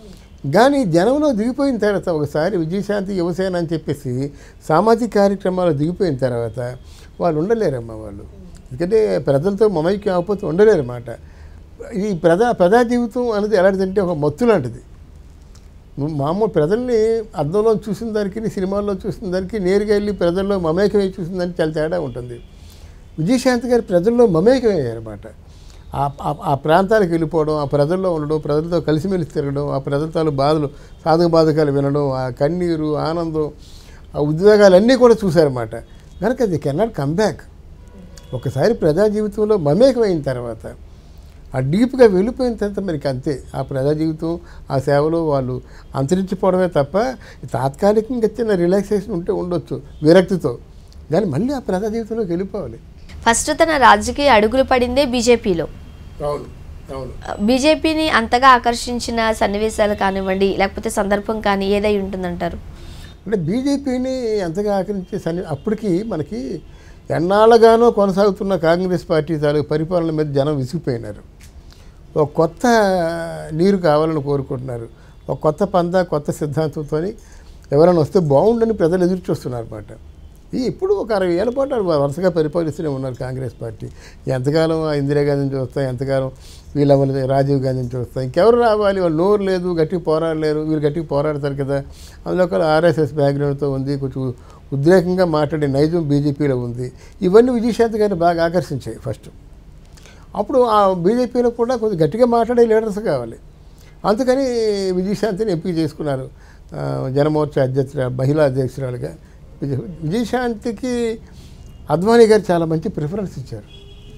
కానీ జనంలో దిగిపోయిన తర్వాత ఒకసారి విజయశాంతి యువసేన అని చెప్పేసి సామాజిక కార్యక్రమాలు దిగిపోయిన తర్వాత వాళ్ళు ఉండలేరమ్మా వాళ్ళు ఎందుకంటే ప్రజలతో మమైక్యం అవ్వకపోతే ఉండలేరన్నమాట ఈ ప్రజా ప్రజా జీవితం అనేది ఎలాంటిదంటే ఒక మత్తు లాంటిది నువ్వు మామూలు ప్రజల్ని అద్దంలో చూసిన దానికి సినిమాల్లో చూసిన దానికి నేరుగా వెళ్ళి ప్రజల్లో మమేకమై చూసిన దానికి చాలా తేడా ఉంటుంది విజయశాంతి గారు ప్రజల్లో మమేకమయ్యారన్నమాట ఆ ఆ- ఆ ప్రాంతాలకు వెళ్ళిపోవడం ఆ ప్రజల్లో ఉండడం ప్రజలతో కలిసిమెలిసి తిరగడం ఆ ప్రజలతో బాధలు సాధక బాధకాలు వినడం ఆ కన్నీరు ఆనందం ఆ ఉద్వేగాలు అన్నీ కూడా చూశారన్నమాట కనుక అది కెనాట్ కమ్ బ్యాక్ ఒకసారి ప్రజా జీవితంలో మమేకమైన తర్వాత ఆ డీప్గా వెళ్ళిపోయిన తర్వాత మనకి అంతే ఆ ప్రజా జీవితం ఆ సేవలో వాళ్ళు అంతరించిపోవడమే తప్ప తాత్కాలికంగా చిన్న రిలాక్సేషన్ ఉంటే ఉండొచ్చు విరక్తితో కానీ మళ్ళీ ఆ ప్రజా జీవితంలోకి వెళ్ళిపోవాలి ఫస్ట్ తన రాజకీయ అడుగులు పడిందే బీజేపీలో అవును అవును బీజేపీని అంతగా ఆకర్షించిన సన్నివేశాలు కానివ్వండి లేకపోతే సందర్భం కానీ ఏదై ఉంటుందంటారు అంటే బీజేపీని ఎంతగా ఆకరించే సన్ని అప్పటికి మనకి ఎన్నాళ్ళగానో కొనసాగుతున్న కాంగ్రెస్ పార్టీ తాలూకు పరిపాలన మీద జనం విసిగిపోయినారు ఒక కొత్త నీరు కావాలని కోరుకుంటున్నారు ఒక కొత్త పంద కొత్త సిద్ధాంతంతో ఎవరైనా వస్తే బాగుండని ప్రజలు ఎదురు చూస్తున్నారు అనమాట ఈ ఇప్పుడు ఒక అరవై ఏళ్ళ పాటు వాళ్ళు వరుసగా పరిపాలిస్తూనే ఉన్నారు కాంగ్రెస్ పార్టీ ఎంతకాలం ఆ ఇందిరాగాంధీని చూస్తాం ఎంతకాలం వీళ్ళ రాజీవ్ గాంధీని చూస్తాం ఇంకెవరు రావాలి వాళ్ళు నోరు లేదు గట్టిగా పోరాడలేరు వీళ్ళు గట్టిగా పోరాడతారు కదా అందులో ఒక ఆర్ఎస్ఎస్ బ్యాక్గ్రౌండ్తో ఉంది కొంచెం ఉద్రేకంగా మాట్లాడే నైజం బీజేపీలో ఉంది ఇవన్నీ విజయశాంతి గారిని బాగా ఆకర్షించాయి ఫస్ట్ అప్పుడు ఆ బీజేపీలో కూడా కొంచెం గట్టిగా మాట్లాడే లీడర్స్ కావాలి అందుకని విజయశాంతిని ఎంపిక చేసుకున్నారు ఆ, జనమోర్చా అధ్యక్షురాలు మహిళా అధ్యక్షురాలుగా విజయ విజయశాంతికి అద్వానీ గారు చాలా మంచి ప్రిఫరెన్స్ ఇచ్చారు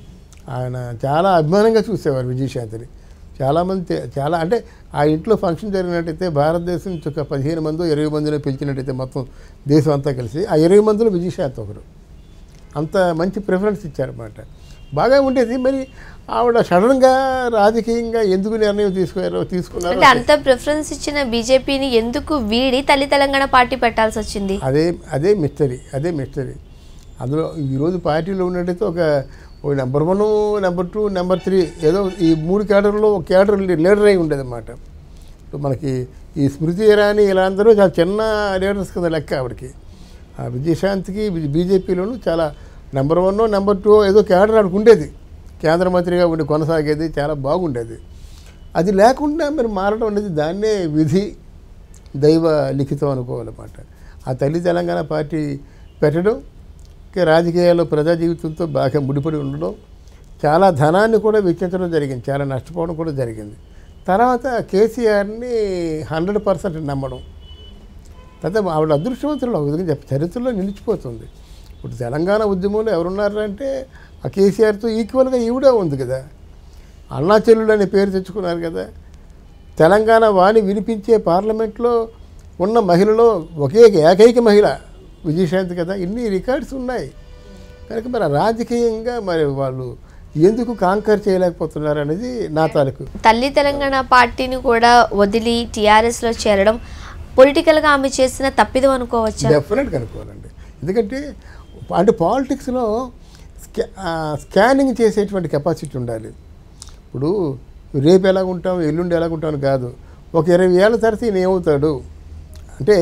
ఆయన చాలా అభిమానంగా చూసేవారు విజయశాంతిని చాలామంది తె- చాలా అంటే ఆ ఇంట్లో ఫంక్షన్ జరిగినట్టయితే భారతదేశం నుంచి ఒక పదిహేను మందో ఇరవై మందిలో పిలిచినట్టయితే మొత్తం దేశం అంతా కలిసి ఆ ఇరవై మందిలో విజయశాంతి ఒకరు అంత మంచి ప్రిఫరెన్స్ ఇచ్చారన్నమాట బాగా ఉండేది మరి ఆవిడ సడన్గా రాజకీయంగా ఎందుకు నిర్ణయం తీసుకున్నారో తీసుకున్నారో అంటే అంత ప్రిఫరెన్స్ ఇచ్చిన బీజేపీని ఎందుకు వీడి తల్లి తెలంగాణ పార్టీ పెట్టాల్సి వచ్చింది అదే అదే మిస్టరీ అదే మిస్టరీ అందులో ఈరోజు పార్టీలో ఉన్నట్టయితే ఒక ఒక number one number two number three ఏదో ఈ మూడు కేడర్లో ఒక కేడర్ లీడర్ అయి ఉండేది అన్నమాట ఇప్పుడు మనకి ఈ స్మృతి ఇరానీ ఇలా అందరూ చాలా చిన్న లీడర్స్ కింద లెక్క ఆవిడకి ఆ విజయశాంతికి బీజేపీలోనూ చాలా నెంబర్ వన్ నెంబర్ టూ ఏదో కేడర్ ఆడికి ఉండేది కేంద్ర మంత్రిగా ఉండి కొనసాగేది చాలా బాగుండేది అది లేకుండా మరి మారడం అనేది దాన్నే విధి దైవ లిఖితం అనుకోవాలన్నమాట ఆ తల్లి తెలంగాణ పార్టీ పెట్టడం ఇంకా రాజకీయాల్లో ప్రజా జీవితంతో బాగా ముడిపడి ఉండడం చాలా ధనాన్ని కూడా వెచ్చించడం జరిగింది చాలా నష్టపోవడం కూడా జరిగింది తర్వాత కేసీఆర్ని హండ్రెడ్ పర్సెంట్ నమ్మడం తర్వాత ఆవిడ అదృష్టవంతులు ఒక విధంగా చెప్ప చరిత్రలో నిలిచిపోతుంది ఇప్పుడు తెలంగాణ ఉద్యమంలో ఎవరున్నారంటే ఆ కేసీఆర్తో ఈక్వల్గా ఈవిడే ఉంది కదా అన్నా చెల్లుడు అనే పేరు తెచ్చుకున్నారు కదా తెలంగాణ వాణి వినిపించే పార్లమెంట్లో ఉన్న మహిళలో ఒకే ఏకైక మహిళ విజయశాంతి కదా ఇన్ని రికార్డ్స్ ఉన్నాయి కనుక మరి రాజకీయంగా మరి వాళ్ళు ఎందుకు కాంకర్ చేయలేకపోతున్నారు అనేది నా తాలూకు తల్లి తెలంగాణ పార్టీని కూడా వదిలి టీఆర్ఎస్ లో చేరడం పొలిటికల్ గా ఆమె చేసిన తప్పిదం అనుకోవచ్చా డెఫినెట్గా అనుకోవాలండి ఎందుకంటే అంటే పాలిటిక్స్లో స్కా ఆ, స్కానింగ్ చేసేటువంటి కెపాసిటీ ఉండాలి ఇప్పుడు రేపు ఎలా ఉంటాం ఎల్లుండి ఎలా ఉంటాం కాదు ఒక ఇరవై ఏళ్ళ తర్వాత ఈయన ఏమవుతాడు అంటే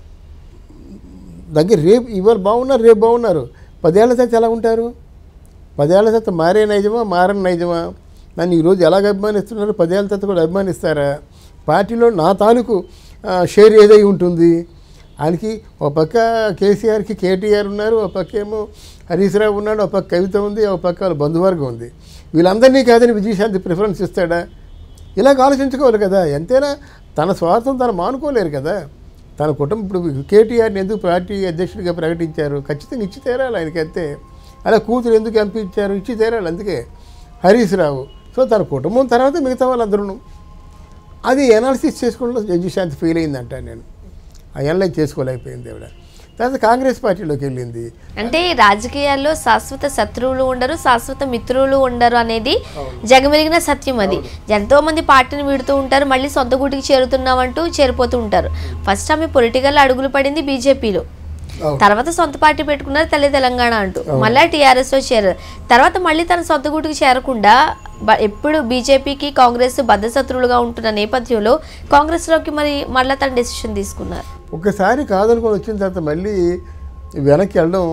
దగ్గర రేపు ఇవాళ బాగున్నారు రేపు బాగున్నారు పదేళ్ల తర్వాత ఎలా ఉంటారు పదేళ్ల తర్వాత మారే నైజమా మారని నైజమా నన్ను ఈరోజు ఎలాగ అభిమానిస్తున్నారు పదేళ్ల తర్వాత కూడా అభిమానిస్తారా పార్టీలో నా తాలూకు ఆ, షేర్ ఏదై ఉంటుంది ఆయనకి ఒక పక్క కేసీఆర్కి కేటీఆర్ ఉన్నారు ఒక పక్క ఏమో హరీష్ రావు ఉన్నాడు ఒక పక్క కవిత ఉంది ఒక పక్క వాళ్ళ బంధువర్గం ఉంది వీళ్ళందరినీ కాదని విజయశాంతి ప్రిఫరెన్స్ ఇస్తాడా ఇలాగ ఆలోచించుకోవాలి కదా ఎంతైనా తన స్వార్థం తను మానుకోలేరు కదా తన కుటుంబం ఇప్పుడు కేటీఆర్ని ఎందుకు పార్టీ అధ్యక్షుడిగా ప్రకటించారు ఖచ్చితంగా ఇచ్చి తీరాలి ఆయనకి అంతే అలా కూతురు ఎందుకు ఎంపీ ఇచ్చారు ఇచ్చి తీరాలి అందుకే హరీష్ రావు సో తన కుటుంబం తర్వాత మిగతా వాళ్ళందరూ అది ఎనాలిసిస్ చేసుకోవడంలో జడ్జిశాంతి ఫెయిల్ అయిందంట నేను ఆ ఎనలైజ్ చేసుకోలేకపోయింది ఆవిడ తర్వాత కాంగ్రెస్ పార్టీలోకి వెళ్ళింది అంటే రాజకీయాల్లో శాశ్వత శత్రువులు ఉండరు శాశ్వత మిత్రులు ఉండరు అనేది జగమెరిగిన సత్యం అది ఎంతో మంది పార్టీని వీడుతూ ఉంటారు మళ్ళీ సొంత గుడికి చేరుతున్నామంటూ చేరిపోతూ ఉంటారు ఫస్ట్ ఆమె పొలిటికల్ అడుగులు పడింది బీజేపీలో అవును. తర్వాత సొంత పార్టీ పెట్టుకున్నారు తల్లి తెలంగాణ అంటూ మళ్ళీ టీఆర్ఎస్ లో చేరారు తర్వాత మళ్ళీ తన సొంత గుడికి చేరకుండా బ- ఎప్పుడు బీజేపీకి కాంగ్రెస్ బద్ధశత్రువులుగా ఉంటున్న నేపథ్యంలో కాంగ్రెస్లోకి మరి మళ్ళీ తన డెసిషన్ తీసుకున్నారు ఒక్కసారి కాదనుకొని వచ్చిన తర్వాత మళ్ళీ వెనక్కి వెళ్ళడం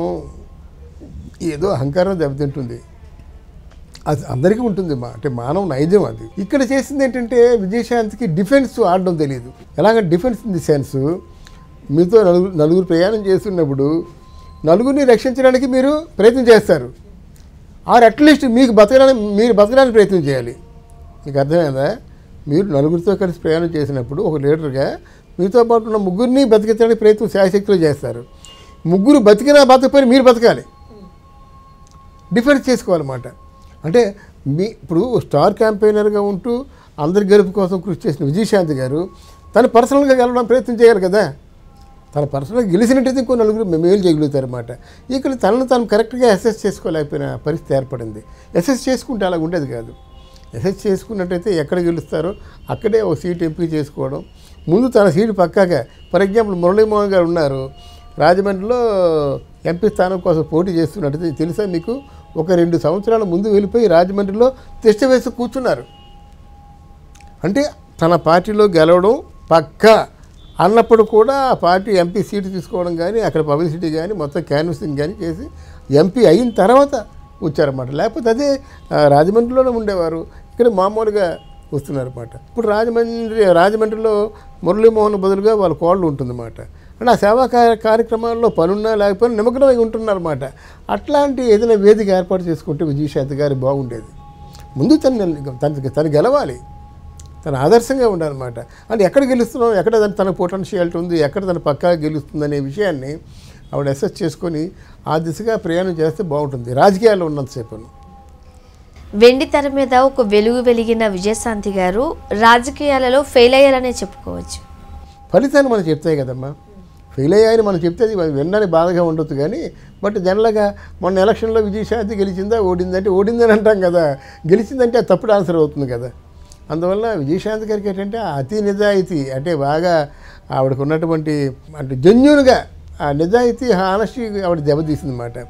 ఏదో అహంకారం దెబ్బతింటుంది అది అందరికీ ఉంటుంది మా అంటే మానవ నైజం అది ఇక్కడ చేసింది ఏంటంటే విజయశాంతికి డిఫెన్స్ ఆడడం తెలియదు ఎలాగంటే డిఫెన్స్ ఇన్ ది సెన్స్ మీతో నలుగురు నలుగురు ప్రయాణం చేస్తున్నప్పుడు నలుగురిని రక్షించడానికి మీరు ప్రయత్నం చేస్తారు ఆర్ అట్లీస్ట్ మీకు బతకడానికి మీరు బతకడానికి ప్రయత్నం చేయాలి మీకు అర్థమైందా మీరు నలుగురితో కలిసి ప్రయాణం చేసినప్పుడు ఒక లీడర్గా మీతో పాటు ఉన్న ముగ్గురిని బతికించడానికి ప్రయత్నం శాయశక్తులు చేస్తారు ముగ్గురు బతికినా బతకపోయినా మీరు బతకాలి డిఫెన్స్ చేసుకోవాలన్నమాట అంటే మీ ఇప్పుడు స్టార్ క్యాంపెయినర్గా ఉంటూ అందరి గెలుపు కోసం కృషి చేసిన విజయశాంతి గారు తను పర్సనల్గా గెలవడం ప్రయత్నం చేయాలి కదా తన పర్సనల్గా గెలిచినట్టయితే ఇంకో నలుగురు మేలు చేయగలుగుతారన్నమాట ఇక్కడ తనను తాను కరెక్ట్గా అసెస్ చేసుకోలేకపోయిన పరిస్థితి ఏర్పడింది అసెస్ చేసుకుంటే అలా ఉండేది కాదు అసెస్ చేసుకున్నట్టయితే ఎక్కడ గెలుస్తారో అక్కడే ఒక సీట్ ఎంపిక చేసుకోవడం ముందు తన సీటు పక్కాగా ఫర్ ఎగ్జాంపుల్ మురళీమోహన్ గారు ఉన్నారు రాజమండ్రిలో ఎంపీ స్థానం కోసం పోటీ చేస్తున్నట్టయితే తెలుసా మీకు ఒక రెండు సంవత్సరాల ముందు వెళ్ళిపోయి రాజమండ్రిలో తిష్ట వేసి కూర్చున్నారు అంటే తన పార్టీలో గెలవడం పక్కా అన్నప్పుడు కూడా ఆ పార్టీ ఎంపీ సీటు తీసుకోవడం కానీ అక్కడ పబ్లిసిటీ కానీ మొత్తం క్యాన్వసింగ్ కానీ చేసి ఎంపీ అయిన తర్వాత వచ్చారన్నమాట లేకపోతే అదే ఆ, రాజమండ్రిలోనే ఉండేవారు ఇక్కడ మామూలుగా వస్తున్నారన్నమాట ఇప్పుడు రాజమండ్రి రాజమండ్రిలో మురళీమోహన్ బదులుగా వాళ్ళ కోళ్ళు ఉంటుందన్నమాట అంటే ఆ సేవా కార్య- కార్యక్రమాల్లో పనున్నా లేకపోయినా నిమగ్నమై ఉంటున్నారన్నమాట అట్లాంటి ఏదైనా వేదిక ఏర్పాటు చేసుకుంటే విజయశాంతి గారి బాగుండేది ముందు తను తనకి తను గెలవాలి తన ఆదర్శంగా ఉండాలన్నమాట అంటే ఎక్కడ గెలుస్తున్నాం ఎక్కడ తన తన పొటెన్షియాలిటీ ఉంది ఎక్కడ తన పక్కా గెలుస్తుంది అనే విషయాన్ని ఆవిడ అసెస్ చేసుకొని ఆ దిశగా ప్రయాణం చేస్తే బాగుంటుంది రాజకీయాల్లో ఉన్నంతసేపు వెండి తెర మీద ఒక వెలుగు వెలిగిన విజయశాంతి గారు రాజకీయాలలో ఫెయిల్ అయ్యారనే చెప్పుకోవచ్చు ఫలితాన్ని మనం చెప్తాయి కదమ్మా ఫెయిల్ అయ్యాయని మనం చెప్తే అది వినడానికి బాధగా ఉండొచ్చు కానీ బట్ జనరల్గా మొన్న ఎలక్షన్లో విజయశాంతి గెలిచిందా ఓడిందంటే ఓడిందని అంటాం కదా గెలిచిందంటే అది తప్పుడు ఆన్సర్ అవుతుంది కదా అందువల్ల విజయశాంతి గారికి ఏంటంటే ఆ అతి నిజాయితీ అంటే బాగా ఆవిడకు ఉన్నటువంటి అంటే జెన్యున్గా ఆ నిజాయితీ హానెస్టీ ఆవిడ దెబ్బతీసింది అన్నమాట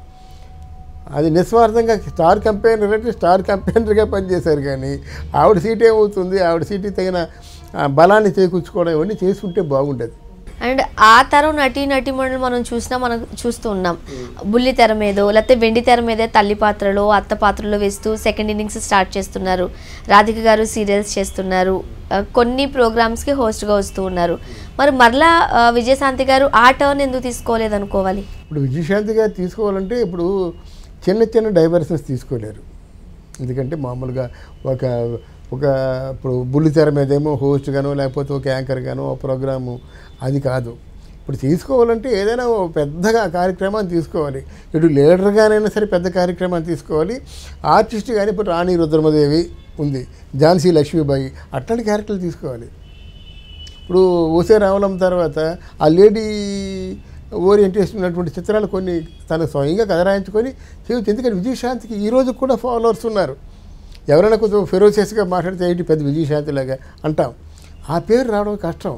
అది నిస్వార్థంగా స్టార్ కంపెయినర్ అంటే స్టార్ కంపెయినర్గా పనిచేశారు కానీ ఆవిడ సీట్ ఏమవుతుంది ఆవిడ సీటుకి తగిన ఆ, బలాన్ని చేకూర్చుకోవడం ఇవన్నీ చేసుకుంటే బాగుండేది అండ్ ఆ తరం నటీ నటీమణులు మనం చూసినా మనం చూస్తూ ఉన్నాం బుల్లి తెర మీదో లేకపోతే వెండి తెర మీదే తల్లి పాత్రలో అత్త పాత్రలో వేస్తూ సెకండ్ ఇన్నింగ్స్ స్టార్ట్ చేస్తున్నారు రాధిక గారు సీరియల్స్ చేస్తున్నారు ఆ, కొన్ని ప్రోగ్రామ్స్కి హోస్ట్గా వస్తూ ఉన్నారు మరి మరలా ఆ, విజయశాంతి గారు ఆ టర్న్ ఎందుకు తీసుకోలేదు అనుకోవాలి ఇప్పుడు విజయశాంతి గారు తీసుకోవాలంటే ఇప్పుడు చిన్న చిన్న డైవర్షన్స్ తీసుకోలేరు ఎందుకంటే మామూలుగా ఒక ఒక ఇప్పుడు బుల్లి తెర మీదేమో హోస్ట్ గానో లేకపోతే ఒక యాంకర్ గానో ఒక ప్రోగ్రాము అది కాదు ఇప్పుడు తీసుకోవాలంటే ఏదైనా ఓ పెద్దగా కార్యక్రమాన్ని తీసుకోవాలి ఇటు లీడర్గానైనా సరే పెద్ద కార్యక్రమాన్ని తీసుకోవాలి ఆర్టిస్ట్ కానీ ఇప్పుడు రాణి రుద్రమదేవి ఉంది ఝాన్సీ లక్ష్మీబాయి అట్లాంటి క్యారెక్టర్లు తీసుకోవాలి ఇప్పుడు ఓసే రావలం తర్వాత ఆ లేడీ ఓరియంటేషన్ ఉన్నటువంటి చిత్రాలు కొన్ని తను స్వయంగా కథరాయించుకొని చేయొచ్చు ఎందుకంటే విజయశాంతికి ఈ రోజు కూడా ఫాలోవర్స్ ఉన్నారు ఎవరైనా కొంచెం ఫెరోసియస్గా మాట్లాడితే ఏంటి పెద్ద విజయశాంతిలాగా అంటాం ఆ పేరు రావడం కష్టం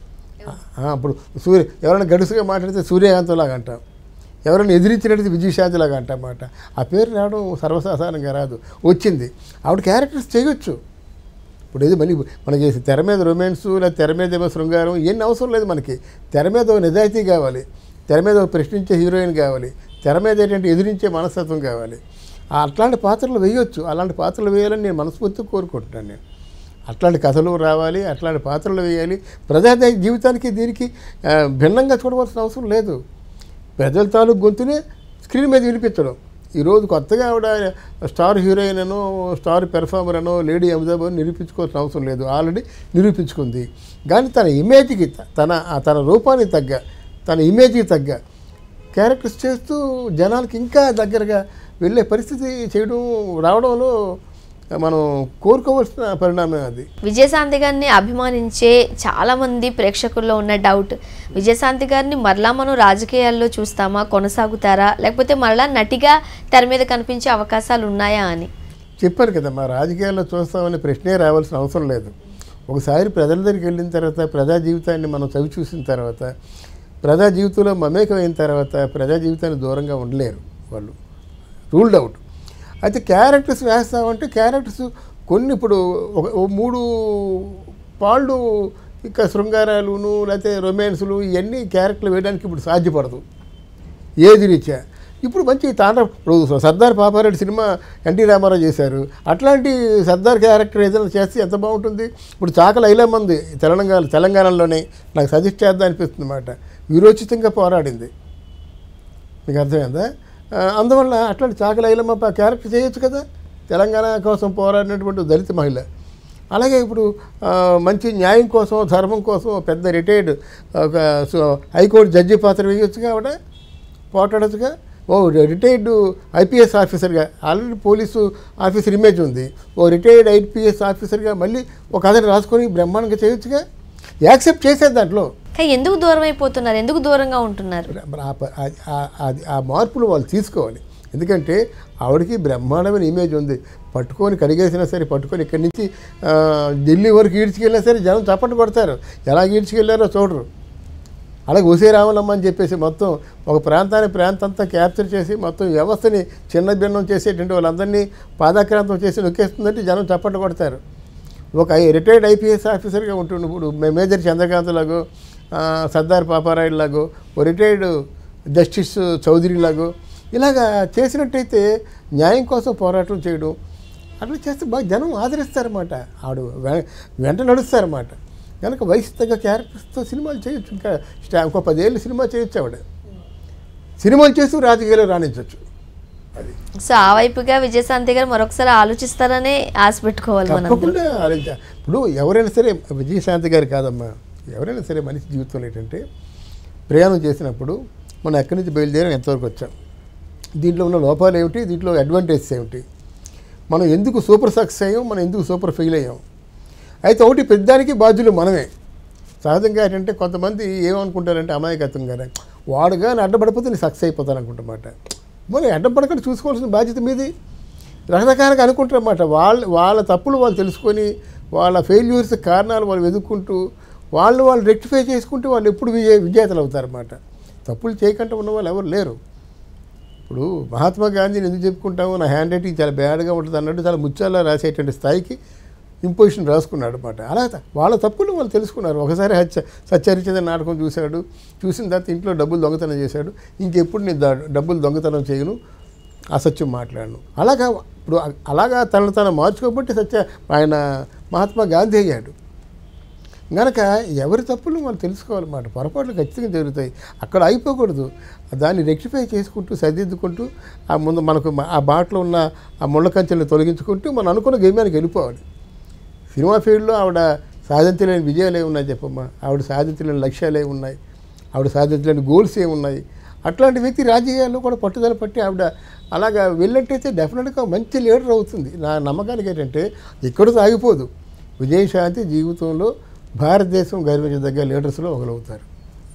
ఆ, అప్పుడు సూర్య ఎవరైనా గడుసుగా మాట్లాడితే సూర్యకాంతంలాగా అంటాం ఎవరైనా ఎదిరించినట్టు విజయశాంతిలాగా అంటామాట ఆ పేరు రావడం సర్వసాధారణంగా రాదు వచ్చింది ఆవిడ క్యారెక్టర్స్ చేయొచ్చు ఇప్పుడు ఏది మళ్ళీ మనకి తెర మీద రొమాన్స్ లేదా తెర మీద ఏమో శృంగారం ఇవన్నీ అవసరం లేదు మనకి తెర మీద ఒక నిజాయితీ కావాలి తెర మీద ఒక ప్రశ్నించే హీరోయిన్ కావాలి తెర మీద ఏంటంటే ఎదిరించే మనస్తత్వం కావాలి ఆ అట్లాంటి పాత్రలు వేయొచ్చు అలాంటి పాత్రలు వేయాలని నేను మనస్ఫూర్తిగా కోరుకుంటున్నాను నేను అట్లాంటి కథలు రావాలి అట్లాంటి పాత్రలు వేయాలి ప్రజా ద- జీవితానికి దీనికి ఆ, భిన్నంగా చూడవలసిన అవసరం లేదు ప్రజల తాలూకు గొంతునే స్క్రీన్ మీద వినిపించడం ఈరోజు కొత్తగా ఆవిడ స్టార్ హీరోయిన్ అనో స్టార్ పెర్ఫార్మర్ అనో లేడీ అమితాబ్ అని నిరూపించుకోవాల్సిన అవసరం లేదు ఆల్రెడీ నిరూపించుకుంది కానీ తన ఇమేజ్కి త- తన ఆ తన రూపానికి తగ్గ తన ఇమేజ్కి తగ్గ క్యారెక్టర్స్ చేస్తూ జనాలకి ఇంకా దగ్గరగా వెళ్ళే పరిస్థితి చేయడం రావడంలో మనం కోరుకోవాల్సిన పరిణామం అది విజయశాంతి గారిని అభిమానించే చాలా మంది ప్రేక్షకుల్లో ఉన్న డౌట్ విజయశాంతి గారిని మరలా మనం రాజకీయాల్లో చూస్తామా కొనసాగుతారా లేకపోతే మరలా నటిగా తెర మీద కనిపించే అవకాశాలు ఉన్నాయా అని చెప్పాను కదా మా రాజకీయాల్లో చూస్తామని ప్రశ్నే రావాల్సిన అవసరం లేదు ఒకసారి ప్రజల దగ్గరికి వెళ్ళిన తర్వాత ప్రజా జీవితాన్ని మనం చవి చూసిన తర్వాత ప్రజా జీవితంలో మమేకమైన తర్వాత ప్రజా జీవితాన్ని దూరంగా ఉండలేరు వాళ్ళు రూల్డ్ అవుట్ అయితే క్యారెక్టర్స్ వేస్తామంటే క్యారెక్టర్స్ కొన్ని ఇప్పుడు ఒక ఓ మూడు పాళ్ళు ఇంకా శృంగారాలును లేకపోతే రొమాన్స్లు ఇవన్నీ క్యారెక్టర్లు వేయడానికి ఇప్పుడు సాధ్యపడదు ఏది రీత్యా ఇప్పుడు మంచి తాండ్ర ఇప్పుడు సర్దార్ పాపారెడ్డి సినిమా ఎన్టీ రామారావు చేశారు అట్లాంటి సర్దార్ క్యారెక్టర్ ఏదైనా చేస్తే ఎంత బాగుంటుంది ఇప్పుడు చాకల ఐలమ్మ ఉంది తెలంగాణ తెలంగాణలోనే నాకు సజెస్ట్ చేద్దాం అనిపిస్తుంది అన్నమాట విరోచితంగా పోరాడింది మీకు అర్థమైందా ఆ, అందువల్ల అట్లాంటి చాకల ఐలమ్మ ప- క్యారెక్టర్ చేయొచ్చు కదా తెలంగాణ కోసం పోరాడినటువంటి దళిత మహిళ అలాగే ఇప్పుడు ఆ, మంచి న్యాయం కోసం ధర్మం కోసం పెద్ద రిటైర్డ్ ఒక సో- హైకోర్టు జడ్జి పాత్ర వేయొచ్చుగా ఆవిడ పోటాడచ్చుగా ఓ రిటైర్డ్ ఐపీఎస్ ఆఫీసర్గా ఆల్రెడీ పోలీసు ఆఫీసర్ ఇమేజ్ ఉంది ఓ రిటైర్డ్ ఐపీఎస్ ఆఫీసర్గా మళ్ళీ ఒక కథను రాసుకొని బ్రహ్మాండంగా చేయొచ్చుగా యాక్సెప్ట్ చేసేది దాంట్లో కానీ ఎందుకు దూరం అయిపోతున్నారు ఎందుకు దూరంగా ఉంటున్నారు మరి ఆ ప- ఆ- ఆ- ఆ- ఆ మార్పులు వాళ్ళు తీసుకోవాలి ఎందుకంటే ఆవిడకి బ్రహ్మాండమైన ఇమేజ్ ఉంది పట్టుకొని కడిగేసినా సరే పట్టుకొని ఇక్కడి నుంచి ఆ, ఢిల్లీ వరకు ఈడ్చుకెళ్ళినా సరే జనం చప్పట్లు కొడతారు ఎలా ఈడ్చుకెళ్ళారో చూడరు అలాగే ఉసే రామలమ్మ అని చెప్పేసి మొత్తం ఒక ప్రాంతాన్ని ప్రాంతంతా క్యాప్చర్ చేసి మొత్తం వ్యవస్థని చిన్న భిన్నం చేసేటువంటి వాళ్ళందరినీ పాదాక్రాంతం చేసి నొక్కేస్తుందంటే జనం చప్పట్లు కొడతారు ఒక రిటైర్డ్ ఐపీఎస్ ఆఫీసర్గా ఉంటుండు ఇప్పుడు మే- మేజర్ చంద్రకాంత్ లాగో ఆ, సర్దార్ పాపారాయుడు లాగో ఓ రిటైర్డ్ జస్టిస్ చౌదరి లాగో ఇలాగా చేసినట్టయితే న్యాయం కోసం పోరాటం చేయడం అట్లా చేస్తే బాగా జనం ఆదరిస్తారన్నమాట ఆవిడ వె- వెంట నడుస్తారన్నమాట కనుక వయసు తగ్గ క్యారెక్టర్స్తో సినిమాలు చేయొచ్చు ఇంకా స్టా ఇంకో పదేళ్ళు సినిమా చేయొచ్చు ఆవిడ సినిమాలు చేస్తూ రాజకీయాలు రాణించవచ్చు అది సో ఆ వైపుగా విజయశాంతి గారు మరొకసారి ఆలోచిస్తారనే ఆశ పెట్టుకోవాలి మనం తప్పకుండా ఆలోచించ ఇప్పుడు ఎవరైనా సరే విజయశాంతి గారు కాదమ్మా ఎవరైనా సరే మనిషి జీవితంలో ఏంటంటే ప్రయాణం చేసినప్పుడు మనం ఎక్కడి నుంచి బయలుదేరాం ఎంతవరకు వచ్చాం దీంట్లో ఉన్న లోపాలు ఏమిటి దీంట్లో అడ్వాంటేజెస్ ఏమిటి మనం ఎందుకు సూపర్ సక్సెస్ అయ్యాం మనం ఎందుకు సూపర్ ఫెయిల్ అయ్యాం అయితే ఒకటి పెద్దానికి బాధ్యులు మనమే సహజంగా ఏంటంటే కొంతమంది ఏమనుకుంటారంటే అమాయకత్వంగానే వాడు కానీ అడ్డపడిపోతే నేను సక్సెస్ అయిపోతాను అనుకుంటామాట మరి అడ్డపడకుండా చూసుకోవాల్సిన బాధ్యత మీది రకరకాలుగా అనుకుంటారన్నమాట వాళ్ళ వాళ్ళ తప్పులు వాళ్ళు తెలుసుకొని వాళ్ళ ఫెయిల్యూర్స్ కారణాలు వాళ్ళు వెతుక్కుంటూ వాళ్ళు వాళ్ళు రెక్టిఫై చేసుకుంటూ వాళ్ళు ఎప్పుడు విజయ విజేతలు అవుతారన్నమాట తప్పులు చేయకుండా ఉన్న వాళ్ళు ఎవరు లేరు ఇప్పుడు మహాత్మా గాంధీని ఎందుకు చెప్పుకుంటాము నా హ్యాండ్ రైటింగ్ చాలా బ్యాడ్గా ఉంటుంది అన్నట్టు చాలా ముచ్చాలా రాసేటువంటి స్థాయికి ఇంపోజిషన్ రాసుకున్నాడు అనమాట అలా త- వాళ్ళ తప్పులు వాళ్ళు తెలుసుకున్నారు ఒకసారి హత్య సచ్చరిచద నాటకం చూశాడు చూసిన తర్వాత ఇంట్లో డబ్బులు దొంగతనం చేశాడు ఇంకెప్పుడు నేను దా- డబ్బులు దొంగతనం చేయను అసత్యం మాట్లాడను అలాగా ఇప్పుడు అ- అలాగా తనను తను మార్చుకోబట్టి సత్య ఆయన మహాత్మా గాంధీ అయ్యాడు గనక ఎవరి తప్పులు మనం తెలుసుకోవాలన్నమాట పొరపాట్లు ఖచ్చితంగా జరుగుతాయి అక్కడ అయిపోకూడదు దాన్ని రెక్టిఫై చేసుకుంటూ సరిదిద్దుకుంటూ ఆ ముందు మనకు మ- ఆ బాటలో ఉన్న ఆ ముళ్ళ కంచెలను తొలగించుకుంటూ మనం అనుకున్న గమ్యానికి వెళ్ళిపోవాలి సినిమా ఫీల్డ్లో ఆవిడ సాధించలేని విజయాలు ఏమున్నాయి చెప్పమ్మా ఆవిడ సాధించలేని లక్ష్యాలు ఏమున్నాయి ఆవిడ సాధించలేని గోల్స్ ఏమున్నాయి అట్లాంటి వ్యక్తి రాజకీయాల్లో కూడా పట్టుదల పట్టి ఆవిడ అలాగా వెళ్ళినట్టయితే డెఫినెట్గా మంచి లీడర్ అవుతుంది నా నమ్మకానికి ఏంటంటే ఇక్కడితో ఆగిపోదు విజయశాంతి జీవితంలో భారతదేశం గర్వించదగ్గ లీడర్స్లో ఒకరవుతారు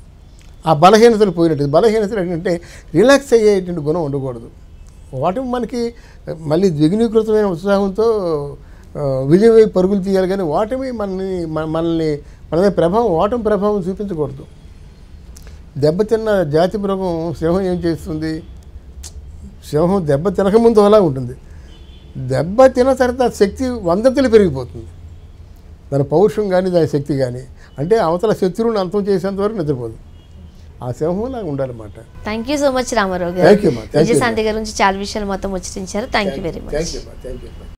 ఆ బలహీనతలు పోయినట్టు బలహీనతలు ఏంటంటే రిలాక్స్ అయ్యేటువంటి గుణం ఉండకూడదు ఓటమి మనకి మళ్ళీ ద్విగుణీకృతమైన ఉత్సాహంతో ఆ, విజయం వైపు పరుగులు తీయాలి కానీ ఓటమి మనల్ని మన- మనల్ని మన మీద ప్రభావం ఓటమి ప్రభావం చూపించకూడదు దెబ్బతిన్న జాతి మృగం సింహం ఏం చేస్తుంది సింహం దెబ్బ తినకముందు అలా ఉంటుంది దెబ్బ తిన్న తర్వాత ఆ శక్తి వందంతలు పెరిగిపోతుంది దాని పౌరుషం కానీ దాని శక్తి కానీ అంటే అవతల శత్రువుని అంతం చేసేంత వరకు నిద్రపోదు ఆ సింహం లాగా ఉండాలన్నమాట thank you so much Ramarao Thank you, గారు ma. Thank you, విజయశాంతి గారి నుంచి చాలా విషయాలు మొత్తం ముచ్చటించారు thank you very much thank you thank you